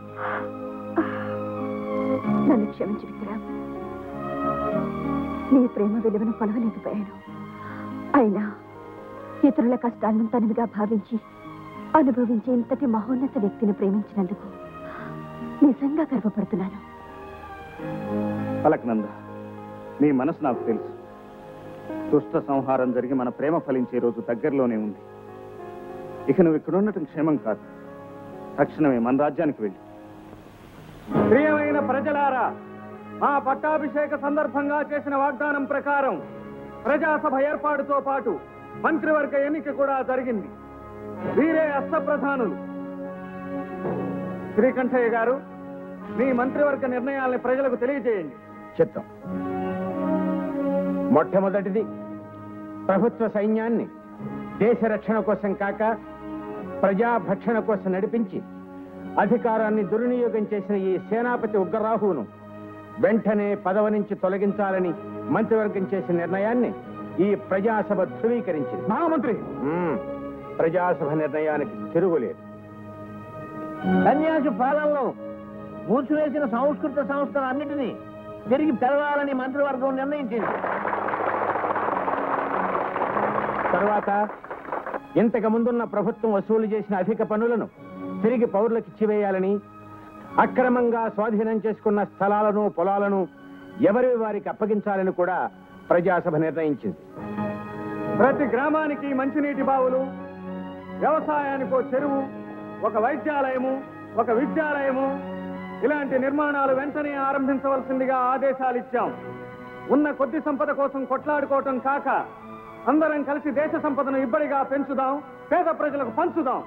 నన్ను క్షమించు విక్రమ్ నీ ప్రేమ విలువను కొలవలేకపోయాను అయినా ఇతరుల కష్టాలను తనవిగా భావించి అనుభవించే ఇంతటి మహోన్నత వ్యక్తిని ప్రేమించినందుకు నిజంగా గర్వపడుతున్నాను అలక్నంద నీ మనసు నాకు తెలుసు దుష్ట సంహారం జరిగి మన ప్రేమ ఫలించే రోజు దగ్గరలోనే ఉంది ఇక నువ్వు ఇక్కడ ఉండటం క్షేమం కాదు తక్షణమే మన రాజ్యానికి వెళ్ళి ప్రియమైన ప్రజలారా మా పట్టాభిషేక సందర్భంగా చేసిన వాగ్దానం ప్రకారం ప్రజాసభ ఏర్పాటుతో పాటు మంత్రివర్గ ఎన్నిక కూడా జరిగింది వీరే అష్టప్రధానులు శ్రీకంఠయ్య గారు మీ మంత్రివర్గ నిర్ణయాల్ని ప్రజలకు తెలియజేయండి చిత్తం మొట్టమొదటిది ప్రభుత్వ సైన్యాన్ని దేశ రక్షణ కోసం కాక ప్రజా భక్షణ కోసం నడిపించి అధికారాన్ని దుర్వినియోగం చేసిన ఈ సేనాపతి ఉగ్రరాహువును వెంటనే పదవి నుంచి తొలగించాలని మంత్రివర్గం చేసిన నిర్ణయాన్ని ఈ ప్రజాసభ ధృవీకరించింది మహామంత్రి మ్మ్. ప్రజాసభ నిర్ణయానికి తిరుగులేదు సన్యాసి పాలనలో మూసివేసిన సంస్కృత సంస్థలన్నిటినీ తిరిగి తెరవాలని మంత్రివర్గం నిర్ణయించింది తర్వాత ఇంతకు ముందున్న ప్రభుత్వం వసూలు చేసిన అధిక పన్నులను తిరిగి పౌరులకు ఇచ్చివేయాలని అక్రమంగా స్వాధీనం చేసుకున్న స్థలాలను పొలాలను ఎవరి వారికి అప్పగించాలని కూడా ప్రజాసభ నిర్ణయించింది ప్రతి గ్రామానికి మంచినీటి బావులు వ్యవసాయానికి ఒక చెరువు ఒక వైద్యాలయము ఒక విద్యాలయము ఇలాంటి నిర్మాణాలు వెంటనే ఆరంభించవలసిందిగా ఆదేశాలు ఇచ్చాం ఉన్న కొద్ది సంపద కోసం కొట్లాడుకోవటం కాక అందరం కలిసి దేశ సంపదను ఇబ్బడిగా పెంచుదాం పేద ప్రజలకు పంచుదాం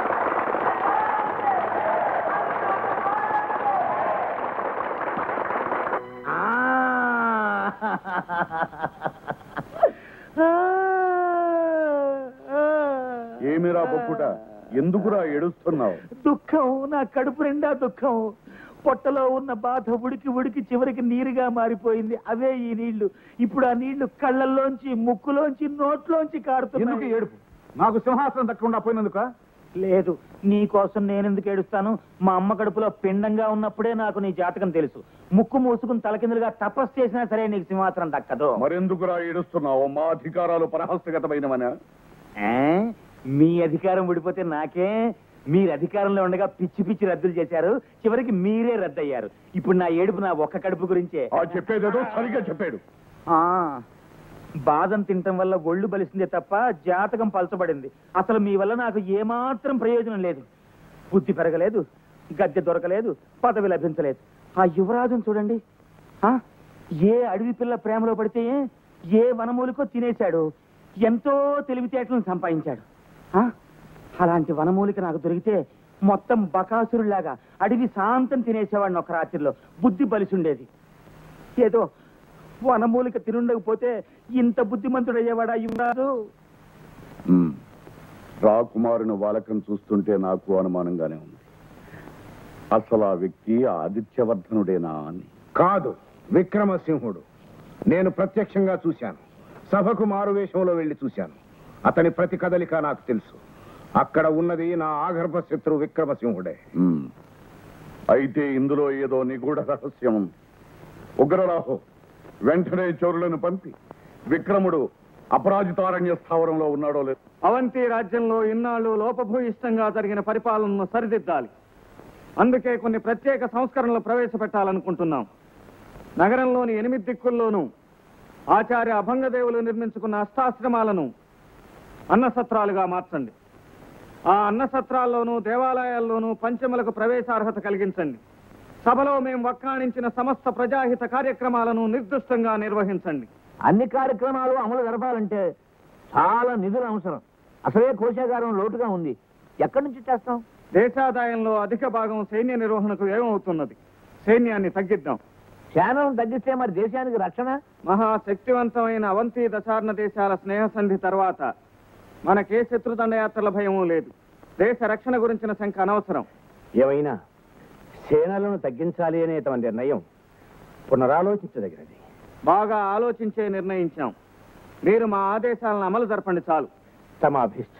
ఏమిరా బొక్కుట ఎందుకురా ఏడుస్తున్నావు దుఃఖం నా కడుపు నిండా దుఃఖం పొట్టలో ఉన్న బాధ ఉడికి ఉడికి చివరికి నీరుగా మారిపోయింది అవే ఈ నీళ్లు ఇప్పుడు ఆ నీళ్లు కళ్ళల్లోంచి ముక్కులోంచి నోట్లోంచి ఎందుకు కారుతున్నాయి ఏడుపు నాకు సింహాసనం దక్కకుండా పోయినందుక లేదు నీ కోసం నేను ఎందుకు ఏడుస్తాను మా అమ్మ కడుపులో పిండంగా ఉన్నప్పుడే నాకు నీ జాతకం తెలుసు ముక్కు మూసుకుని తలకిందులుగా తపస్సు చేసినా సరే నీకు సింహాసనం దక్కదు మరెందుకురా ఏడుస్తున్నావు మా అధికారాలు పరహస్తగతమైనవనా ఏ? మీ అధికారం ఊడిపోతే నాకే మీరు అధికారంలో ఉండగా పిచ్చి పిచ్చి రద్దులు చేశారు చివరికి మీరే రద్దయ్యారు ఇప్పుడు నా ఏడుపు నా ఒక్క కడుపు గురించే ఆ చెప్పేదేదో సరిగ్గా చెప్పాడు ఆ బాదం తినటం వల్ల ఒళ్ళు బలిసిందే తప్ప జాతకం పలచబడింది అసలు మీ వల్ల నాకు ఏమాత్రం ప్రయోజనం లేదు బుద్ధి పెరగలేదు గద్దె దొరకలేదు పదవి లభించలేదు ఆ యువరాజును చూడండి ఆ ఏ అడవి పిల్ల ప్రేమలో పడితే ఏ వనమూలికో తినేశాడు ఎంతో తెలివితేటలను సంపాదించాడు ఆ అలాంటి వనమూలిక నాకు దొరికితే మొత్తం బకాసురులాగా అడవి శాంతం తినేసేవాడిని ఒక రాత్రిలో బుద్ధి బలిసుండేది ఏదో వనమూలిక తినుండకపోతే ఇంత బుద్ధిమంతుడయ్యేవాడా యువరాజు ఉమ్. రాకుమారుని వాలకం చూస్తుంటే నాకు అనుమానంగానే ఉంది అసలు ఆ వ్యక్తి ఆదిత్యవర్ధనుడేనా అని కాదు విక్రమసింహుడు నేను ప్రత్యక్షంగా చూశాను సభకు మారువేషంలో వెళ్లి చూశాను అతని ప్రతి కదలిక నాకు తెలుసు అక్కడ ఉన్నది నా ఆగర్భ శత్రు విక్రమసింహుడే ఉమ్. అయితే ఇందులో ఏదో నిగూఢ రహస్యం ఉంది ఉగ్రరాహు వెంటనే చోరులను పంపి విక్రముడు అపరాజితారణ్య స్థావరంలో ఉన్నాడో లేదు అవంతి రాజ్యంలో ఇన్నాళ్ళు లోపభూయిష్టంగా జరిగిన పరిపాలనను సరిదిద్దాలి అందుకే కొన్ని ప్రత్యేక సంస్కరణలు ప్రవేశపెట్టాలనుకుంటున్నాం నగరంలోని ఎనిమిది దిక్కుల్లోనూ ఆచార్య అభంగదేవులు నిర్మించుకున్న అష్టాశ్రమాలను అన్నసత్రాలుగా మార్చండి ఆ అన్నసత్రాల్లోనూ దేవాలయాల్లోనూ పంచములకు ప్రవేశార్హత కలిగించండి సభలో మేము వక్కాణించిన సమస్త ప్రజాహిత కార్యక్రమాలను నిర్దిష్టంగా నిర్వహించండి అన్ని కార్యక్రమాలు అమలు జరపాలంటే చాలా నిధులు అవసరం అసలే కోశాగారం లోటుగా ఉంది ఎక్కడి నుంచి చేస్తాం దేశాదాయంలో అధిక భాగం సైన్య నిర్వహణకు ఏమవుతున్నది సైన్యాన్ని తగ్గిద్దాం శానం తగ్గిస్తే మరి దేశానికి రక్షణ మహాశక్తివంతమైన అవంతి దశార్ణ దేశాల స్నేహ సంధి తర్వాత మనకే శత్రుదండయాత్రల భయమూ లేదు దేశ రక్షణ గురించిన శంక అనవసరం ఏమైనా సేనలను తగ్గించాలి అనే తమ నిర్ణయం పునరాలోచించదగినది బాగా ఆలోచించే నిర్ణయించాం మీరు మా ఆదేశాలను అమలు జరపండి చాలు తమ అభిష్టం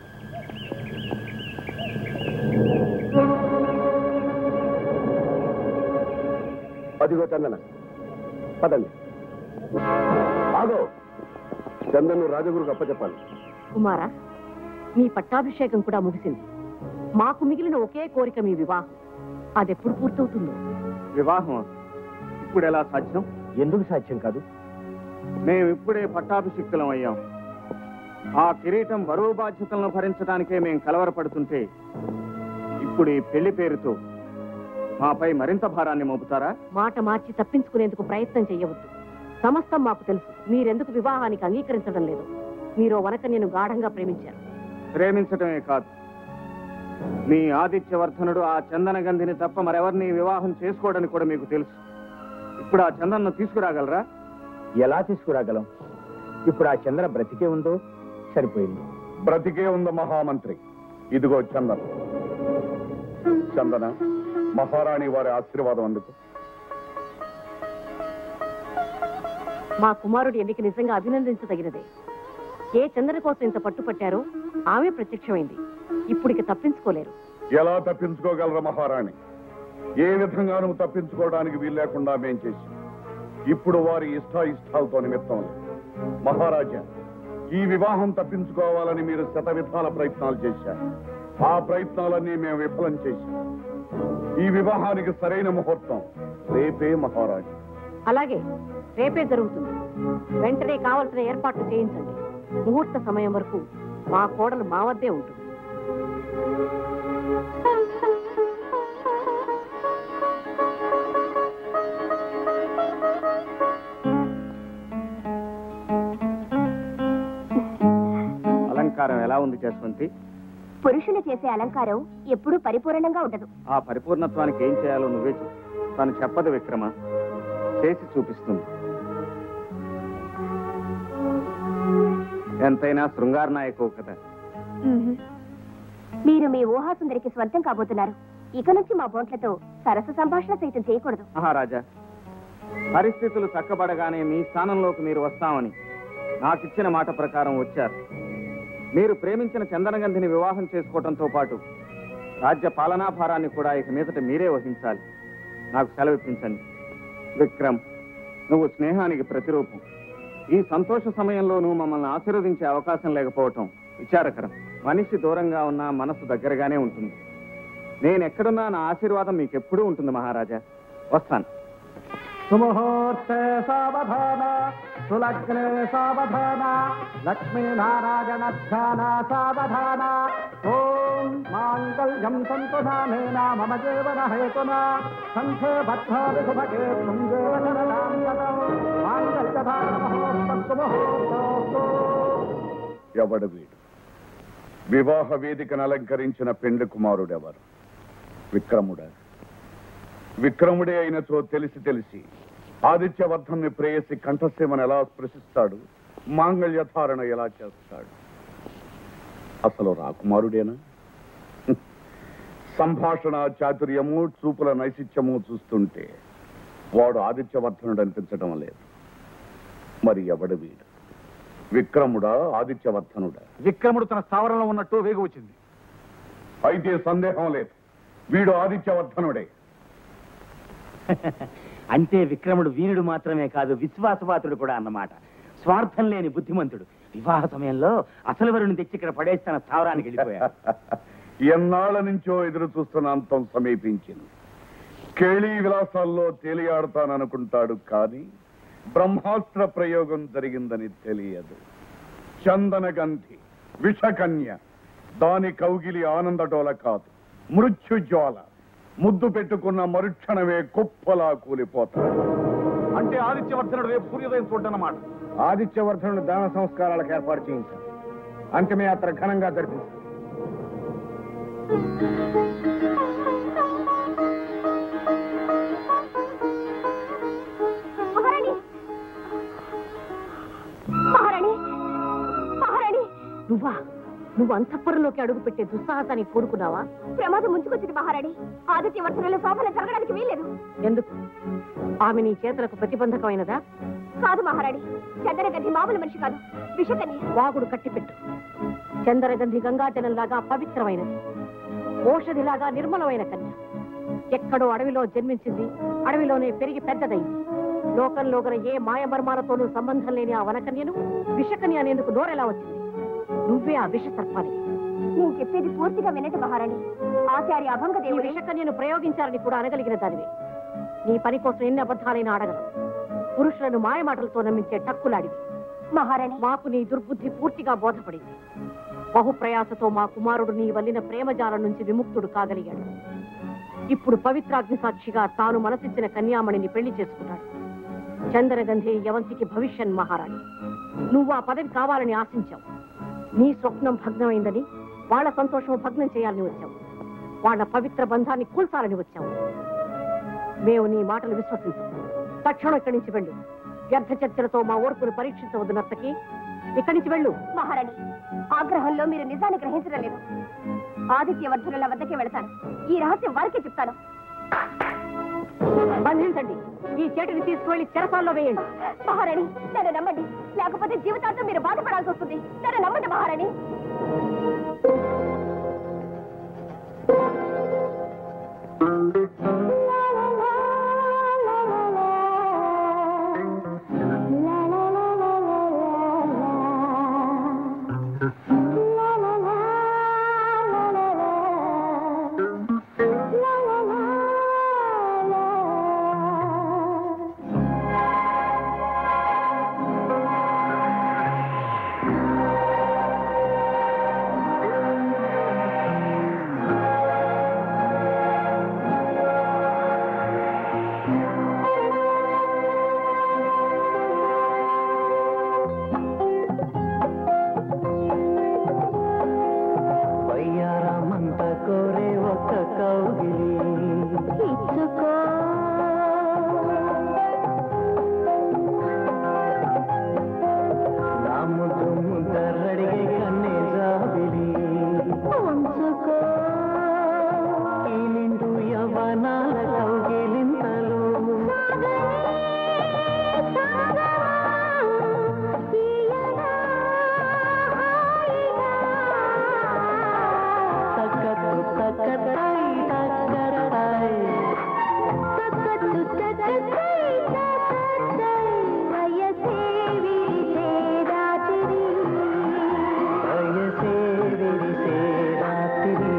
అదిగో చందన పదండి ఆగో చందన్ను రాజగురుకు అప్పచెప్పాలి కుమారా మీ పట్టాభిషేకం కూడా ముగిసింది మాకు మిగిలిన ఒకే కోరిక మీ వివాహం అదెప్పుడు పూర్తవుతుందో వివాహం ఇప్పుడు ఎలా సాధ్యం ఎందుకు సాధ్యం కాదు మేము ఇప్పుడే పట్టాభిషిక్తులం అయ్యాం ఆ కిరీటం బరువు బాధ్యతలను భరించడానికే మేము కలవరపడుతుంటే ఇప్పుడు ఈ పెళ్లి పేరుతో మాపై మరింత భారాన్ని మోపుతారా మాట మార్చి తప్పించుకునేందుకు ప్రయత్నం చేయవద్దు సమస్తం మాకు తెలుసు మీరెందుకు వివాహానికి అంగీకరించడం లేదు మీరు వనకన్యను గాఢంగా ప్రేమించారు ప్రేమించటమే కాదు మీ ఆదిత్యవర్ధనుడు ఆ చందన గంధిని తప్ప మరెవరిని వివాహం చేసుకోవడని కూడా మీకు తెలుసు ఇప్పుడు ఆ చందన్ను తీసుకురాగలరా ఎలా తీసుకురాగలం ఇప్పుడు ఆ చంద్ర బ్రతికే ఉందో సరిపోయింది బ్రతికే ఉంది మహామంత్రి ఇదిగో చందన చందన మహారాణి వారి ఆశీర్వాదం అందుకు మా కుమారుడి ఎన్నిక నిజంగా అభినందించదగినదే ఏ చంద్ర కోసం ఇంత పట్టుపట్టారో ఆమె ప్రత్యక్షమైంది ఇప్పుడు ఇక తప్పించుకోలేరు ఎలా తప్పించుకోగలరా మహారాణి ఏ విధంగానూ తప్పించుకోవడానికి వీలు లేకుండా మేం చేసి ఇప్పుడు వారి ఇష్టాయిష్టాలతో నిమిత్తం లేదు. మహారాజా ఈ వివాహం తప్పించుకోవాలని మీరు శత విధాల ప్రయత్నాలు చేశారు ఆ ప్రయత్నాలన్నీ మేము విఫలం చేశాం ఈ వివాహానికి సరైన ముహూర్తం రేపే మహారాజా అలాగే రేపే జరుగుతుంది వెంటనే కావలసిన ఏర్పాట్లు చేయించండి ముహూర్త సమయం వరకు మా కోడలు మా వద్దే ఉంటుంది అలంకారం ఎలా ఉంది జస్వంతి పురుషులు చేసే అలంకారం ఎప్పుడూ పరిపూర్ణంగా ఉండదు ఆ పరిపూర్ణత్వానికి ఏం చేయాలో నువ్వే చెప్పు తను చెప్పదు విక్రమ చేసి చూపిస్తుంది ఎంతైనా శృంగార నాయకు కదా మ్మ్. మీరు మీ ఊహాసుందరికి స్వంతం కాబోతున్నారు ఇక నుంచి మా బోట్లతో సరస సంభాషణ సైతం చేయకూడదు మహారాజా పరిస్థితులు చక్కబడగానే మీ స్థానంలోకి మీరు వస్తామని నాకిచ్చిన మాట ప్రకారం వచ్చారు మీరు ప్రేమించిన చందనగంధిని వివాహం చేసుకోవడంతో పాటు రాజ్య పాలనా భారాన్ని కూడా ఇక మీదట మీరే వహించాలి నాకు సెలవిప్పించండి విక్రమ్ నువ్వు స్నేహానికి ప్రతిరూపం ఈ సంతోష సమయంలోనూ మమ్మల్ని ఆశీర్వదించే అవకాశం లేకపోవటం విచారకరం మనిషి దూరంగా ఉన్నా మనసు దగ్గరగానే ఉంటుంది నేను ఎక్కడున్నా నా ఆశీర్వాదం మీకు ఎప్పుడూ ఉంటుంది మహారాజా వస్తాను సుముహూర్తే సావధాన సులగ్నే సావధాన లక్ష్మీనారాయణ ధ్యాన సావధాన ఓం మాంగళ్యం సంతుధానేన మమ జీవన హేతున సంఖ్యే భద్రాది సుభగే పుంజేవ శరణాం గతం మాంగళ్యధాన మహోత్సవ ముహూర్తోస్తు ఎవడు వీడు వివాహ వేదికను అలంకరించిన పెండ్లి కుమారుడెవరు విక్రముడా విక్రముడే అయినచో తెలిసి తెలిసి ఆదిత్యవర్ధన్ని ప్రేయసి కంఠసీమను ఎలా స్పృశిస్తాడు మాంగళ్యధారణ ఎలా చేస్తాడు అసలు రాకుమారుడేనా హ్మ్. సంభాషణ చాతుర్యము చూపుల నైశిత్యము చూస్తుంటే వాడు ఆదిత్యవర్ధనుడు అనిపించడం లేదు మరి ఎవడు వీడు విక్రముడా ఆదిత్యవర్ధనుడా విక్రముడు తన స్థావరంలో ఉన్నట్టు వేగు వచ్చింది అయితే సందేహం లేదు వీడు ఆదిత్యవర్ధనుడే అంటే విక్రముడు వీరుడు మాత్రమే కాదు విశ్వాసపాత్రుడు కూడా అన్నమాట స్వార్థం లేని బుద్ధిమంతుడు వివాహ సమయంలో అసలు వరుణ్ తెచ్చి ఇక్కడ పడేసి తన స్థావరానికి వెళ్ళిపోయాడు ఎన్నాళ్ల నుంచో ఎదురు చూస్తున్న అంతం సమీపించింది కేళీ విలాసాల్లో తేలియాడతాననుకుంటాడు కానీ బ్రహ్మాస్త్ర ప్రయోగం జరిగిందని తెలియదు చందనగంధి విషకన్య దాని కౌగిలి ఆనందడోల కాదు మృత్యుజ్వాల ముద్దు పెట్టుకున్న మరుక్షణమే కుప్పలా కూలిపోతాడు అంటే ఆదిత్యవర్ధనుడు రేపు సూర్యోదయం చూడన్నమాట ఆదిత్యవర్ధనుడు దాన సంస్కారాలకు ఏర్పాటు చేయించారు అంతిమయాత్ర ఘనంగా జరిపించారు మహారాణి మహారాణి మహారాణి నువ్వా నువ్వు అంతఃపురంలోకి అడుగు పెట్టే దుస్సాహసానికి కోరుకున్నావా ప్రమాదం ముంచుకొచ్చింది మహారాణి ఆదిత్యవర్ధనలో శోభన జరగడానికి వీల్లేదు ఎందుకు ఆమె నీ చేతులకు ప్రతిబంధకమైనదా కాదు మహారాణి చందనగంధి మామూలు మనిషి కాదు విషకన్య వాగుడు కట్టిపెట్టు చందరగంధి గంగాజలంలాగా పవిత్రమైనది ఓషధిలాగా నిర్మలమైన కన్య ఎక్కడో అడవిలో జన్మించింది అడవిలోనే పెరిగి పెద్దదైంది లోకంలో గల ఏ మాయమర్మాలతోనూ సంబంధం లేని ఆ వనకన్యను విషకన్య అనేందుకు నోరెలా వచ్చింది నువ్వే ఆ విష సర్పాలి నేను చెప్పేది పూర్తిగా వినటి మహారాణి ఆచార్య అభంగ ఈ దేవుడు విషకన్యను ప్రయోగించాలని కూడా అనగలిగిన దానివే నీ పని కోసం ఎన్ని అబద్ధాలైనా ఆడగలవు పురుషులను మాయమాటలతో నమ్మించే టక్కులాడివి మహారాణి మాకు నీ దుర్బుద్ధి పూర్తిగా బోధపడింది బహుప్రయాసతో మా కుమారుడు నీ వల్లిన ప్రేమజాలం నుంచి విముక్తుడు కాగలిగాడు ఇప్పుడు పవిత్రాగ్ని సాక్షిగా తాను మనసిచ్చిన కన్యామణిని పెళ్లి చేసుకున్నాడు చందనగంధి యవంతికి భవిష్యన్ మహారాణి నువ్వు ఆ పదవి కావాలని ఆశించావు నీ స్వప్నం భగ్నమైందని వాళ్ళ సంతోషం భగ్నం చేయాలని వచ్చావు వాళ్ళ పవిత్ర బంధాన్ని కూల్చాలని వచ్చావు మేము నీ మాటలు విశ్వసించాం తక్షణం ఇక్కడి నుంచి వెళ్ళు వ్యర్థ చర్చలతో మా ఓర్పును పరీక్షించవద్దు నర్తకి ఇక్కడి నుంచి వెళ్ళు మహారాణి ఆగ్రహంలో మీరు నిజాన్ని గ్రహించడం లేదు ఆదిత్యవర్ధనుల వద్దకే వెళతాను ఈ రహస్యం వారికే చెప్తాను బంధించండి ఈ చేటిని తీసుకువెళ్లి చెరసాల్లో వేయండి మహారాణి నన్ను నమ్మండి లేకపోతే జీవితాంతం మీరు బాధపడాల్సి వస్తుంది నన్ను నమ్మండి మహారాణి వయ్యారమంత కోరే ఒక కౌగిలి ఇచ్చుకో నా ముద్దు ముద్దరడిగే కన్నే జాబిలి ఉంచుకో ఈ నిండు యవనాల కౌగిలింతలు తక్కదు తక్కదై తక్కదై తక్కదు తక్కదై తక్కదై వయసే విరిసే రాత్రి వయసే విరిసే రాత్రి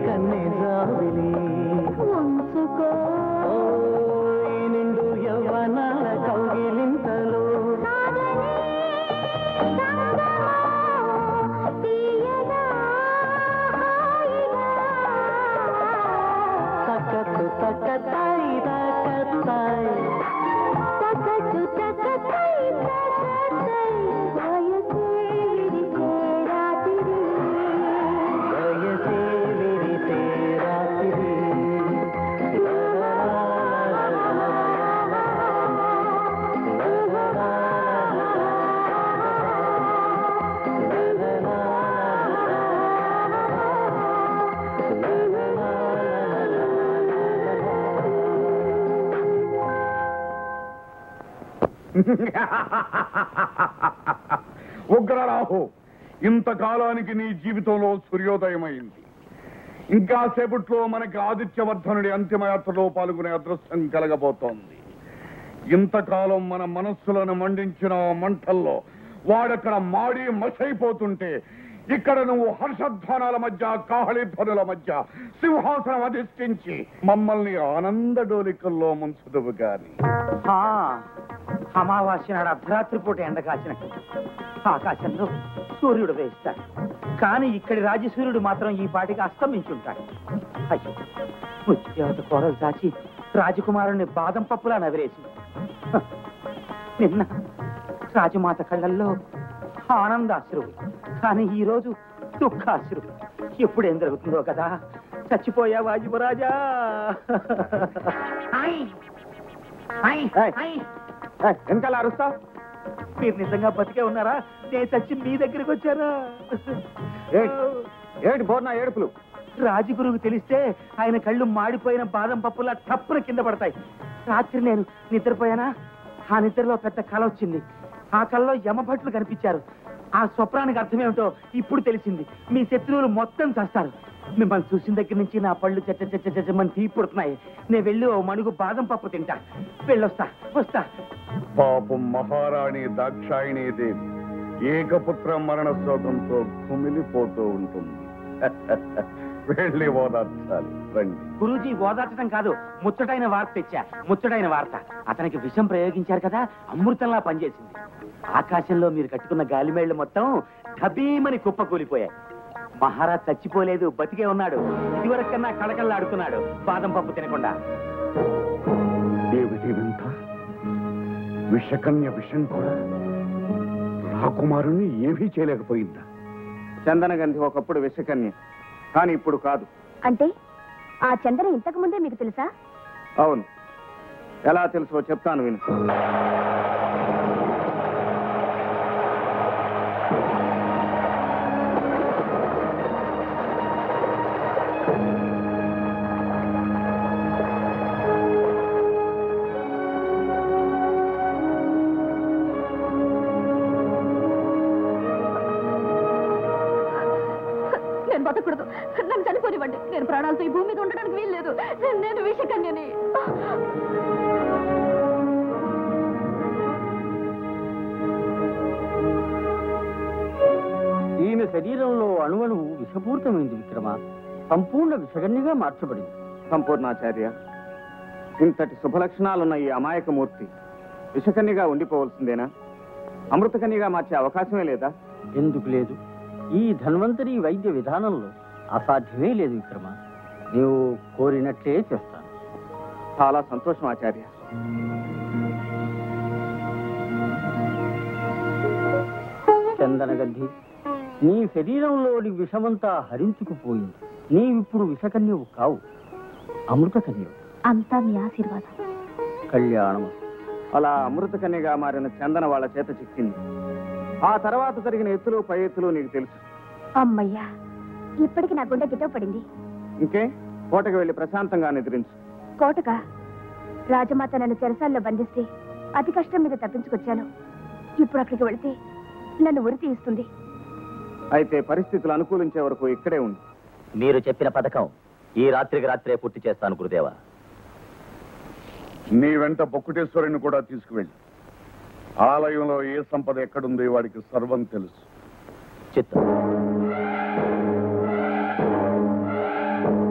కన్నె జాబిలి ఉంచుకో ఈ నిండు యవ్వనాల కౌగిలింతలు తక్కత్తు తక్కతాయి తక్కతాయి తగ్గట్టు తగ్గకై తగ్గకై వయసే విరిసే రాత్రి వయసే విరిసే రాత్రి ఉగ్రరాహు ఇంతకాలానికి నీ జీవితంలో సూర్యోదయమైంది ఇంకా సేపట్లో మనకి ఆదిత్యవర్ధనుడి అంతిమయాత్రలో పాల్గొనే అదృష్టం కలగబోతోంది ఇంతకాలం మన మనస్సులను మండించిన ఆ మంటల్లో వాడక్కడ మాడి మసైపోతుంటే ఇక్కడ నువ్వు హర్షధ్వానాల మధ్య కాహళి ధ్వనుల మధ్య సింహాసనం అధిష్ఠించి మమ్మల్ని ఆనంద డోలికల్లో ముంచుదువు గాని ఆ, అమావాస్య నాడు అర్ధరాత్రి పూట ఎండ కాచినట్టు ఆకాశంలో సూర్యుడు వేస్తాడు కానీ ఇక్కడి రాజసూర్యుడు మాత్రం ఈ పాటికి అస్తమించుంటాడు అయ్యో మృత్యుదేవత కోరలు చాచి రాజకుమారుని బాదం పప్పులా నవిరేసి హ, నిన్న రాజమాత కళ్ళల్లో ఆనందాశ్రువు కానీ ఈ రోజు దుఃఖాశ్రువు ఎప్పుడు ఏం జరుగుతుందో కదా చచ్చిపోయావా యువరాజా ఆయ్. ఆయ్, ఆయ్. వెనకాల అరుస్తా మీరు నిజంగా బతికే ఉన్నారా నేను చచ్చి మీ దగ్గరికి వచ్చారా ఏడు బోర్నా ఏడుపులు రాజగురువుకు తెలిస్తే ఆయన కళ్ళు మాడిపోయిన బాదం పప్పులా టప్పున కింద పడతాయి రాత్రి నేను నిద్రపోయానా ఆ నిద్రలో పెద్ద కళ వచ్చింది ఆ కళలో యమభట్లు కనిపించారు ఆ స్వప్నానికి అర్థమేమిటో ఇప్పుడు తెలిసింది మీ శత్రువులు మొత్తం చేస్తారు మిమ్మల్ని చూసిన దగ్గర నుంచి నా పళ్ళు చెట్ట చెట్ట చెట్టమని తీ పుడుతున్నాయి నేను వెళ్ళి ఓ మణుగు బాదం పప్పు తింటా వెళ్ళొస్తా వస్తా పాపం మహారాణి దాక్షాయిణీ దేవి ఏకపుత్ర మరణ శోకంతో కుమిలిపోతూ ఉంటుంది వెళ్ళి ఓదార్చాలి రండి గురూజీ ఓదార్చడం కాదు ముచ్చటైన వార్త తెచ్చా ముచ్చటైన వార్త అతనికి విషం ప్రయోగించారు కదా అమృతంలా పనిచేసింది ఆకాశంలో మీరు కట్టుకున్న గాలిమేళ్లు మొత్తం ఢబీమని కుప్పకూలిపోయాయి మహారాజ్ చచ్చిపోలేదు బతికే ఉన్నాడు ఇదివరకన్నా కళకళలాడుతున్నాడు బాదం పప్పు తినకుండా ఏమిటి వింత విషకన్య విషం కూడా రాకుమారుని ఏమీ చేయలేకపోయిందా చందనగంధి ఒకప్పుడు విషకన్య కానీ ఇప్పుడు కాదు అంటే ఆ చందన ఇంతకు ముందే మీకు తెలుసా అవును ఎలా తెలుసో చెప్తాను విను నేను బతకూడదు నన్ను చనిపోనివ్వండి నేను ప్రాణాలతో ఈ భూమి మీద ఉండడానికి వీల్లేదు నేను విషకన్యని ఈమె శరీరంలో అణువణువు విషపూరితమైంది విక్రమ సంపూర్ణ విషగన్యగా మార్చబడింది సంపూర్ణాచార్య ఇంతటి శుభలక్షణాలున్న ఈ అమాయకమూర్తి విషకన్యగా ఉండిపోవలసిందేనా అమృతకన్యగా మార్చే అవకాశమే లేదా ఎందుకు లేదు ఈ ధన్వంతరి వైద్య విధానంలో అసాధ్యమే లేదు విక్రమ నీవు కోరినట్లే చేస్తాను చాలా సంతోషం ఆచార్య చందనగంధి నీ శరీరంలోని విషమంతా హరించుకుపోయింది నీవిప్పుడు విషకన్యవు కావు అమృతకన్యవు అంతా మీ ఆశీర్వాదం కళ్యాణం అలా అమృతకన్యగా మారిన చందన వాళ్ళ చేత చిక్కింది ఆ తర్వాత జరిగిన ఎత్తులు పై ఎత్తులు నీకు తెలుసు అమ్మయ్యా ఇప్పటికి నా గుండె గిటవ పడింది ఇంకే కోటకు వెళ్లి ప్రశాంతంగా నిద్రించు కోటక రాజమాత నన్ను చెరసాల్లో బంధిస్తే అతి కష్టం మీద తప్పించుకొచ్చాను ఇప్పుడు అక్కడికి వెళితే నన్ను ఉరి తీస్తుంది అయితే పరిస్థితులు అనుకూలించే వరకు ఇక్కడే ఉంది మీరు చెప్పిన పథకం ఈ రాత్రికి రాత్రే పూర్తి చేస్తాను గురుదేవా నీ వెంట బొక్కుటేశ్వరుని కూడా తీసుకువెళ్ళి ఆలయంలో ఏ సంపద ఎక్కడుంది వాడికి సర్వం తెలుసు చిత్తం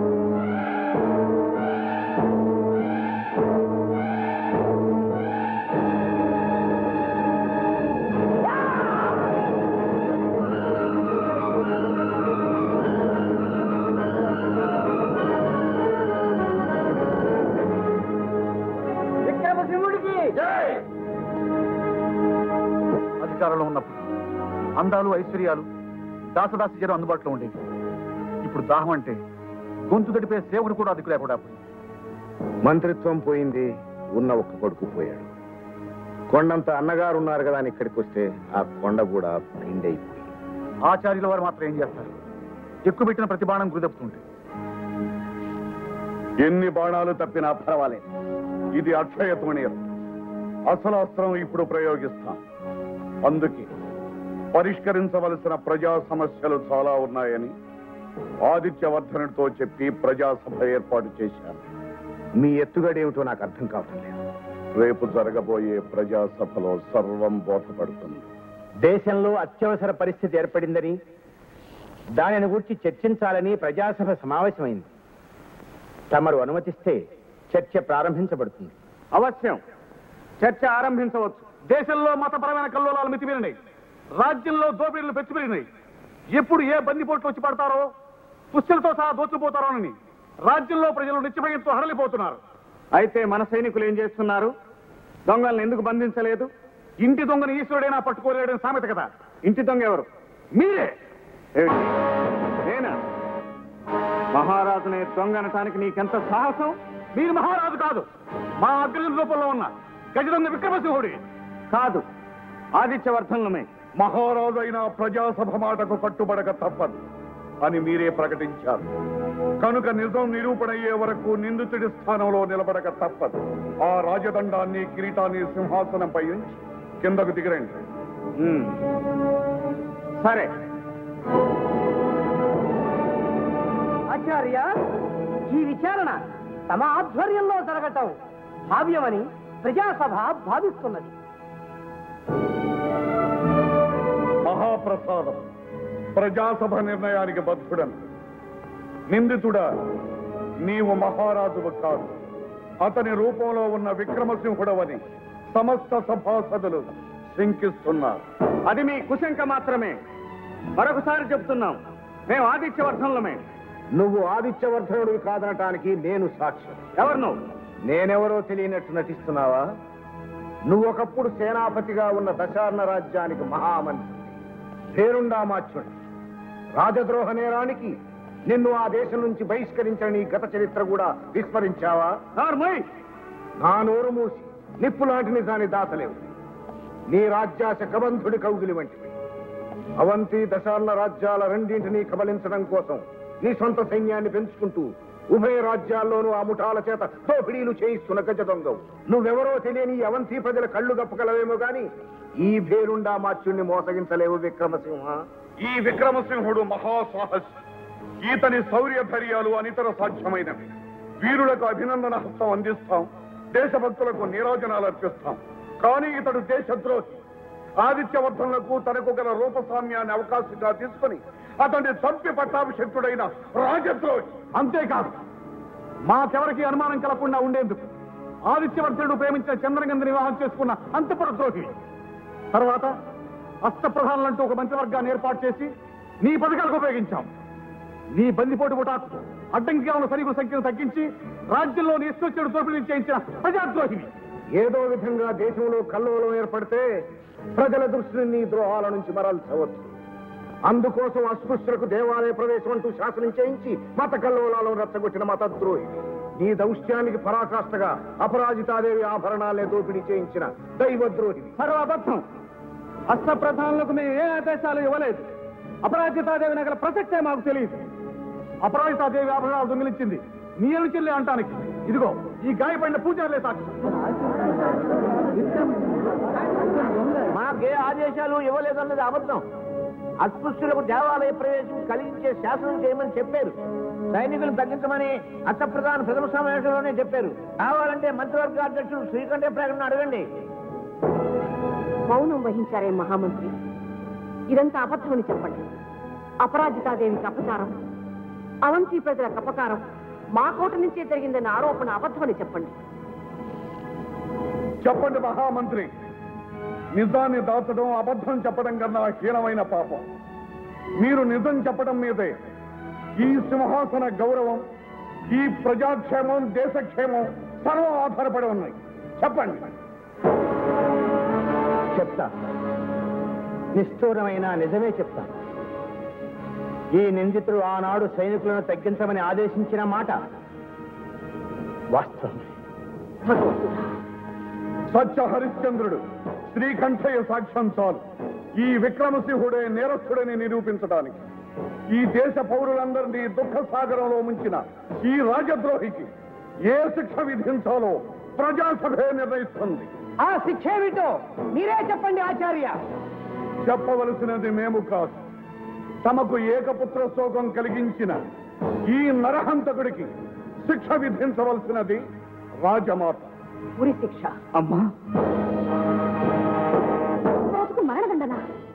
అధికారంలో ఉన్నప్పుడు అందాలు ఐశ్వర్యాలు దాసదాసి జనం అందుబాటులో ఉండేవి ఇప్పుడు దాహం అంటే గొంతు తడిపే సేవకుడు కూడా అదుకు లేకుండా పోయింది. మంత్రిత్వం పోయింది ఉన్న ఒక్క కొడుకు పోయాడు కొండంత అన్నగారు ఉన్నారు కదా అని ఇక్కడికి వస్తే ఆ కొండ కూడా పిండి అయిపోయింది ఆచార్యుల వారు మాత్రం ఏం చేస్తారు ఎక్కువ పెట్టిన ప్రతి బాణం గురిదప్పుతుంటే ఎన్ని బాణాలు తప్పినా పర్వాలేదు ఇది అక్షయ తుణీయం అసలు అస్త్రం ఇప్పుడు ప్రయోగిస్తాం అందుకే పరిష్కరించవలసిన ప్రజా సమస్యలు చాలా ఉన్నాయని ఆదిత్యవర్ధనుడితో చెప్పి ప్రజాసభ ఏర్పాటు చేశాను మీ ఎత్తుగడేమిటో నాకు అర్థం కావటం లేదు రేపు జరగబోయే ప్రజాసభలో సర్వం బోధపడుతుంది దేశంలో అత్యవసర పరిస్థితి ఏర్పడిందని దానిని గురించి చర్చించాలని ప్రజాసభ సమావేశమైంది తమరు అనుమతిస్తే చర్చ ప్రారంభించబడుతుంది అవశ్యం చర్చ ఆరంభించవచ్చు దేశంలో మతపరమైన కల్లోలాలు మితిమీరినాయి రాజ్యంలో దోపిడీలు పెంచిపెరిగినాయి ఎప్పుడు ఏ బందిపోట్లు వచ్చి పడతారో పుస్తలతో సహా దోచుకుపోతారోనని రాజ్యంలో ప్రజలు నిత్యభయంతో హడలిపోతున్నారు అయితే మన సైనికులు ఏం చేస్తున్నారు దొంగల్ని ఎందుకు బంధించలేదు ఇంటి దొంగని ఈశ్వరుడైనా పట్టుకోలేడని సామెత కదా ఇంటి దొంగ ఎవరు మీరే ఏమిటి? నేనా మహారాజునే దొంగ అనటానికి నీకెంత సాహసం మీరు మహారాజు కాదు మా అగ్ని రూపంలో ఉన్న గజదొంగ విక్రమసింహుడి కాదు ఆదిత్యవర్ధనులమే మహారాజు అయిన ప్రజాసభ మాటకు కట్టుబడక తప్పదు అని మీరే ప్రకటించారు కనుక నిజం నిరూపణ అయ్యే వరకు నిందితుడి స్థానంలో నిలబడక తప్పదు ఆ రాజదండాన్ని కిరీటాన్ని సింహాసనంపై ఉంచి కిందకు దిగిరండి ఉమ్. సరే ఆచార్య ఈ విచారణ తమ ఆధ్వర్యంలో జరగటం భావ్యమని ప్రజాసభ భావిస్తున్నది మహాప్రసాదం ప్రజాసభ నిర్ణయానికి బద్ధుడను నిందితుడా నీవు మహారాజువు కాదు అతని రూపంలో ఉన్న విక్రమసింహుడవని సమస్త సభాసదులు శంకిస్తున్నారు అది మీ కుశంక మాత్రమే మరొకసారి చెప్తున్నాం మేము ఆదిత్యవర్ధనులమే నువ్వు ఆదిత్యవర్ధనుడివి కాదనటానికి నేను సాక్ష్యం ఎవరు నువ్వు నేనెవరో తెలియనట్టు నటిస్తున్నావా నువ్వు ఒకప్పుడు సేనాపతిగా ఉన్న దశార్ణ రాజ్యానికి మహామంత్రి పేరుండామాచ్యుడు రాజద్రోహ నేరానికి నిన్ను ఆ దేశం నుంచి బహిష్కరించిన నీ గత చరిత్ర కూడా విస్మరించావా నార్మయ్ నా నోరు మూసి నిప్పు లాంటి నిజాన్ని దాచలేవు నీ రాజ్యాశ కబంధుడి కౌగిలి వంటివి అవంతి దశార్ణ రాజ్యాల రెండింటినీ కబలించడం కోసం నీ సొంత సైన్యాన్ని పెంచుకుంటూ ఉభయ రాజ్యాల్లోనూ ఆ ముఠాల చేత దోపిడీలు చేయిస్తున్న గజ దొంగవు నువ్వెవరో తెలియని ఈ అవంతి ప్రజల కళ్ళు గప్పగలవేమో గాని ఈ భేరుండా మాచ్యుణ్ణి మోసగించలేవు విక్రమసింహ ఈ విక్రమసింహుడు మహాసాహసి ఈతని శౌర్య ధైర్యాలు అనితర సాధ్యమైనవి వీరులకు అభినందన హస్తం అందిస్తాం దేశభక్తులకు నీరాజనాలు అర్పిస్తాం కానీ ఇతడు దేశద్రోహి ఆదిత్యవర్ధనులకు తనకు గల రూపస్వామ్యాన్ని అవకాశంగా తీసుకుని అతన్ని చంపి పట్టాభిషక్తుడైన రాజద్రోహి అంతేకాదు మాకెవరికి అనుమానం కలగకుండా ఉండేందుకు ఆదిత్యవర్ధనుడు ప్రేమించిన చంద్రగంధ వివాహం చేసుకున్న అంతపుర ద్రోహి తర్వాత అష్టప్రధానులంటూ ఒక మంత్రివర్గాన్ని ఏర్పాటు చేసి నీ పథకాలకు ఉపయోగించాం నీ బందిపోటు బుటాకు అడ్డంకిగా ఉన్న సైనికుల సంఖ్యను తగ్గించి రాజ్యంలో నీ ఇష్టొచ్చేడు దోపిడీ చేయించిన ప్రజాద్రోహిని ఏదో విధంగా దేశంలో కల్లోలం ఏర్పడితే ప్రజల దృష్టిని నీ ద్రోహాల నుంచి మరల్చవచ్చు అందుకోసం అస్పృశ్యులకు దేవాలయ ప్రవేశం అంటూ శాసనం చేయించి మత కల్లోలాలను రెచ్చగొట్టిన మతద్రోహి నీ దౌష్ట్యానికి పరాకాష్ఠగా అపరాజితాదేవి ఆభరణాలే దోపిడీ చేయించిన దైవద్రోహి సర్వబద్ధం అష్టప్రధానులకు మేము ఏ ఆదేశాలు ఇవ్వలేదు అపరాజితాదేవి నగర ప్రసక్తే మాకు తెలియదు అపరాజితాదేవి ఆభరణాలు దొంగిలించింది నీ అనుచెల్లి అంటానికి ఇదిగో ఈ గాయపడిన పూజారులే సాక్షి మాకే ఆదేశాలు ఇవ్వలేదన్నది అబద్ధం అస్పృశ్యులకు దేవాలయ ప్రవేశం కలిగించే శాసనం చేయమని చెప్పారు సైనికులను తగ్గించమని అష్టప్రధాన ప్రథమ సమావేశంలోనే చెప్పారు కావాలంటే మంత్రివర్గ అధ్యక్షుడు శ్రీకంఠ ప్రకటన అడగండి మౌనం వహించారే మహామంత్రి ఇదంతా అబద్ధమని చెప్పండి అపరాజితాదేవికి అపచారం అవంతి ప్రజలకు అపకారం మా కోట నుంచే జరిగిందన్న ఆరోపణ అబద్ధమని చెప్పండి చెప్పండి మహామంత్రి నిజాన్ని దాచడం అబద్ధం చెప్పడం కన్నా హీనమైన పాపం మీరు నిజం చెప్పడం మీదే ఈ సింహాసన గౌరవం ఈ ప్రజాక్షేమం దేశక్షేమం సర్వం ఆధారపడి ఉన్నాయి చెప్పండి చెప్తా నిష్ఠూరమైన నిజమే చెప్తాను ఈ నిందితుడు ఆనాడు సైనికులను తగ్గించమని ఆదేశించిన మాట వాస్తవమే సత్య హరిశ్చంద్రుడు శ్రీకంఠయ్య సాక్ష్యం చాలు ఈ విక్రమసింహుడే నేరస్తుడని నిరూపించడానికి ఈ దేశ పౌరులందరినీ దుఃఖ సాగరంలో ముంచిన ఈ రాజద్రోహికి ఏ శిక్ష విధించాలో ప్రజాసభే నిర్ణయిస్తుంది ఆ శిక్ష ఏమిటో మీరే చెప్పండి ఆచార్య చెప్పవలసినది మేము కాదు తమకు ఏకపుత్ర శోకం కలిగించిన ఈ నరహంతకుడికి శిక్ష విధించవలసినది రాజమాత ఉరి శిక్ష అమ్మా రోజుకు మరణదండన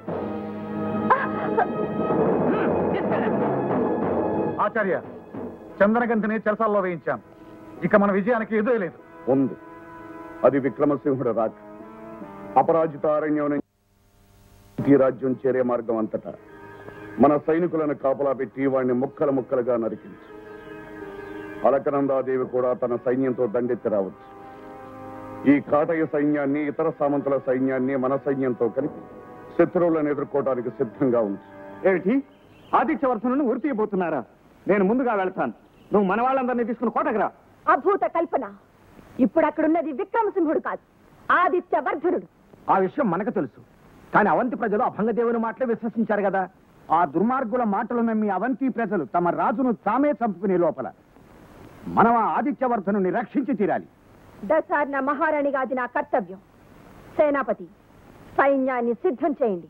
ఆచార్య చంద్రగంధిని చెరసాల్లో వేయించాం ఇక మన విజయానికి ఎదురే లేదు ఉంది అది విక్రమసింహుడు రాక అపరాజిత అరణ్యం నుంచి ఈ రాజ్యం చేరే మార్గం అంతటా మన సైనికులను కాపలా పెట్టి వాడిని ముక్కలు ముక్కలుగా నరికించు అలకనందాదేవి కూడా తన సైన్యంతో దండెత్తి రావచ్చు ఈ కాటయ్య సైన్యాన్ని ఇతర సామంతుల సైన్యాన్ని మన సైన్యంతో కలిపి శత్రువులను ఎదుర్కోవడానికి సిద్ధంగా ఉంచు ఏమిటి ఆదిత్యవర్ధనుని ఉరి తీయబోతున్నారా నేను ముందుగా వెళ్తాను నువ్వు మన వాళ్ళందరినీ తీసుకుని కోటకురా అభూత కల్పన ఇప్పుడు అక్కడున్నది విక్రమసింహుడు కాదు ఆదిత్య వర్ధనుడు ఆ విషయం మనకు తెలుసు కానీ అవంతి ప్రజలు అభంగదేవుని మాటలే విశ్వసించారు కదా ఆ దుర్మార్గుల మాటలు నమ్మి అవంతి ప్రజలు తమ రాజును తామే చంపుకునే లోపల మనం ఆ ఆదిత్యవర్ధనుని రక్షించి తీరాలి దశార్ణ మహారాణిగా అది నా కర్తవ్యం సేనాపతి సైన్యాన్ని సిద్ధం చేయండి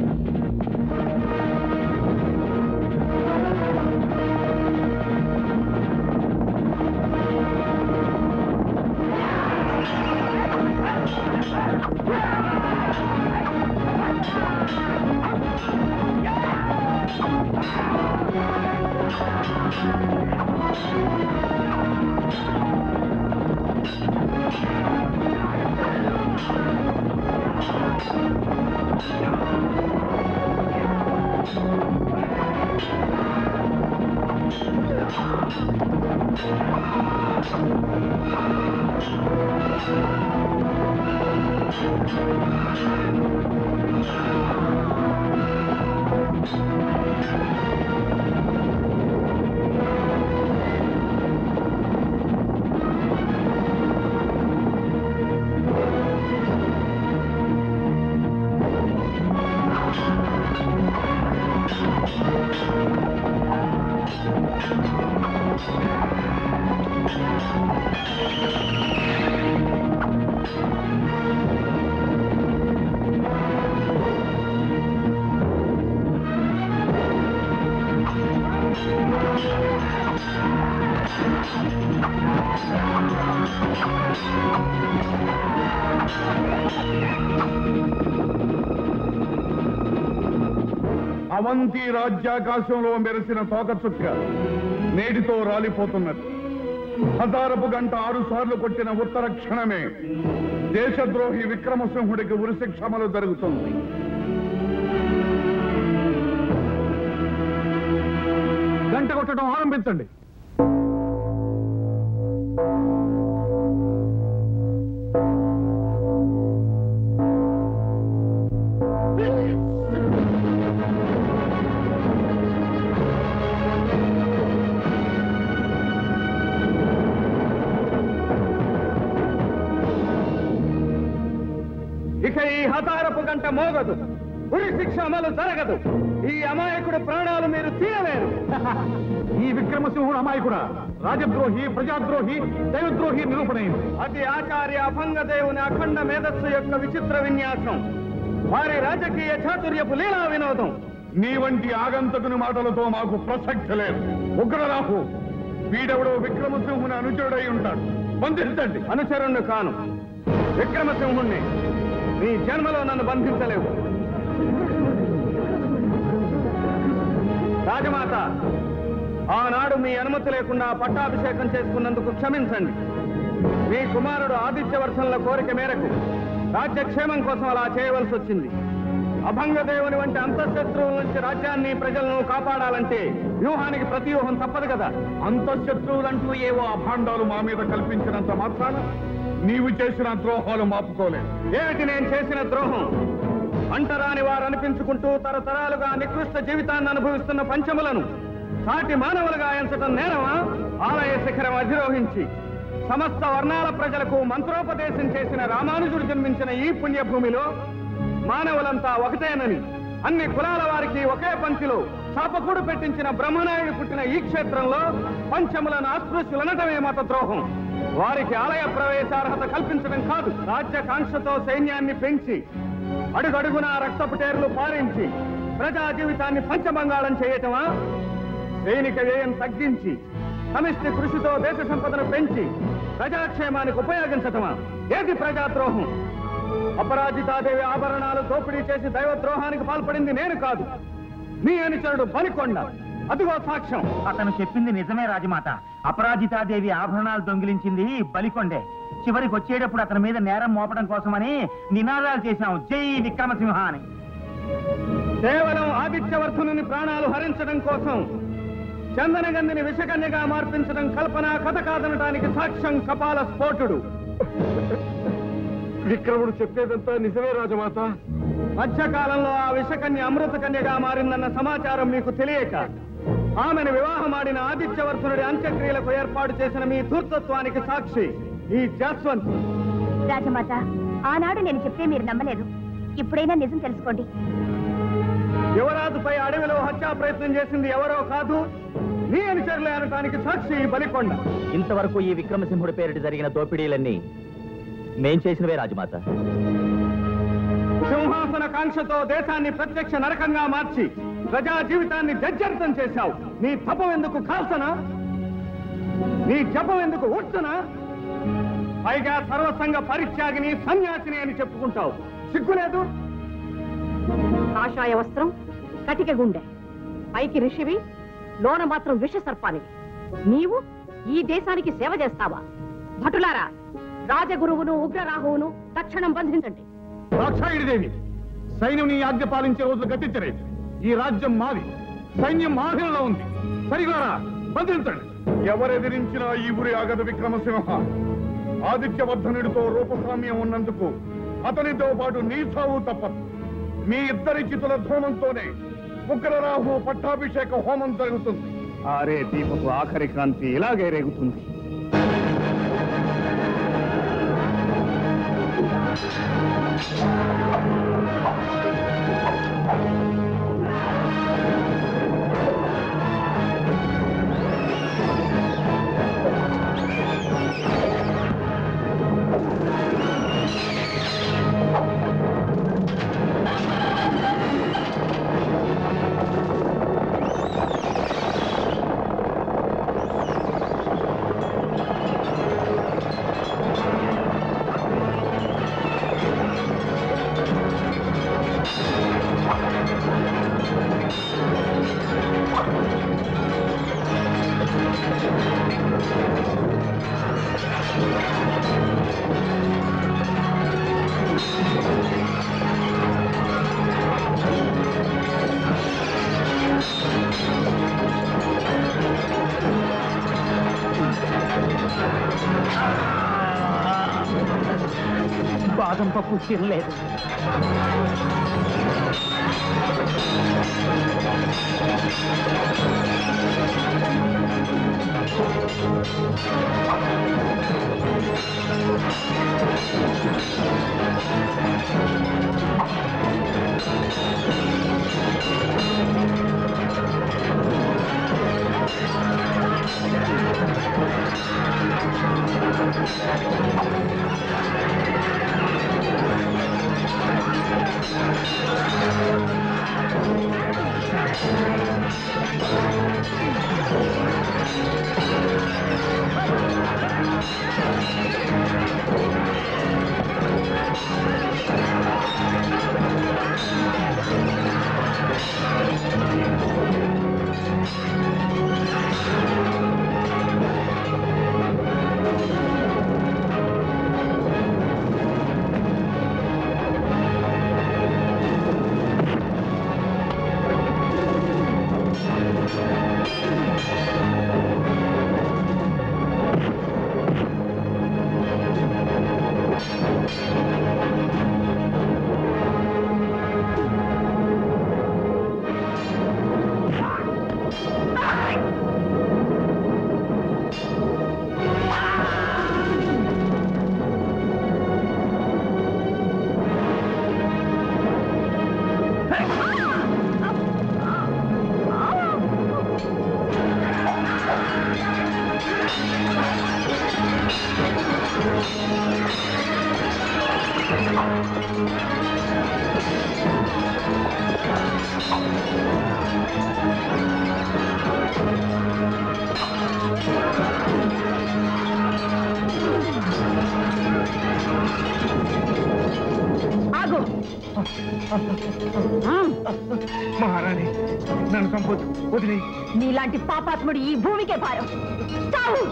అవంతి రాజ్యాకాశంలో మెరిసిన తోక చుక్క నేటితో రాలిపోతున్నది హజారపు గంట ఆరు సార్లు కొట్టిన ఉత్తర క్షణమే దేశద్రోహి విక్రమసింహుడికి ఉరిశిక్ష అమలు జరుగుతుంది గంట కొట్టడం ఆరంభించండి ఇక ఈ హతారపు గంట మోగదు ఉరి శిక్ష అమలు జరగదు ఈ అమాయకుడి ప్రాణాలు మీరు తీయలేరు ఈ విక్రమసింహుడు అమాయకుడా రాజద్రోహి ప్రజాద్రోహి దైవద్రోహి నిరూపణైంది అది ఆచార్య అభంగదేవుని అఖండ మేధస్సు యొక్క విచిత్ర విన్యాసం వారి రాజకీయ చాతుర్యపు లీలా వినోదం నీ వంటి ఆగంతకుని మాటలతో మాకు ప్రసక్తి లేదు ఉగ్రరాహు వీడెవడో విక్రమసింహుని అనుచరుడై ఉంటాడు బంధించండి అనుచరుణ్ణి కాను విక్రమసింహుణ్ణి నీ జన్మలో నన్ను బంధించలేవు రాజమాత ఆనాడు మీ అనుమతి లేకుండా పట్టాభిషేకం చేసుకున్నందుకు క్షమించండి మీ కుమారుడు ఆదిత్యవర్షంల కోరిక మేరకు రాజ్యక్షేమం కోసం అలా చేయవలసి వచ్చింది అభంగదేవుని వంటి అంతఃశత్రువుల నుంచి రాజ్యాన్ని ప్రజలను కాపాడాలంటే వ్యూహానికి ప్రతివ్యూహం తప్పదు కదా అంతఃశత్రువులంటూ ఏవో అభాండాలు మా మీద కల్పించినంత మాత్రాన నీవు చేసిన ద్రోహాలు మాపుకోలేదు ఏమిటి నేను చేసిన ద్రోహం అంటరాని వారు అనిపించుకుంటూ తరతరాలుగా నికృష్ట జీవితాన్ని అనుభవిస్తున్న పంచములను సాటి మానవులుగా ఎంచటం నేరమా ఆలయ శిఖరం అధిరోహించి సమస్త వర్ణాల ప్రజలకు మంత్రోపదేశం చేసిన రామానుజుడు జన్మించిన ఈ పుణ్యభూమిలో మానవులంతా ఒకటేనని అన్ని కులాల వారికి ఒకే పంక్తిలో చాపకూడు పెట్టించిన బ్రహ్మనాయుడు పుట్టిన ఈ క్షేత్రంలో పంచములను అస్పృశ్యులనటమే మత ద్రోహం వారికి ఆలయ ప్రవేశార్హత కల్పించడం కాదు రాజ్యకాంక్షతో సైన్యాన్ని పెంచి అడుగడుగునా రక్తపుటేర్లు పారించి ప్రజా జీవితాన్ని పంచబంగాళం చేయటమా సైనిక వ్యయం తగ్గించి సమిష్టి కృషితో దేశ సంపదను పెంచి ప్రజాక్షేమానికి ఉపయోగించటమా ఏది ప్రజాద్రోహం అపరాజితాదేవి ఆభరణాలు దోపిడీ చేసి దైవద్రోహానికి పాల్పడింది నేను కాదు మీ అనుచరుడు బలికొండ అదిగో సాక్ష్యం అతను చెప్పింది నిజమే రాజమాత అపరాజితాదేవి ఆభరణాలు దొంగిలించింది బలికొండే చివరికి వచ్చేటప్పుడు అతని మీద నేరం మోపడం కోసమని నినాదాలు చేశాం జై విక్రమసింహ అని కేవలం ఆదిత్యవర్ధనుని ప్రాణాలు హరించడం కోసం చందనగంధిని విషకన్యగా మార్పించడం కల్పన కథ కాదనటానికి సాక్ష్యం కపాల స్ఫోటుడు విక్రముడు చెప్పేదంతా నిజమే రాజమాత మధ్యకాలంలో ఆ విషకన్య అమృత కన్యగా మారిందన్న సమాచారం మీకు తెలియక ఆమెను వివాహమాడిన ఆదిత్యవర్ధనుడి అంత్యక్రియలకు ఏర్పాటు చేసిన మీ ధూర్తత్వానికి సాక్షి ఈ జస్వంత్ రాజమాత ఆనాడు నేను చెప్తే మీరు నమ్మలేదు ఇప్పుడైనా నిజం తెలుసుకోండి యువరాజుపై అడవిలో హత్యా ప్రయత్నం చేసింది ఎవరో కాదు మీ అనుచరులే అనటానికి సాక్షి ఈ బలికొండ ఇంతవరకు ఈ విక్రమసింహుడి పేరిట జరిగిన దోపిడీలన్నీ మేం చేసినవే రాజమాత సింహాసన కాంక్షతో దేశాన్ని ప్రత్యక్ష నరకంగా మార్చి ప్రజా జీవితాన్ని జర్జరితం చేశావు నీ తపం ఎందుకు కాల్సనా నీ జపం ఎందుకు ఉడ్చనా పైగా సర్వసంగ పరిత్యాగిని సన్యాసిని అని చెప్పుకుంటావు సిగ్గులేదు కాషాయ వస్త్రం కటిక గుండె పైకి ఋషివి లోన మాత్రం విష సర్పానివి నీవు ఈ దేశానికి సేవ చేస్తావా భటులారా రాజగురువును ఉగ్రరాహువును తక్షణం బంధించండి దేవి సైన్యం నీ ఆజ్ఞ పాలించే రోజులు గతించలేదు ఈ రాజ్యం మాది సైన్యం మాహిలో ఉంది సరిగారా బంధించండి ఎవరెదిరించినా ఈ ఊరి ఆగదు విక్రమసింహ ఆదిత్యవర్ధనుడితో రూపస్వామ్యం ఉన్నందుకు అతనితో పాటు నీ సావు తప్పదు మీ ఇద్దరి చితుల ధూమంతోనే ఉగ్రరాహు పట్టాభిషేక హోమం జరుగుతుంది ఆరే దీపపు ఆఖరి క్రాంతి ఇలాగే రేగుతుంది బాదం పప్పు తినలేదు ఆగు మహారాణి నన్ను చంపొద్దు వదిలి నీలాంటి పాపాత్ముడు ఈ భూమికే భారం చావు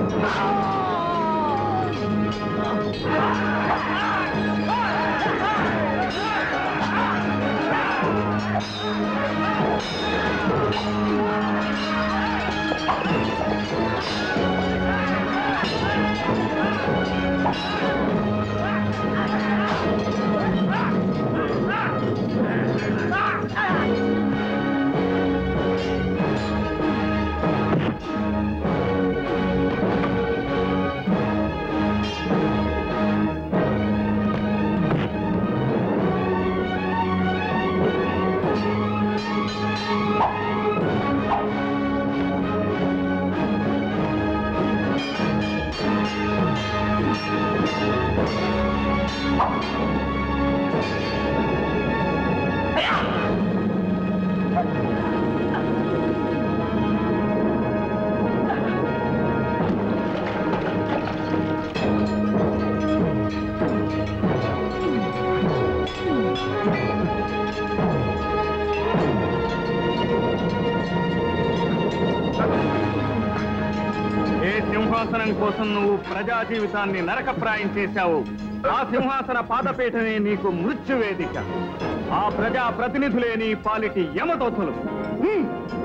ఏ సింహాసనం కోసం నువ్వు ప్రజా జీవితాన్ని నరకప్రాయం చేశావు ఆ సింహాసన పాదపీఠమే నీకు మృత్యువేదిక ఆ ప్రజా ప్రతినిధులే నీ పాలిటి యమదోతులు హ్మ్.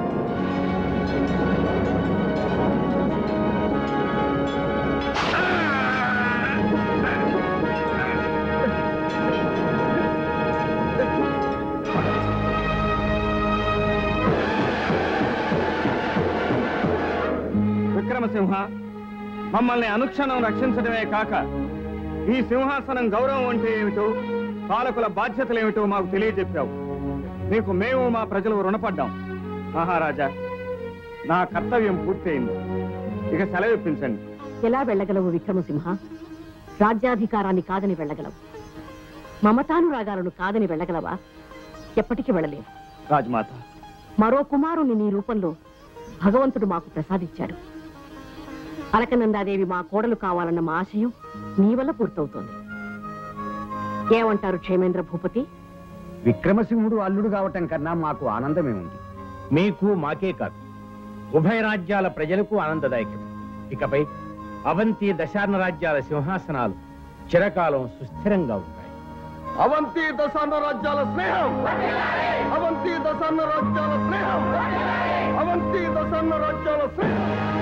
విక్రమసింహ మమ్మల్ని అనుక్షణం రక్షించడమే కాక ఈ సింహాసనం గౌరవం అంటే ఏమిటో పాలకుల బాధ్యతలు ఏమిటో మాకు తెలియజెప్పావు నీకు మేము మా ప్రజలు రుణపడ్డాం మహారాజా నా కర్తవ్యం పూర్తయింది ఇక సెలవిప్పించండి ఎలా వెళ్ళగలవు విక్రమసింహ రాజ్యాధికారాన్ని కాదని వెళ్ళగలవు మమతానురాగాలను కాదని వెళ్ళగలవా ఎప్పటికీ వెళ్ళలేవు రాజమాత మరో కుమారుని నీ రూపంలో భగవంతుడు మాకు ప్రసాదించాడు అలకనందాదేవి మా కోడలు కావాలన్న మా ఆశయం నీ వల్ల పూర్తవుతోంది ఏమంటారు క్షేమేంద్ర భూపతి విక్రమసింహుడు అల్లుడు కావటం కన్నా మాకు ఆనందమే ఉంది మీకు మాకే కాదు ఉభయ రాజ్యాల ప్రజలకు ఆనందదాయకం ఇకపై అవంతి దశార్ణ రాజ్యాల సింహాసనాలు చిరకాలం సుస్థిరంగా ఉంటాయి అవంతి దశాన్న రాజ్యాల స్నేహం అవంతి దశాన్న రాజ్యాల స్నేహం అవంతి దశాన్న రాజ్యాల స్నేహం